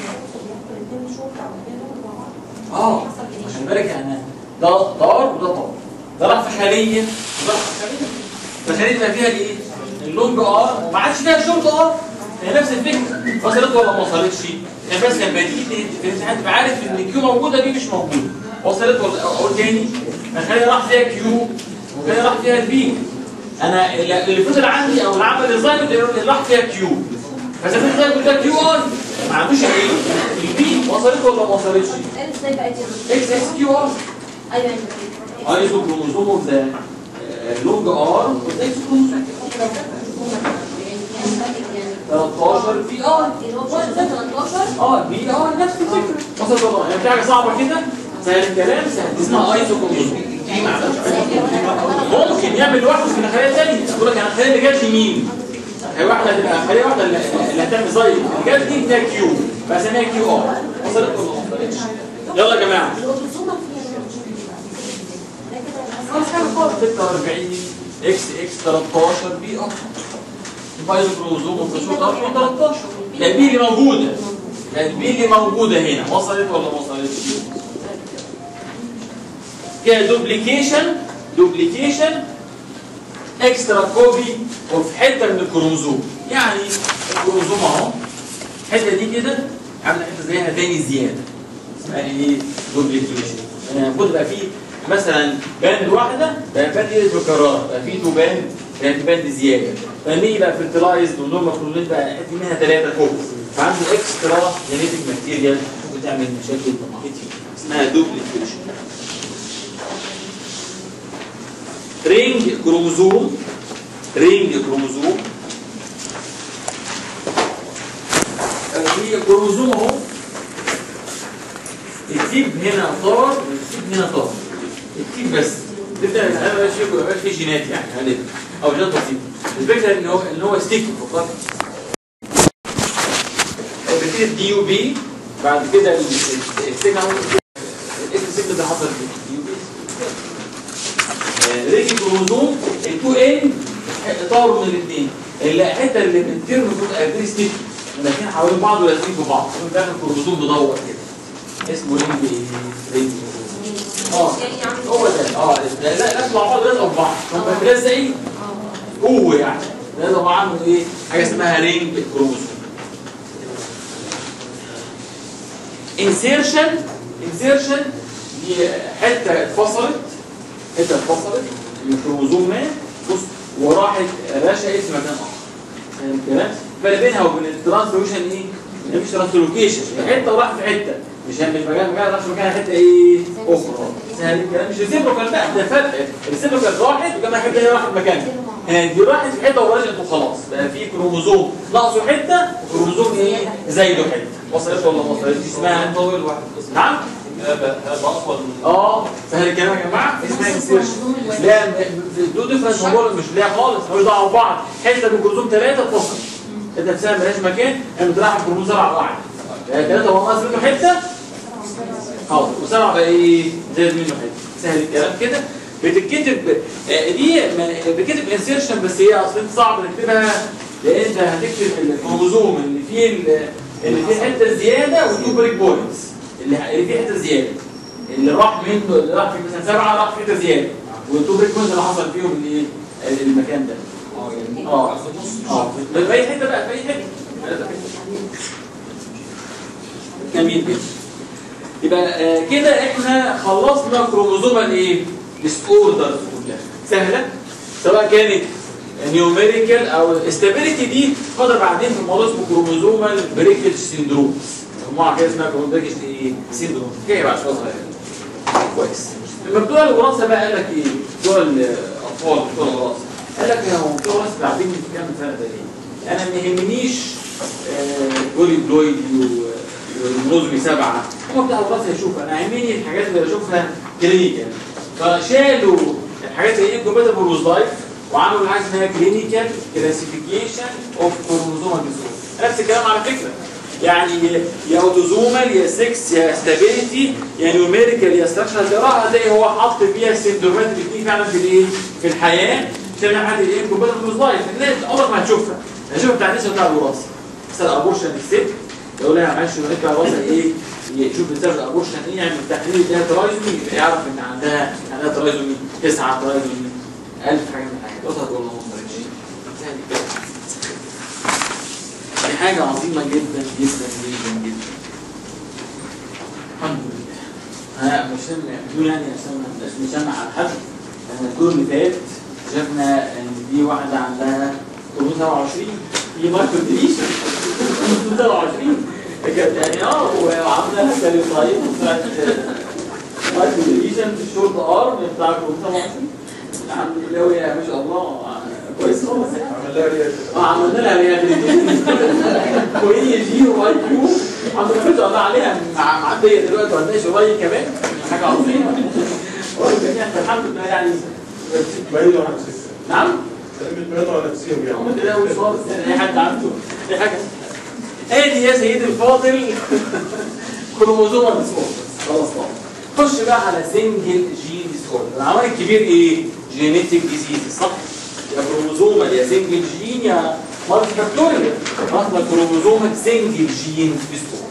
اه عشان بالك يعني ده دار وده طار ده راح في خليه وده راح في خليه فالخليه تبقى فيها الايه؟ اللونج ار وما عادش فيها شورت ار هي نفس الفكره وصلت ولا ما وصلتش؟ يعني بس لما تيجي في الامتحان تبقى عارف ان الكيو موجوده دي مش موجوده وصلت ولا اقول تاني الخليه راح فيها كيو وخليه راح فيها البي انا اللي اللي فضل عندي او العمل الظاهر اللي راح فيها كيو فاذا كنت زي ده كيو ار ما عندوش ايه؟ البي وصلت ولا ما وصلتش؟ ازاي بقى دي اكس اكس كيو ار ايوه انت ايزو كروموزوم اوف ذا لونج ار اكس كروموزوم 13 في ار اللي هو 13 اه بي ار نفس الفكره وصلت ولا يعني في حاجه صعبه كده سهل الكلام سهل اسمها ايزو كروموزوم دي معلش ممكن يعمل لوحده في الخلايا الثانيه يقول لك انا الخلايا اللي جات لي مين؟ هي واحده هتبقى خليه واحده اللي اللي هتعمل زي اللي جات دي فيها كيو بسميها كيو ار وصلت ولا ما وصلتش؟ يلا يا جماعه 46 اكس اكس 13 بي ار بايزو كروموزوم وفصول 13 يعني البي اللي موجوده يعني البي اللي موجوده هنا وصلت ولا ما وصلتش؟ فيها دوبليكيشن دوبليكيشن اكسترا كوبي وفي حته من الكروموزوم يعني الكروموزوم اهو الحته دي كده عامله حته زيها تاني زياده اسمها ايه؟ دوبليكيشن يعني المفروض يبقى فيه مثلا باند واحده بقى باند دي مكرره بقى فيه تو باند يعني باند زياده فلما يبقى فيرتلايزد ودول مفروضين بقى في منها ثلاثه فوق فعنده اكسترا جينيتك ماتيريال ممكن تعمل مشاكل كتير اسمها دوبليكيشن رينج كروموزوم رينج كروموزوم هي كروموزوم اهو التيب هنا طار والتيب هنا طار التيب بس تبدا انا ماشي ما بقاش فيه جينات يعني غالبا او جينات بسيطه الفكره ان هو ان هو ستيك فقط بتبتدي الدي يو بي بعد كده ال- ال- السيجنال الاكس سيجنال ده حصل في الدي يو بي ريجي كروموزوم ال 2 ان طاروا من الاثنين الحته اللي بتطير من فوق ستيك لكن حوالين بعض ولازقين في بعض ده الكروموزوم مدور كده اسمه رينج ايه؟ رينج اه هو ده اه لا لا لازم مع بعض لازم في بعض هم ملزقين قوه يعني لازم عامل ايه؟ حاجه اسمها رينج كروموزوم انسيرشن انسيرشن دي حته اتفصلت حته اتفصلت من كروموزوم ما بص وراحت رشقت في مكان اخر فاهم الكلام؟ الفرق بينها وبين الترانسلوكيشن ايه؟ هي مش ترانسلوكيشن هي حته وراحت في حته مش هي مش مكان مكان راح في مكان حته ايه؟ اخرى سهل الكلام مش ريسيبروكال بقى ده فرق الريسيبروكال راحت وكمان حته هي راحت مكانها يعني دي راحت في حته ورجعت وخلاص بقى في كروموزوم ناقصه حته وكروموزوم ايه؟ زايده حته وصلت ولا ما وصلتش اسمها طويل واحد نعم؟ هذا هذا اطول من اه سهل الكلام يا جماعه اسمها انسيرشن لا دو ديفرنس موضوع مش لا خالص ملوش دعوه ببعض حته من كروموزوم ثلاثه اتفصل انت بسبب ملهاش مكان قامت رايحه كروموزوم سبعه واحد ثلاثه هو ناقص منه حته حاضر وسبعه بقى ايه زاد منه حته سهل الكلام كده بتتكتب آه، دي ما- بتكتب انسيرشن بس هي اصلا صعب نكتبها لان انت هتكتب الكروموزوم اللي فيه ال- اللي فيه حته زياده وتو بريك بوينتس اللي اللي فيه حته زياده اللي راح منه اللي راح في مثلا سبعه راح في حته زياده والتو بريك بوينتس اللي حصل فيهم الايه المكان ده اه اه في اي حته بقى في اي حته جميل جدا يبقى آه، كده احنا خلصنا كروموزومال ايه؟ ديس اوردرز كلها سهله سواء كانت نيوميريكال او الاستابيليتي دي خدها بعدين في موضوع اسمه كروموزومال بريكج سيندرومز مجموعه كده اسمها كروموزومال بريكج ايه؟ سيندروم جاي بعد شويه صغيره كويس لما بتوع الوراثه بقى قال لك ايه؟ بتوع الاطفال بتوع الوراثه قال لك يا هو بتوع الوراثه تعبين من كام سنه ده ليه؟ انا ما يهمنيش آه، بولي بلويد والنظمي سبعه هم بتاع الوراثه يشوف انا يهمني الحاجات اللي بشوفها كلينيكال فشالوا الحاجات اللي هي كومباتبل ويز لايف وعملوا حاجه اسمها كلينيكال كلاسيفيكيشن اوف كروموزومال ديسوردر نفس الكلام على فكره يعني يا اوتوزومال يا 6 يا ستابيليتي يا نيوميريكال يا ستراكشر القراءه زي هو حط فيها السندرومات اللي بتيجي فعلا في الايه؟ في الحياه عشان حد ايه كومباتبل ويز لايف الناس عمرك ما هتشوفها هتشوفها بتاع الناس بتاع الوراثه مثلا ابورشن الست يقول لها معلش بتاع الوراثه ايه؟ يشوف بسبب الابورشن ايه يعمل تحليل ده ترايزومي يبقى يعرف ان عندها عندها ترايزومي تسعه ترايزومي 1000 حاجه من الحاجات وصلت ولا ما وصلتش؟ سهل كده. دي حاجة عظيمة جدا جدا جدا جدا الحمد لله ها مش بدون يعني عشان ما نبقاش نشمع على حد احنا الدور اللي فات شفنا ان دي واحدة عندها 27 في مايكرو ديليشن 27 كانت يعني اه وعاملة كاليوتايب وطلعت مايكرو ديليشن في الشورت ارم بتاع 27 الحمد لله وهي ما شاء الله كويس خالص اه عملنا لها ريهابيليتيشن وهي جي واي كيو الحمد لله ما شاء الله عليها مع معديه دلوقتي وعندها شويه كمان حاجه عظيمه والجميع الحمد لله يعني بعيدوا عن نفسهم نعم بعيدوا عن نفسهم يعني هم كده أول خالص يعني اي حد عنده اي حاجه ادي يا سيدي الفاضل كروموزوم ديسوردر خلاص طبعا خش بقى على سنجل جين ديسوردر العوامل الكبير ايه؟ جينيتك ديزيز صح؟ يا كروموزومال يا سنجل جين يا مالتي فاكتوريال احنا كروموزومال سنجل جين ديسوردر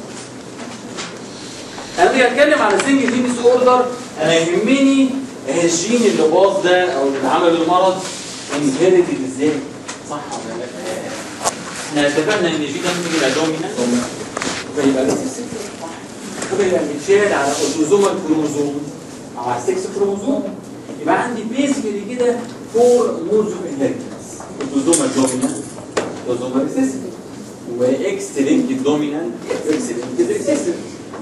انا باجي اتكلم على سنجل جين ديسوردر انا يهمني الجين اللي باظ ده او اللي عمل المرض انهيرتد ازاي صح ولا لا احنا اتفقنا ان الجين ده ممكن يبقى دومينانت فيبقى ريسيسيف صح فيبقى متشال على اوتوزومال كروموزوم او على 6 كروموزوم يبقى عندي بيسكلي كده فور مودز اوف انهيرتنس اوتوزومال دومينانت اوتوزومال ريسيسيف واكس لينك دومينانت اكس لينك ريسيسيف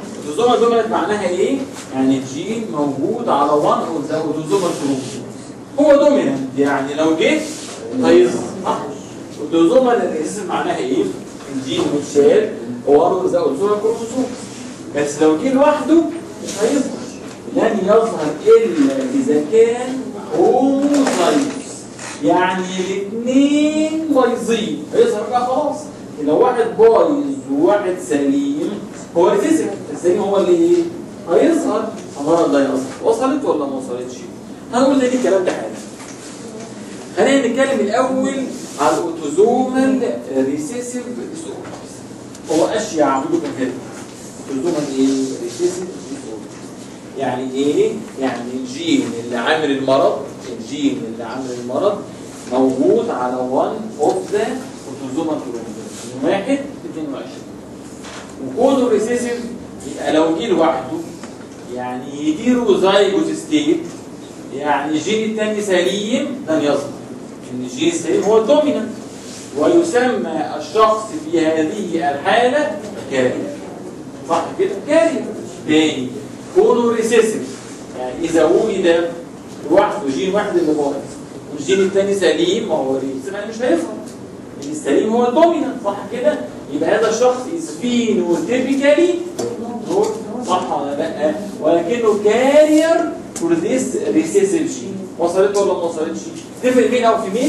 اوتوزومال دومينانت معناها ايه؟ يعني الجين موجود على 1 اوف ذا اوتوزومال كروموزوم هو دومينانت يعني لو جه هيظهر صح والدوزوما الريسيسيف معناها ايه؟ الجين متشال هو زي اوزوما كروموسوم بس لو جه لوحده مش هيظهر لن يظهر الا اذا كان هوموزايجوس يعني الاثنين بايظين هيظهر بقى خلاص لو واحد بايظ وواحد سليم هو ريسيسيف السليم هو اللي ايه؟ هيظهر المرض ده يظهر وصلت ولا ما وصلتش؟ هنقول زي الكلام ده حاجه خلينا نتكلم الاول على الاوتوزومال ريسيسيف ديسوردرز هو اشيع عندكم كده اوتوزومال ايه ريسيسيف ديسوردرز يعني ايه يعني الجين اللي عامل المرض الجين اللي عامل المرض موجود على 1 اوف ذا اوتوزومال كروموسوم من 1 ل 22 وكونه ريسيسيف يبقى لو جه لوحده يعني يديروا زايجوت ستيت يعني الجين الثاني سليم لن يظهر ان الجين السليم هو الدومينانت ويسمى الشخص في هذه الحالة كارير صح كده كارير تاني كونه ريسيسيف يعني اذا وجد لوحده جين واحد اللي بايظ والجين الثاني سليم ما هو ريسيسيف يعني مش هيظهر لان السليم هو الدومينانت صح كده يبقى هذا الشخص از فينوتيبيكالي صح ولا لا ولكنه كارير فور ذيس ريسيسيف جين وصلت ولا ما وصلتش تفرق مين او في مين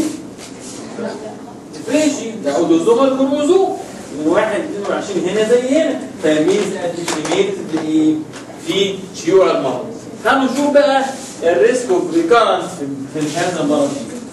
تفرقش ده اوتوزومال كروموزوم من 1 22 هنا زي هنا فميز اديشنيت ايه في شيوع المرض تعالوا نشوف بقى الريسك اوف ريكارنس في في هذا المرض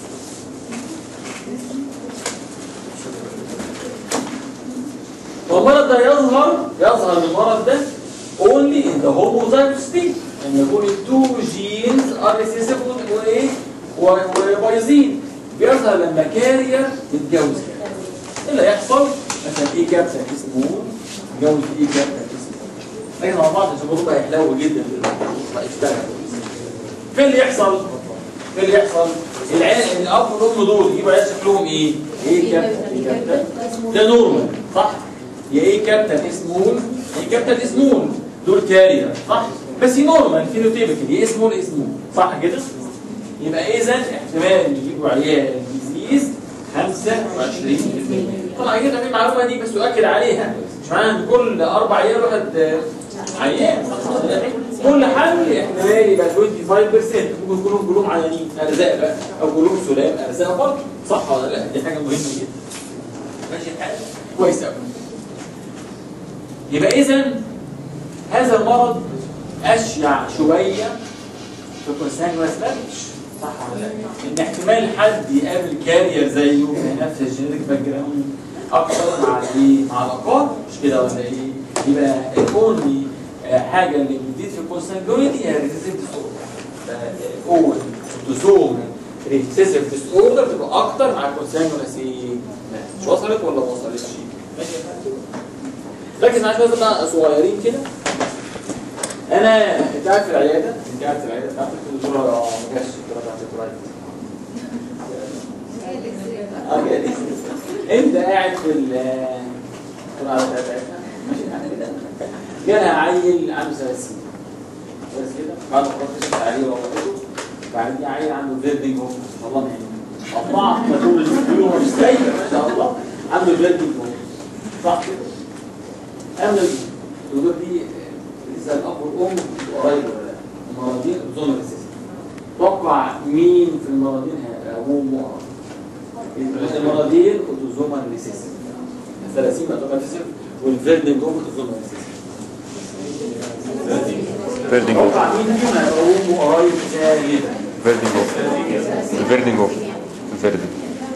والمرض ده يظهر يظهر المرض ده only in the homozygous state ان يكون التو جينز ار ريسيسيف وايه وبايظين بيظهر لما كارير يتجوز كارير ايه اللي هيحصل مثلا ايه كابسه اسمه يتجوز ايه كابسه اسمه لكن مع بعض عشان الموضوع هيحلو جدا هيشتغل فين اللي يحصل؟ فين اللي يحصل؟ العيال الاب والام دول يجيبوا عيال شكلهم ايه؟ ايه كابتن ايه كابتن ده نورمال صح؟ يا ايه كابتن اسمول ايه كابتن اسمول دول كارير صح؟ بس نورمال فينوتيبيكال يا اسمول اسمول صح كده؟ يبقى اذا احتمال يجيبوا عيال ديزيز 25% طبعا كده في المعلومه دي بس اؤكد عليها مش معنى ان كل اربع عيال واحد آه، عيان كل حمل احتمال يبقى 25% ممكن يكونوا كلهم عيانين ارزاق بقى او كلهم سلام ارزاق برضه صح ولا لا دي حاجه مهمه جدا ماشي الحال كويس قوي يبقى اذا هذا المرض اشيع شويه في كونسانجوس ماتش صح ولا لا؟ ان احتمال حد يقابل كارير زيه في نفس الجينيتك باك جراوند اكتر مع الايه؟ مع الاقوال مش كده ولا ايه؟ يبقى الاونلي حاجه اللي بتزيد في الكونسانجويتي هي ريسيسيف ديس اوردر اول اوتوزوم ريسيسيف ديس اوردر بتبقى اكتر مع الكونسانجويس ايه؟ مش وصلت ولا ما وصلتش؟ ماشي يا فندم؟ ركز معايا شويه بقى صغيرين كده انا انت قاعد في العياده انت قاعد في العياده بتاعتك الدكتوره اه ما جاش الدكتوره بتاعتك قريب اه جالي انت قاعد في ال الدكتوره على بتاعتها ماشي جالها عيل عنده ثلاث سنين بس كده بعد ما خلصت عليه ووضعته بعدين جه عيل عنده فيردنج هو ما شاء الله يعني الله طول الفيديو مش سايبه ما شاء الله عنده فيردنج هو صح كده اما الدكتور دي لسه الاب والام قريب ولا لا المرضين زون الاساسي توقع مين في المرضين هيبقى ابوهم وقريب المرضين اوتوزوما ريسيسيف الثلاثين اوتوماتيسيف والفيردنج هم اوتوزوما ريسيسيف فيردنج اوف توقع مين فيهم هيبقى ابوهم قريب غالبا فيردنج اوف الفيردنج اوف الفيردنج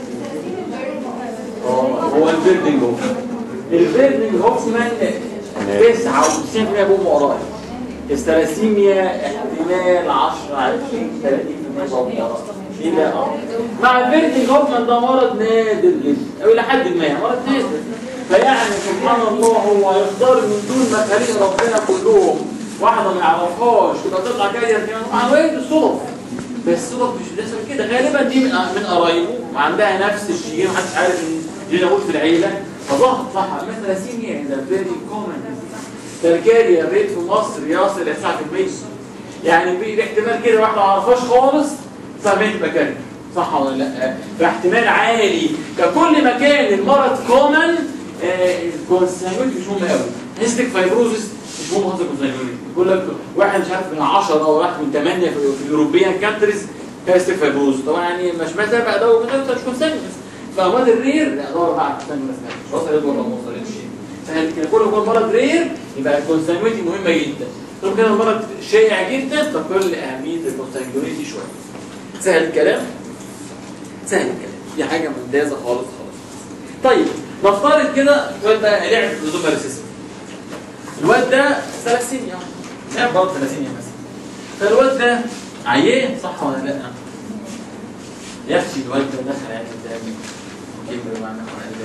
هو الفيردنج هوف الفيردنج هوفمان 99% ابوهم قريب الثلاسيميا احتمال 10 20 30% بابهم قريب ليه بقى؟ اه مع الفيردنج هوفمان ده مرض نادر جدا او الى حد ما مرض نادر فيعني سبحان الله هو يختار من دون ما خليق ربنا كلهم واحده ما يعرفهاش تبقى تطلع كارير كمان مع وين الصدف بس الصدف مش بتحصل كده غالبا دي من من قرايبه وعندها نفس الجين محدش عارف ان دي موجود في العيله فظهر صح مثل ثلاسيميا ده فيري كومن الكارير ريت في مصر يصل ل 9% يعني في احتمال كده واحده ما اعرفهاش خالص صعبين تبقى كارير صح ولا لا؟ فاحتمال عالي ككل ما كان المرض كومن الكونسنجويتي مش مهم قوي هيستيك فايبروزس مش مهم خالص الكونسنجويتي بيقول لك واحد مش عارف من 10 او واحد من 8 في في الاوروبيان كانتريز هيستيك فايبروزس طبعا يعني مش متابع ده وكده مش كونسنجويتي فامراض الرير لا دور بقى على الكونسنجويتي مش وصلت ولا ما وصلتش سهل كده كل ما يكون مرض رير يبقى الكونسنجويتي مهمه جدا طب كده المرض شائع جدا تقل اهميه الكونسنجويتي شويه سهل الكلام سهل الكلام دي حاجه ممتازه خالص خالص طيب نفترض كده الواد ده لعب في نظام ريسيسيف الواد ده ثلاثينيا لعب برضه ثلاثينيا مثلا فالواد ده عيان صح ولا لا؟ يخشي الواد ده دخل يعني قدامي كبر معنا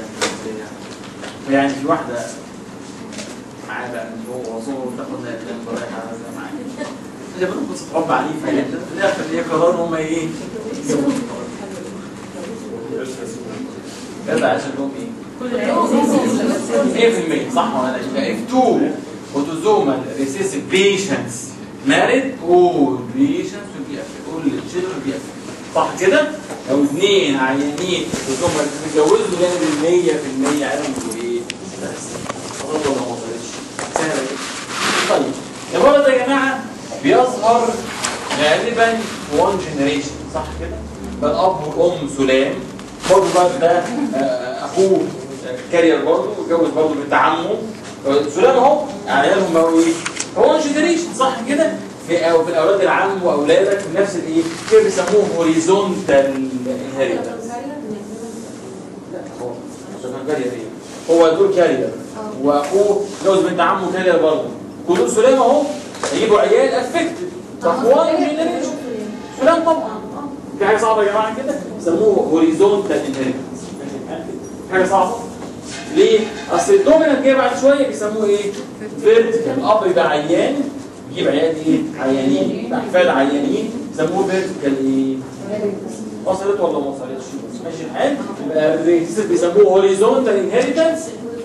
يعني في واحده معاه بقى من فوق وصور تاخد لها كلام رايحه زي معايا هي بقى قصه حب عنيفه جدا في الاخر هي قرروا هم ايه؟ يجيبوا كذا عشان لهم ايه؟ 100% صح ولا لا؟ يبقى if two autosomal recessive patients married all patients will be affected all children will be affected صح كده؟ لو اثنين عيانين autosomal اتجوزوا لازم 100% عيالهم ايه؟ غلط ولا ما وصلتش؟ سهله جدا طيب المرض ده يا جماعه بيظهر غالبا في وان جنريشن صح كده؟ بقى الاب والام سلام برضه بقى ده آه، اخوه كارير برضه اتجوز برضه بنت عمه سلام اهو عيالهم بقوا ايه؟ هو جنريشن صح كده؟ في أو في الاولاد العم واولادك نفس الايه؟ كده بيسموه هوريزونتال انهيرتنس لا هو ده كان كارير ايه؟ هو دول كارير واخوه جوز بنت عمه كارير برضه كلهم سلام اهو هيجيبوا عيال افكتد طب وان جنريشن سلام طبعا دي حاجه صعبه يا جماعه كده يسموه هوريزونتال انهيرتنس حاجه صعبه ليه؟ اصل الدومينانت جاي بعد شويه بيسموه ايه؟ فيرتيكال الاب يبقى عيان يجيب عيال ايه؟ عيانين يبقى احفاد عيانين يسموه فيرتيكال ايه؟ وصلت ولا ما وصلتش؟ ماشي الحال يبقى الريسيس بيسموه هوريزونتال انهيرتنس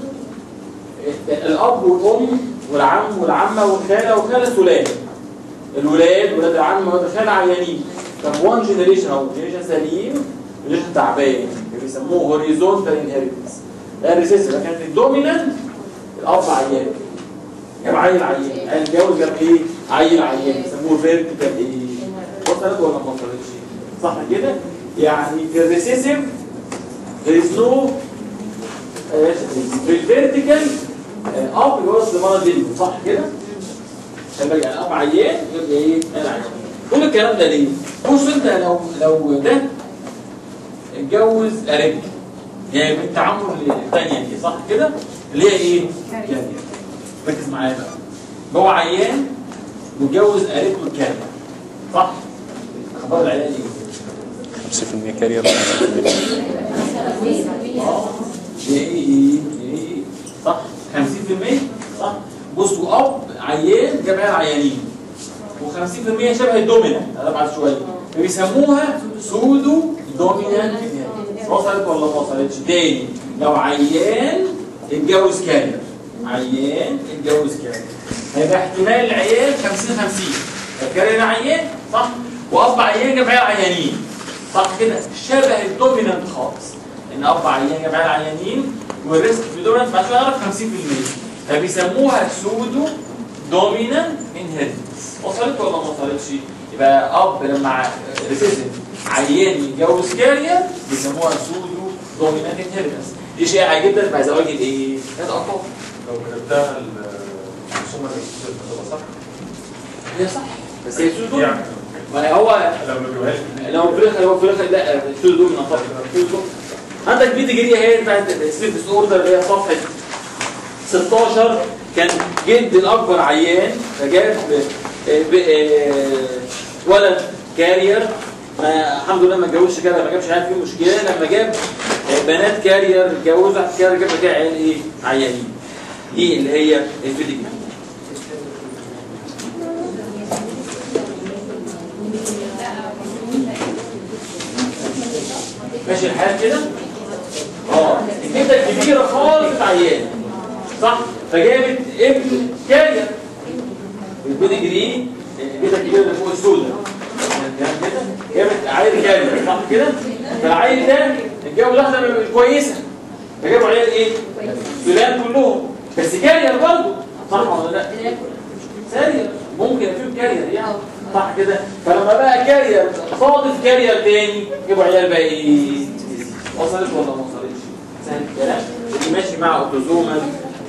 الاب والام والعم والعمه والخاله والخاله سلام الولاد ولاد العم ولاد الخاله عيانين طب وان جنريشن او جنريشن سليم جنريشن تعبان بيسموه هوريزونتال انهيرتنس ده الريسيس ده كانت الدومينانت الاب عيان جاب عيل عيان الجوز جاب ايه عيل عيان يسموه فيرتيكال ايه وصلت ولا ما وصلتش صح كده يعني في الريسيسيف there is no آه، في الفيرتيكال آه، اب يوصل لمرض جلده صح كده عشان يعني اب عيان يبقى ايه قال عيان كل الكلام ده ليه بص انت لو لو ده اتجوز قريبته يعني بنت عمه الثانيه دي صح كده اللي هي ايه كارير ركز معايا بقى هو عيان واتجوز قريبته الكارير صح اخبار العيال ايه 5% كارير 5% اه ايه ايه ايه ايه صح 50% صح بصوا اب عيان جاب عيال عيانين و50% شبه الدومينانت انا بعد شويه بيسموها سودو دومينانت وصلت ولا ما وصلتش تاني لو عيان اتجوز كارير عيان اتجوز كارير هيبقى احتمال العيان 50 50 الكارير عيان صح واب عيان جاب عيال عيانين صح كده شبه الدومينانت خالص ان اب عيان جاب عيال عيانين والريسك في الدومينانت بعد شويه يعرف 50% فبيسموها سودو دومينانت انهيرتنس وصلت ولا ما وصلتش؟ يبقى اب لما ريسيسيف عيان يتجوز كارير بيسموها سودو دومينانت انهيرتنس دي شائعه جدا مع زواج الايه؟ الاطفال لو كتبتها الرسوم الرئيسية صح؟ هي صح بس هي سودو يعني ما هو لو ما جبهاش لو في الاخر هو في الاخر لا سودو دومينانت طبعا سودو عندك بي ديجري اهي بتاعت سليب ديس اوردر اللي هي صفحه 16 كان جد الاكبر عيان فجاب آه، ب- آه، ولد كارير ما الحمد لله ما اتجوزش كده ما جابش عيال فيه مشكله لما جاب آه، بنات كارير اتجوزوا واحد كارير جاب كده عيال ايه عيانين دي اللي هي الفيديو ماشي الحال كده اه الجده الكبيره خالص عيان صح فجابت ابن كارير البيدجري الجده الكبيره اللي فوق السوداء يعني كده جابت عيل كامل صح كده فالعيل ده الجو واحده مش كويسه فجابوا عيال ايه سلال كلهم بس كارير برضه صح ولا لا سارير ممكن فيهم كارير يعني صح كده فلما بقى كارير صادف كارير تاني يبقوا عيال بقى ايه وصلت ولا ما وصلتش سهل الكلام اللي ماشي مع اوتوزومال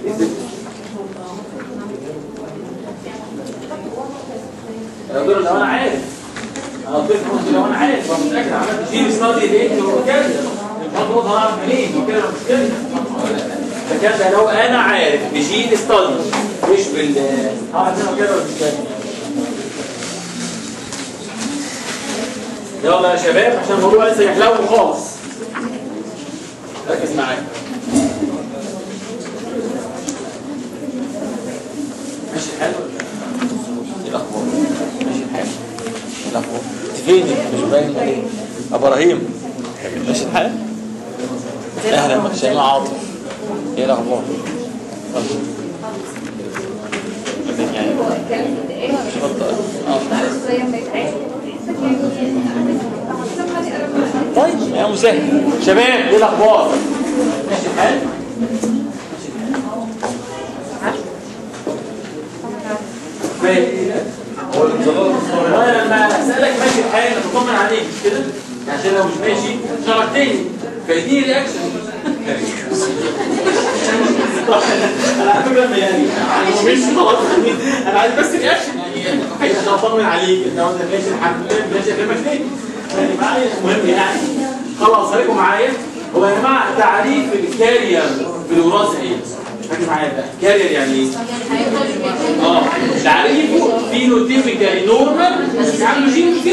يا دكتور لو انا عارف انا قلت لكم لو انا عارف ومتاكد عملت جين ستادي ليه هو كده مش هتقول هعرف منين هو كده مش كده فكان ده لو انا عارف بجين ستادي مش بال هعرف منه كده ولا مش كده يلا يا شباب عشان الموضوع لسه يحلو خالص ركز معايا ماشي حلو ايه الاخبار ماشي الحال ايه الاخبار انت فين مش باين ليه ابو ابراهيم ماشي الحال اهلا شيماء عاطف ايه الاخبار اتفضل. يعني مش اتفضل اه طيب يا مسهل شباب ايه الاخبار ماشي الحال ماشي الحال هو الانزلاق الصغير وانا لما اسالك ماشي الحال بطمن عليك مش كده عشان لو مش ماشي شرحتني فيديني رياكشن انا على فكره يعني يعني مش خلاص انا عايز بس رياكشن يعني عشان اطمن عليك ان هو انت ماشي الحمد لله ماشي افهمك تاني يعني معايا المهم يعني خلاص خليكم معايا هو يا جماعه تعريف الكارير في الوراثه ايه؟ ركز معايا بقى كارير يعني ايه؟ اه تعريفه فينوتيبيكالي نورمال بس عنده جين مش كده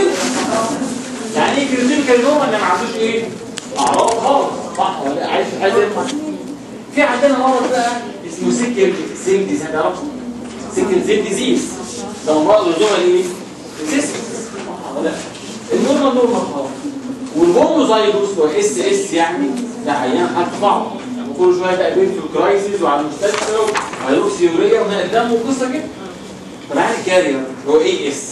يعني ايه فينوتيبيكالي نورمال ما عندوش ايه اعراض خالص صح ولا لا؟ عايش في حاجه زي ما- في عندنا مرض بقى اسمه سيكل سيل ديزيز هتعرفوا سيكل سيل ديزيز ده مرض الزمن ايه سيسكس صح ولا لا النورمال نورمال خالص والهوموزايجوس اللي هو اس اس يعني ده عيان حالته صعبه يعني كل شويه بقى بيت في الكرايسيس وعلى المستشفى وهيدروكسيوريا وهنا الدم وقصه كده فالعيان الكارير اللي هو اي اس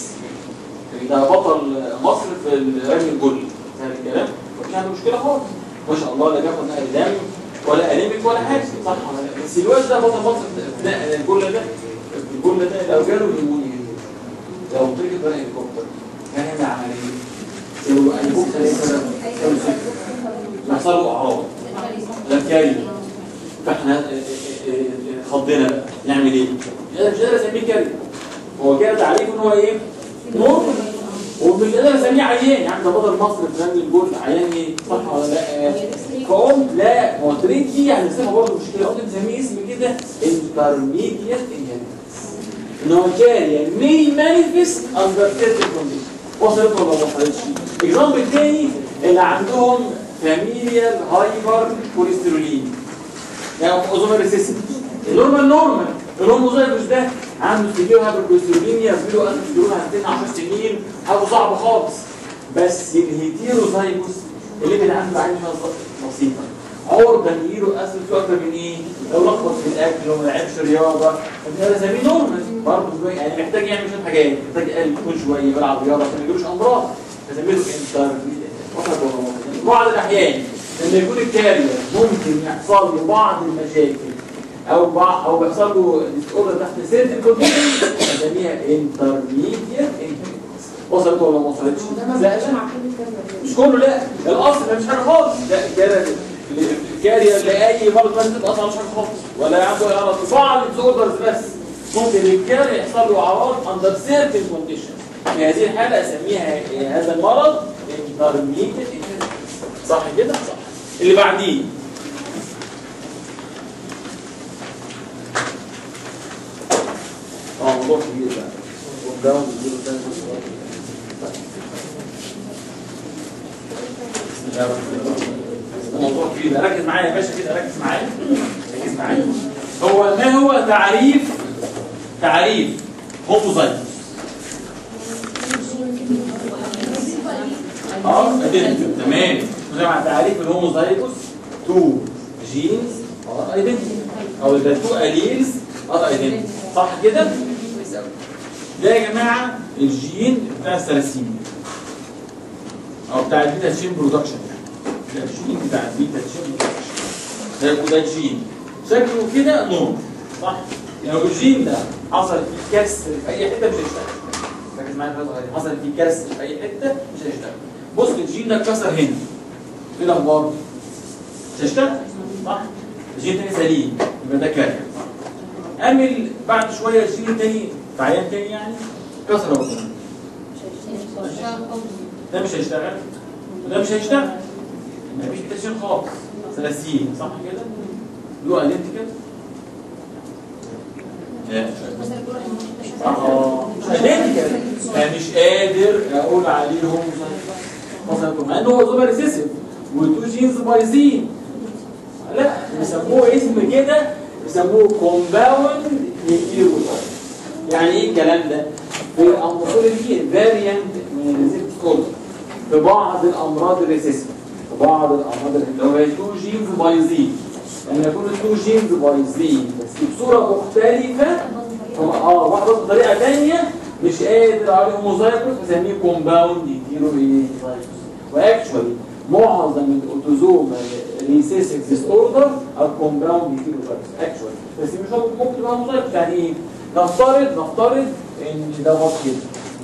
ده بطل مصر في رمي الجل فاهم الكلام؟ مفيش عنده مشكله خالص ما شاء الله لا بياخد نقل دم ولا انيميك ولا حاجه صح ولا لا؟ بس الواد ده بطل مصر في نقل الجل ده الجل ده لو جاله نيمونيا لو طلق بقى هليكوبتر كان هيعمل عمليه يقول له هليكوبتر ايه سبب؟ كانوا سكر يحصل له اعراض ده كارير فاحنا اه، اه، اه، خضنا بقى نعمل ايه؟ انا مش قادر اسميه كارير هو كده تعريفه ان هو ايه؟ نورمال ومش قادر اسميه عيان يعني ده بطل مصر في رمي الجول عيان ايه؟ صح ولا لا؟ فقلت لا ما هو تريد دي يعني اسمها برضه مشكله قلت نسميه اسم كده انترميديت انهيرتنس ان هو كارير مي مانيفست اندر سيرتن كونديشن وصلت ولا ما وصلتش؟ الاكزامبل الثاني اللي عندهم فاميليال هايبر كوليسترولين يعني اوزومال ريسيسيف النورمال نورمال الهوموزايجوس ده عنده سيفير هايبر كوليسترولينيا في له اسيدرون عندنا 10 سنين حاجه صعبه خالص بس الهيتيروزايجوس اللي كان عنده عين بسيطه عرضه يجيله اسيد اكتر من ايه؟ لو لخبط في الاكل وما لعبش رياضه ده سميه نورمال برضه يعني محتاج يعمل شويه حاجات محتاج يقلل كل شويه يلعب رياضه عشان ما يجيلوش امراض فسميته انتر وصلت ولا ما وصلتش؟ بعض الاحيان لما يكون الكارير ممكن يحصل له بعض المشاكل او بعض او بيحصل له ديسوردر تحت سيرت الكونديشن نسميها انترميديت وصلت ولا ما وصلتش؟ لا لا مش كله لا الاصل مفيش حاجه خالص لا الكارير الكارير لاي مرض لازم تبقى اصلا مش حاجه خالص ولا عنده اعراض بعض الديسوردرز بس ممكن الكارير يحصل له اعراض اندر سيرتن كونديشن في هذه الحاله اسميها هذا المرض انترميديت صح كده؟ صح اللي بعديه اه موضوع كبير بقى والجو بيجيله ده بسم الله الرحمن الرحيم موضوع كبير بقى ركز معايا يا باشا كده ركز معايا ركز معايا هو ما هو تعريف تعريف هوموزايجوس اه identical. تمام زي مع تعريف الهوموزايجوس تو جينز ار identical. او يبقى تو اليلز ار identical. صح كده؟ ده يا جماعه الجين بتاع الثلاسيميا او بتاع البيتا تشين برودكشن يعني ده الجين بتاع البيتا تشين برودكشن ده يبقى ده الجين شكله كده نور صح؟ لو الجين ده حصل فيه كسر في اي حته مش هيشتغل ركز معايا في النقطة دي. حصل فيه كسر في اي حته مش هيشتغل بص الجين ده اتكسر هنا ايه الاخبار؟ مش هيشتغل صح؟ الجين التاني سليم يبقى ده كارير امل بعد شويه الجين التاني في عيان تاني يعني كسر اهو ده مش هيشتغل وده مش هيشتغل مفيش تشغيل خالص ثلاثين صح كده؟ له ايدنتيكال لا اه مش ايدنتيكال انا مش قادر اقول عليهم مثلا مع انه هو زوبر ريسيسيف والتو جينز بايظين لا بيسموه اسم كده بيسموه كومباوند نيوكليوتايد يعني ايه الكلام ده؟ في العنصر دي فاريانت من الريسيبت كود في بعض الامراض الريسيسيف في بعض الامراض اللي هو التو جينز بايظين لما يكون التو جينز بايظين بس بصوره مختلفه هم اه واحده بطريقه ثانيه مش قادر عليهم موزايكوس بسميه كومباوند يديله ايه واكشولي معظم الاوتوزوم ريسيسيف ديس اوردر او كومباوند يديله اكشولي بس مش شرط ممكن تبقى موزايكوس يعني ايه نفترض نفترض ان ده بط كده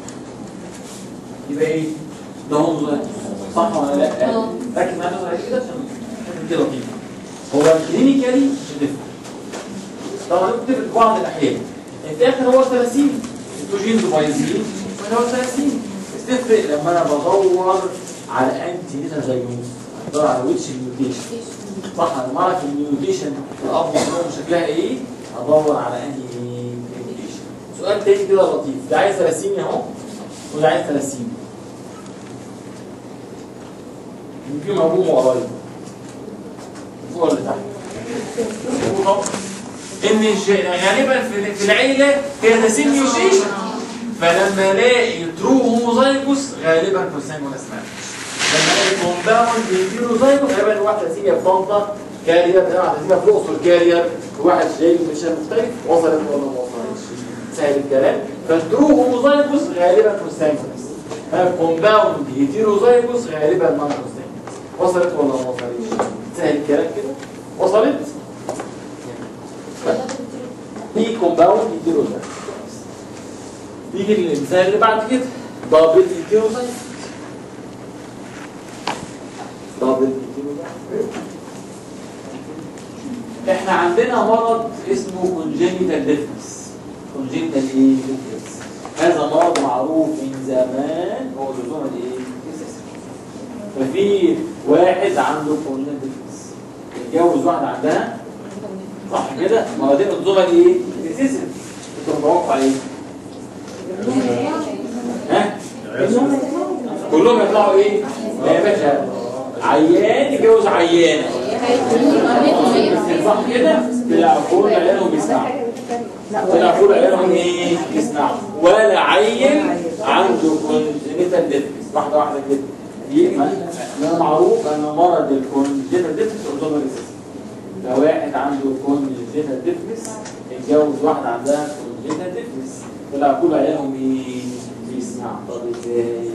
يبقى ايه ده هو موزايكوس صح ولا لا ركز معايا نظرة كده عشان دي لطيفه هو كلينيكالي مش هتفرق طبعا ممكن تفرق في بعض الاحيان في الاخر هو 30 التوجينز بايظين وانا هو 30 بس تفرق لما انا بدور على انتي نيتال دايجنوز بدور على ويتش ميوتيشن صح انا بعرف الميوتيشن الاب والام شكلها ايه ادور على انهي ميوتيشن سؤال تاني كده لطيف ده عايز 30 اهو وده عايز 30 يمكن ابوه قريب فوق ولا تحت فوق طبعا. ان الش- غالبا في في العيله هي تسين ميوتيشن فلما الاقي ترو هوموزايجوس غالبا فلسان ولا اسمها لما الاقي كومباوند هيتيروزايجوس غالبا واحده سيجا في طنطا كارير واحده سيجا في الاقصر كارير واحد جاي من شيء مختلف وصلت ولا ما وصلتش سهل الكلام فالترو هوموزايجوس غالبا فلسان ولا كومباوند هيتيروزايجوس غالبا ما فلسان وصلت ولا ما وصلتش سهل الكلام كده وصلت في كومباوند هيتيروزايجوس يجي المثال اللي بعد كده دبل هيتيروزايجوس دبل هيتيروزايجوس احنا عندنا مرض اسمه كونجينيتال ديفنس كونجينيتال ايه ديفنس هذا مرض معروف من زمان هو لزوم الايه ففي واحد عنده كونجينيتال ديفنس اتجوز واحده عندها صح كده مرضين الزومه ايه ديسيسيف كنت متوقع ايه ها كلهم يطلعوا ايه لا يا باشا عيان يتجوز عيان صح كده طلع كل عيالهم بيسمعوا طلع كل عيالهم ايه بيسمعوا ولا عيل عنده كونجنتال ديفنس واحده واحده كده يبقى ده معروف ان مرض الكونجنتال ديفنس اوزومال ده واحد عنده كونجنتال ديفنس اتجوز واحده عندها كونجنتال ديفنس طلع كل عيالهم ايه بيسمعوا طب ازاي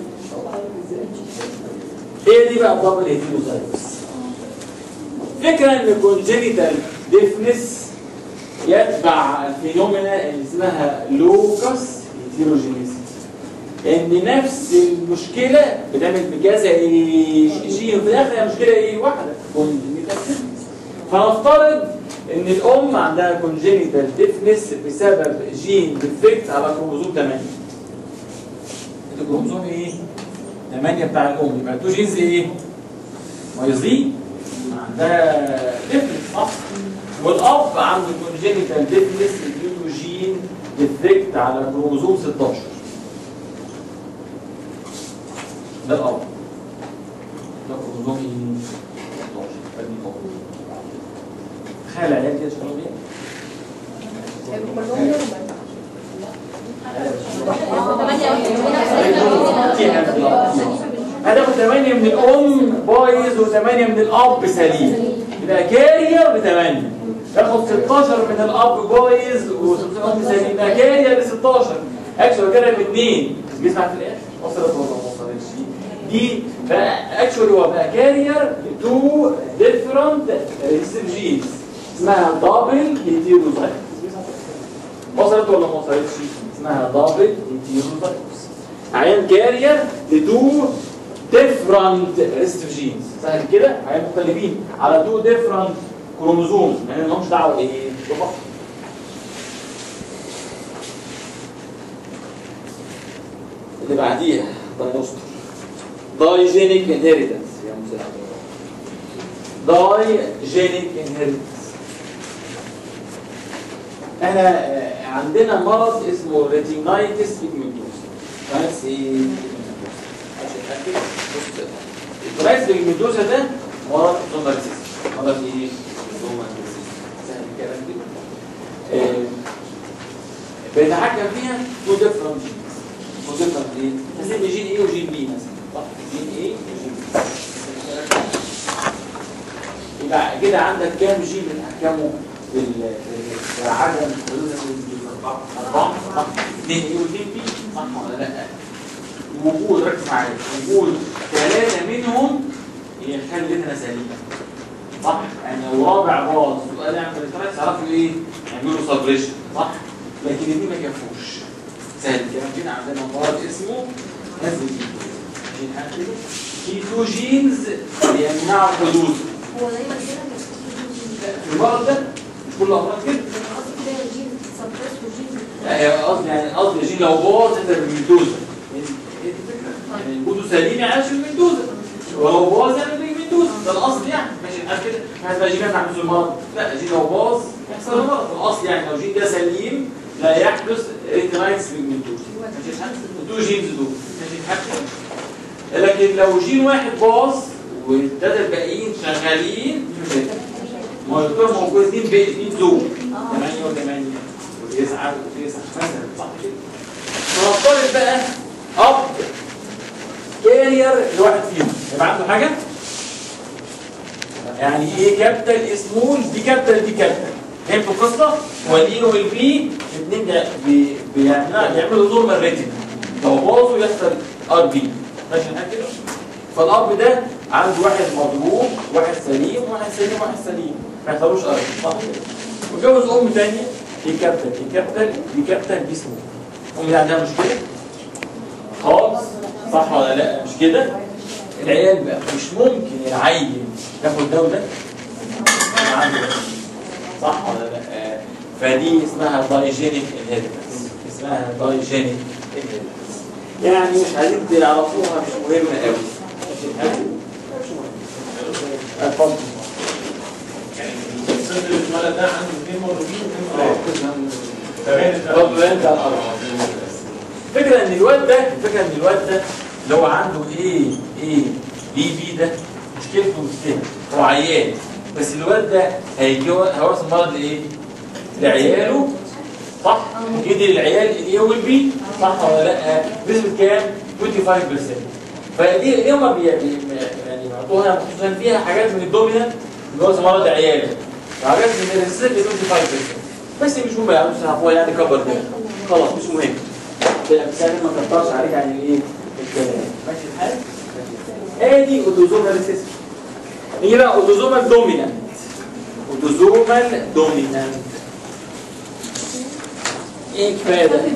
هي دي بقى الدبل هيتيروزايتس فكرة ان كونجنيتال ديفنس يتبع الفينومينا اللي اسمها لوكاس هيتيروجينيسيس ان نفس المشكلة بتعمل بكذا ايه شيء وفي الاخر هي مشكلة ايه واحدة كونجنيتال ديفنس فنفترض ان الام عندها كونجنيتال ديفنس بسبب جين ديفكت على كروموزوم 8 الكروموزوم ايه 8 بتاع الام يبقى تو جينز ايه بايظين عندها ديفنس صح والاب عنده كونجنيتال ديفنس اديله جين ديفكت على كروموزوم 16 ده الاب ده كروموزوم ايه 16 ادي الاب تخيل العيال كده شغالين ايه هيبقوا كلهم نورمال هتاخد 8 من الام بايظ و8 من الاب سليم يبقى كارير ب 8 تاخد 16 من الاب بايظ و16 سليم يبقى كارير ب 16 اكشن كارير ب 2 بيسمع في الاخر وصلت ولا ما وصلتش دي فاكشولي هو بقى كارير تو ديفرنت ريسيف جينز اسمها دبل هيتيروزايت وصلت ولا ما وصلتش؟ اسمها دبل هيتيروزايت عيان كارير لتو ديفرنت ريسيف جينز سهل كده عيان مختلفين على تو ديفرنت كروموزوم يعني ما لهمش دعوه بايه؟ ببعض اللي بعديها ربنا يستر دايجينيك انهيرتنس يا مساعد دايجينيك انهيرتنس احنا آه، عندنا مرض اسمه ريتينايتس بيجمنتوس بس ايه عشان اتاكد بص البرايس بيجمنتوسا ده مرض سومارسيس مرض ايه سومارسيس سهل الكلام كده آه، بيتحكم فيها تو ديفرنت جينز تو ديفرنت ايه مثلا جين ايه وجين بي مثلا صح جين ايه وجين بي يبقى كده عندك كام جين بتحكموا في ال- في العدم أربعة صح؟ اثنين ايه واثنين بي صح ولا لا؟ وجود ركز معايا وجود ثلاثة منهم يخلينا سليمة صح؟ يعني لو رابع باظ سؤال يعمل الثلاث يعرفوا ايه؟ يعملوا سبريشن صح؟ لكن الاثنين ما يكفوش سهل الكلام كده عندنا مرض اسمه هزل جين حاجة كده في تو جينز بيمنعوا حدوث هو دايما كده كان في المرض ده مش كل الامراض كده قصدي كده جين سبريس وجين لا هي قصدي يعني قصدي الجين لو باظ انت بالميدوزا ايه الفكره؟ يعني الجودو سليم يعيش في الميدوزا ولو باظ يعمل بالميدوزا ده الاصل يعني ماشي الحال كده احنا بقى جينات عن المرض لا الجين لو باظ يحصل له مرض الاصل يعني لو الجين ده سليم لا يحدث ريتينايتس بالميدوزا ماشي الحال الدو جينز دول ماشي الحال كده لكن لو جين واحد باظ والثلاثه الباقيين شغالين مش مشاكل ما هو الدكتور موجود اثنين بي اثنين زوج 8 و8 وتسعة وتسعة مثلا صح كده فنفترض بقى اب كارير لواحد فيهم يبقى عنده حاجة يعني ايه كابيتال سمول دي كابيتال دي كابيتال فهمتوا القصة؟ والاي والبي الاثنين بي- بي- بيعملوا بيعملوا نورمال ريتنج لو باظوا يحصل ار بي ماشي الحال كده؟ فالاب ده عنده واحد مضروب واحد سليم واحد سليم واحد سليم ما يحصلوش ار صح كده؟ وجوز ام ثانيه دي كابيتال دي كابيتال دي كابيتال دي سمول ام دي عندها مشكله خالص صح ولا لا مش كده العيال بقى مش ممكن العيل ياخد ده وده أنا عنده ده. صح ولا لا آه، فدي اسمها دايجينيك انهيرتنس اسمها دايجينيك انهيرتنس يعني مش عايزين تعرفوها مش مهمه قوي اتفضل الصدر الولد ده عنده اثنين مضروبين واثنين ثلاثة برضه انت الفكره ان الواد ده الفكره ان الواد ده اللي هو عنده ايه ايه بي بي ده مشكلته مش كده هو عيان بس الواد ده هيجي هيورث المرض لايه؟ لعياله صح؟ يدي للعيال الاي والبي صح ولا لا؟ نسبه كام؟ 25% فدي دي هم بي بي- يعني بيعطوها خصوصا فيها حاجات من الدومينانت اللي هو مرض عياله وحاجات من الريسيت 25% بس مش مهم يعني مش هو يعني كبر ده خلاص مش مهم بس يعني ما كترش عليك يعني ايه الكلام ماشي الحال؟ ادي اوتوزومال ريسيسيف نيجي بقى اوتوزومال دومينانت اوتوزومال دومينانت ايه كفايه ده؟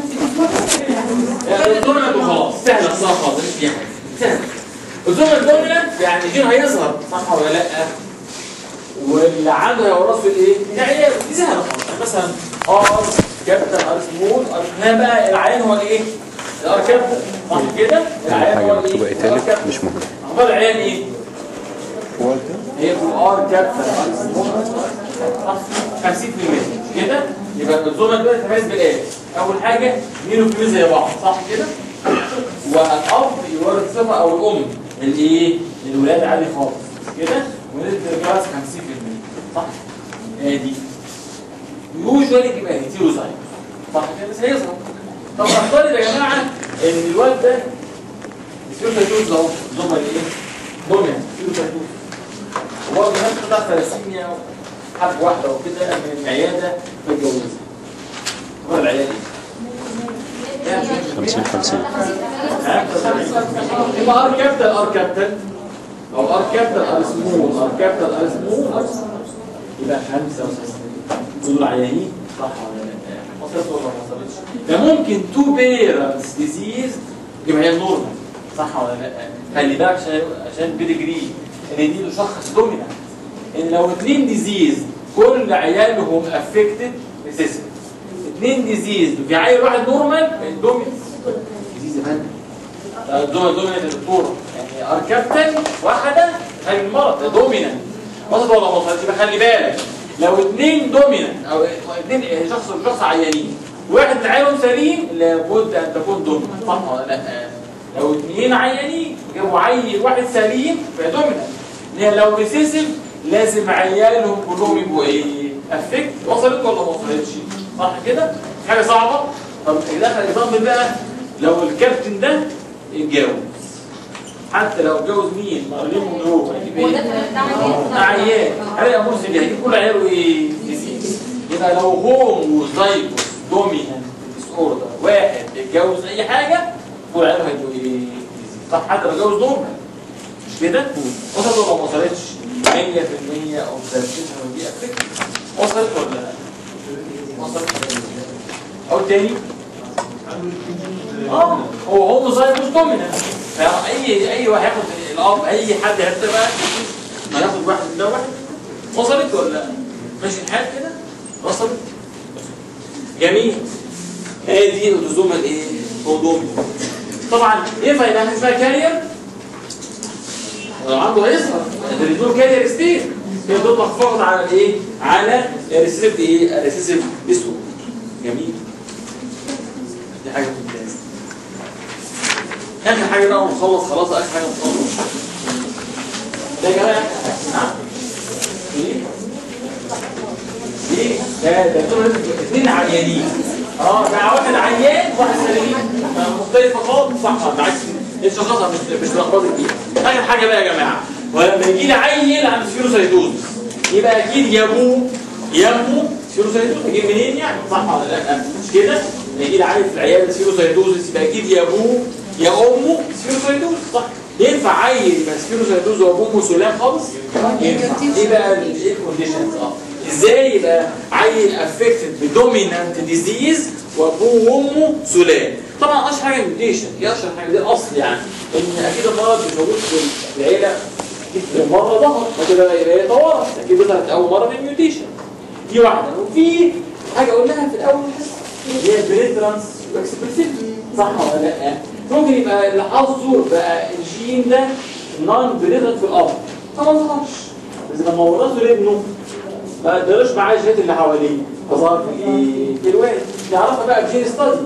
يعني الدومينانت وخلاص سهله الصراحه خالص مش فيها حاجه سهله الزوم الدومينانت يعني جين هيظهر صح ولا لا؟ واللي عنده هيورث في الايه؟ العيال دي سهله خالص يعني مثلا ار كابتن ار سمول ار هنا بقى العيان هو الايه؟ الار كابتن صح كده؟ العيان هو حاجة الايه؟ مكتوبة ايه الار تالت كابتن مش مهم اخبار العيان ايه؟ هي ار كابتن ار سمول صح 50% مش كده؟ يبقى الزوم ده يتميز بالآتي اول حاجه مين وفلوس زي بعض صح كده؟ والاب يورث صفه او الام الايه؟ الولاد عادي خالص كده ونسبه الجواز 50% صح؟ ادي يوجوالي بيبقى هيتيروزايت صح كده بس هيظهر طب نفترض يا جماعه ان الواد ده سيروسايتوز اهو زوما الايه؟ دوميان سيروسايتوز وبرضه نفس بتاع ثلاسيميا حب واحده وكده من العياده فاتجوزها هو العيال ايه؟ 50 50 يبقى ار كابيتال ار كابيتال او ار كابيتال ار سمول ار كابيتال ار سمول يبقى 55 دول عيانين صح ولا لا؟ وصلت ولا ما وصلتش؟ ده ممكن تو بيرنتس ديزيز يبقى هي النورمال صح ولا لا؟ خلي بالك عشان عشان بيدجري ان دي تشخص دومينانت ان لو اثنين ديزيز كل عيالهم افكتد ريسيسيف اثنين ديزيز في عيل واحد نورمال دومينانت ديزيز يا فندم دومينانت دومينانت يا دكتوره يعني ار كابتن واحده خلي المرض ده دومينانت وصلت ولا ما وصلتش يبقى خلي بالك لو اثنين دومينانت او اثنين شخص شخص عيانين واحد من عيالهم سليم لابد ان تكون دومينانت صح ولا لا؟ لو اثنين عيانين جابوا عيل واحد سليم يبقى دومينانت لان لو ريسيسيف لازم عيالهم كلهم يبقوا ايه؟ افكت وصلت ولا ما وصلتش؟ صح كده؟ حاجه صعبه طب دخل اكزامبل بقى لو الكابتن ده اتجوز حتى لو اتجوز مين؟ مارلين مونرو هيجيب ايه؟ عيان هلاقي مرسل هيجيب كل عياله ايه؟ ديزيز يبقى لو هوم وزايجوس دومينانت ديس اوردر واحد اتجوز اي حاجه كل عياله هيبقوا ايه؟ ديزيز صح حتى لو اتجوز نورمال مش كده؟ وصلت ولا ما وصلتش؟ 100% اوبزرفيشن ودي افكت وصلت ولا لا؟ وصلت او تاني اه هو هو زايجوس دومينانت فاي اي واحد ياخد الاب اي حد هيبقى ما ياخد واحد من ده واحد وصلت ولا لا؟ ماشي الحال كده؟ وصلت؟ جميل ادي اللزومه الايه؟ اوضومي طبعا ينفع يبقى اسمها كارير لو عنده هيظهر ده بيدور كارير ستيت هي تطلق فقط على الايه؟ على الريسيسيف ايه؟ الريسيسيف ديسو جميل دي حاجه ممتازه اخر حاجه بقى ونخلص خلاص اخر حاجه ونخلص ده يا جماعه نعم ايه ايه ده ده دول اثنين عيانين اه ده واحد عيان واحد سليم مختلفه خالص صح بالعكس الشخصها مش مش لخبطت دي اخر حاجه بقى يا جماعه ولما يجي لي عيل عنده سيروسايتوز يبقى اكيد يا ابوه يا امه سيروسايتوز يجيب منين يعني صح ولا لا مش كده يجي لي عيل في العياده سيروسايتوز يبقى اكيد يا ابوه يا امه سيروسايتوز صح ينفع عيل يبقى سيروسايتوز وابوه سلام خالص ينفع ايه بقى ال- ايه الكونديشنز اه ازاي يبقى عيل افكتد بدومينانت ديزيز وابوه وامه سلام طبعا اشهر حاجه ميوتيشن ايه اشهر حاجه دي الاصل يعني ان اكيد المرض مش موجود في العيله اكيد مره ظهر وكده يبقى هي طوارئ اكيد ظهرت اول مره من ميوتيشن دي واحده وفي حاجه قلناها في الاول اللي هي البريترانس واكسبرسيفيتي صح ولا لا؟ ممكن يبقى اللي حظه بقى الجين ده نون بريترانس في الاب فما ظهرش بس لما ورثه لابنه ما قدروش معاه الجينات اللي حواليه فظهر في ايه؟ في الوالد نعرفها بقى بجين ستادي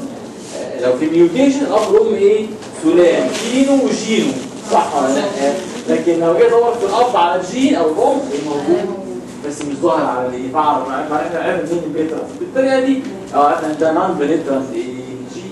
لو في ميوتيشن الاب والام ايه؟ سلام جينو وجينو صح ولا لا؟ لكن لو جه دور في الاب على الجين او الام ايه موجود بس مش ظاهر على الايه؟ فعرف معناها عرف مين البيترانس بالطريقه دي اه عرفنا ده نون بيترانس ايه؟ جي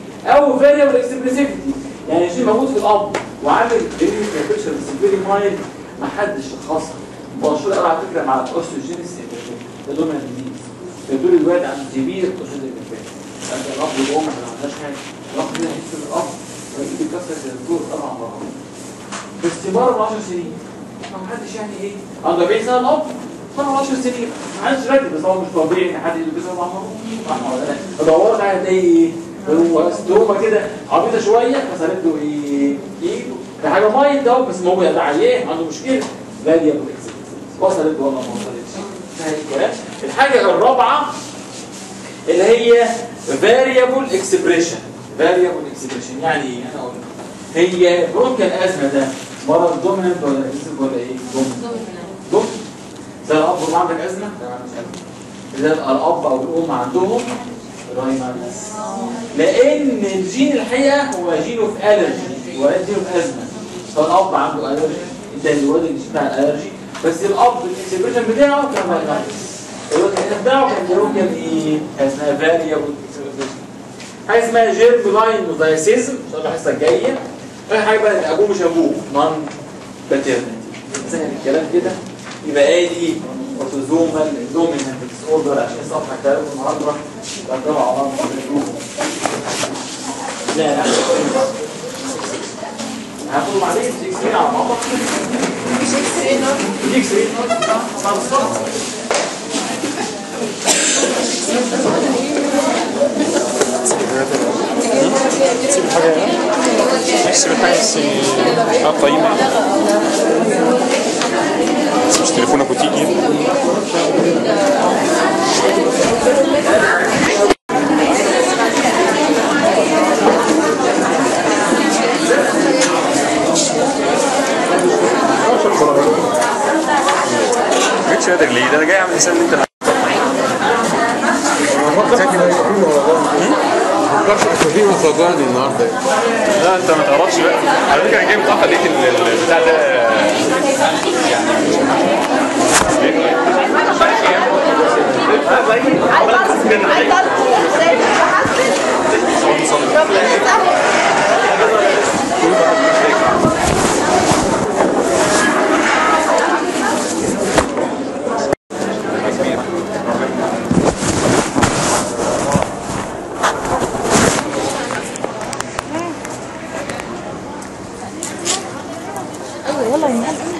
او فاريبل اكسبريسيفيتي يعني الجين موجود في الاب وعامل فيري بيكتشر بس فيري مايل ما حدش شخصها مشهور قوي على فكره مع الاوستوجينيس ده دومينانت ديزيز فدول الواد عنده سيفير اوستوجينيس انت الاب والام ما عندهاش حاجه الاب ده هيحس الاب ويجيب يكسر الدكتور اربع مرات باستمرار من 10 سنين ما حدش يعني ايه عنده 40 سنه الاب طبعا 10 سنين ما حدش راكب بس هو مش طبيعي ان حد يلبسه اربع مرات صح ولا لا؟ فدورت على هتلاقي ايه؟ هو ستوما كده عبيطه شويه كسرت له ايه؟ ايده ده حاجه مايند اهو بس موجود ده عيان عنده مشكله لا دي ابو وصلت ولا ما وصلتش؟ فاهم الكلام؟ الحاجه الرابعه اللي هي variable expression variable expression يعني ايه انا اقول لك. هي برونكال ازمه ده مرض دوميننت ولا ريسيسيف ولا ايه دوميننت دوميننت زي الاب والام عندك ازمه لا ما عندوش ازمه زي الاب او الام عندهم راينايتس لان الجين الحقيقه هو جينه في الرجي ولا جينه في ازمه فالاب عنده الرجي انت الواد اللي بتاع الالرجي بس الاب الاكسبريشن بتاعه كان راينايتس الواد بتاعه كان بيروكال ايه اسمها فاريبل حاجه اسمها جيرم لاين مودايسيزم ان شاء الله الحصه الجايه اخر حاجه بقى ان ابوه مش ابوه نون باترنتي سهل الكلام كده يبقى ادي اوتوزومال دومينانت ديس اوردر عشان صفحه كلام النهارده بقى طبعا لا لا هاخد بعدين 6 على بعض 6 بعد الصف بس بتحس اه قيمة بس مش تليفونك وتيجي ما جيتش بدري ليه؟ ده انا جاي اعمل حساب ان انت في مفاجأة النهارده لا انت ما تعرفش بقى على فكره انا جاي متاخر لقيت ال- البتاع ده ايوه يلا يا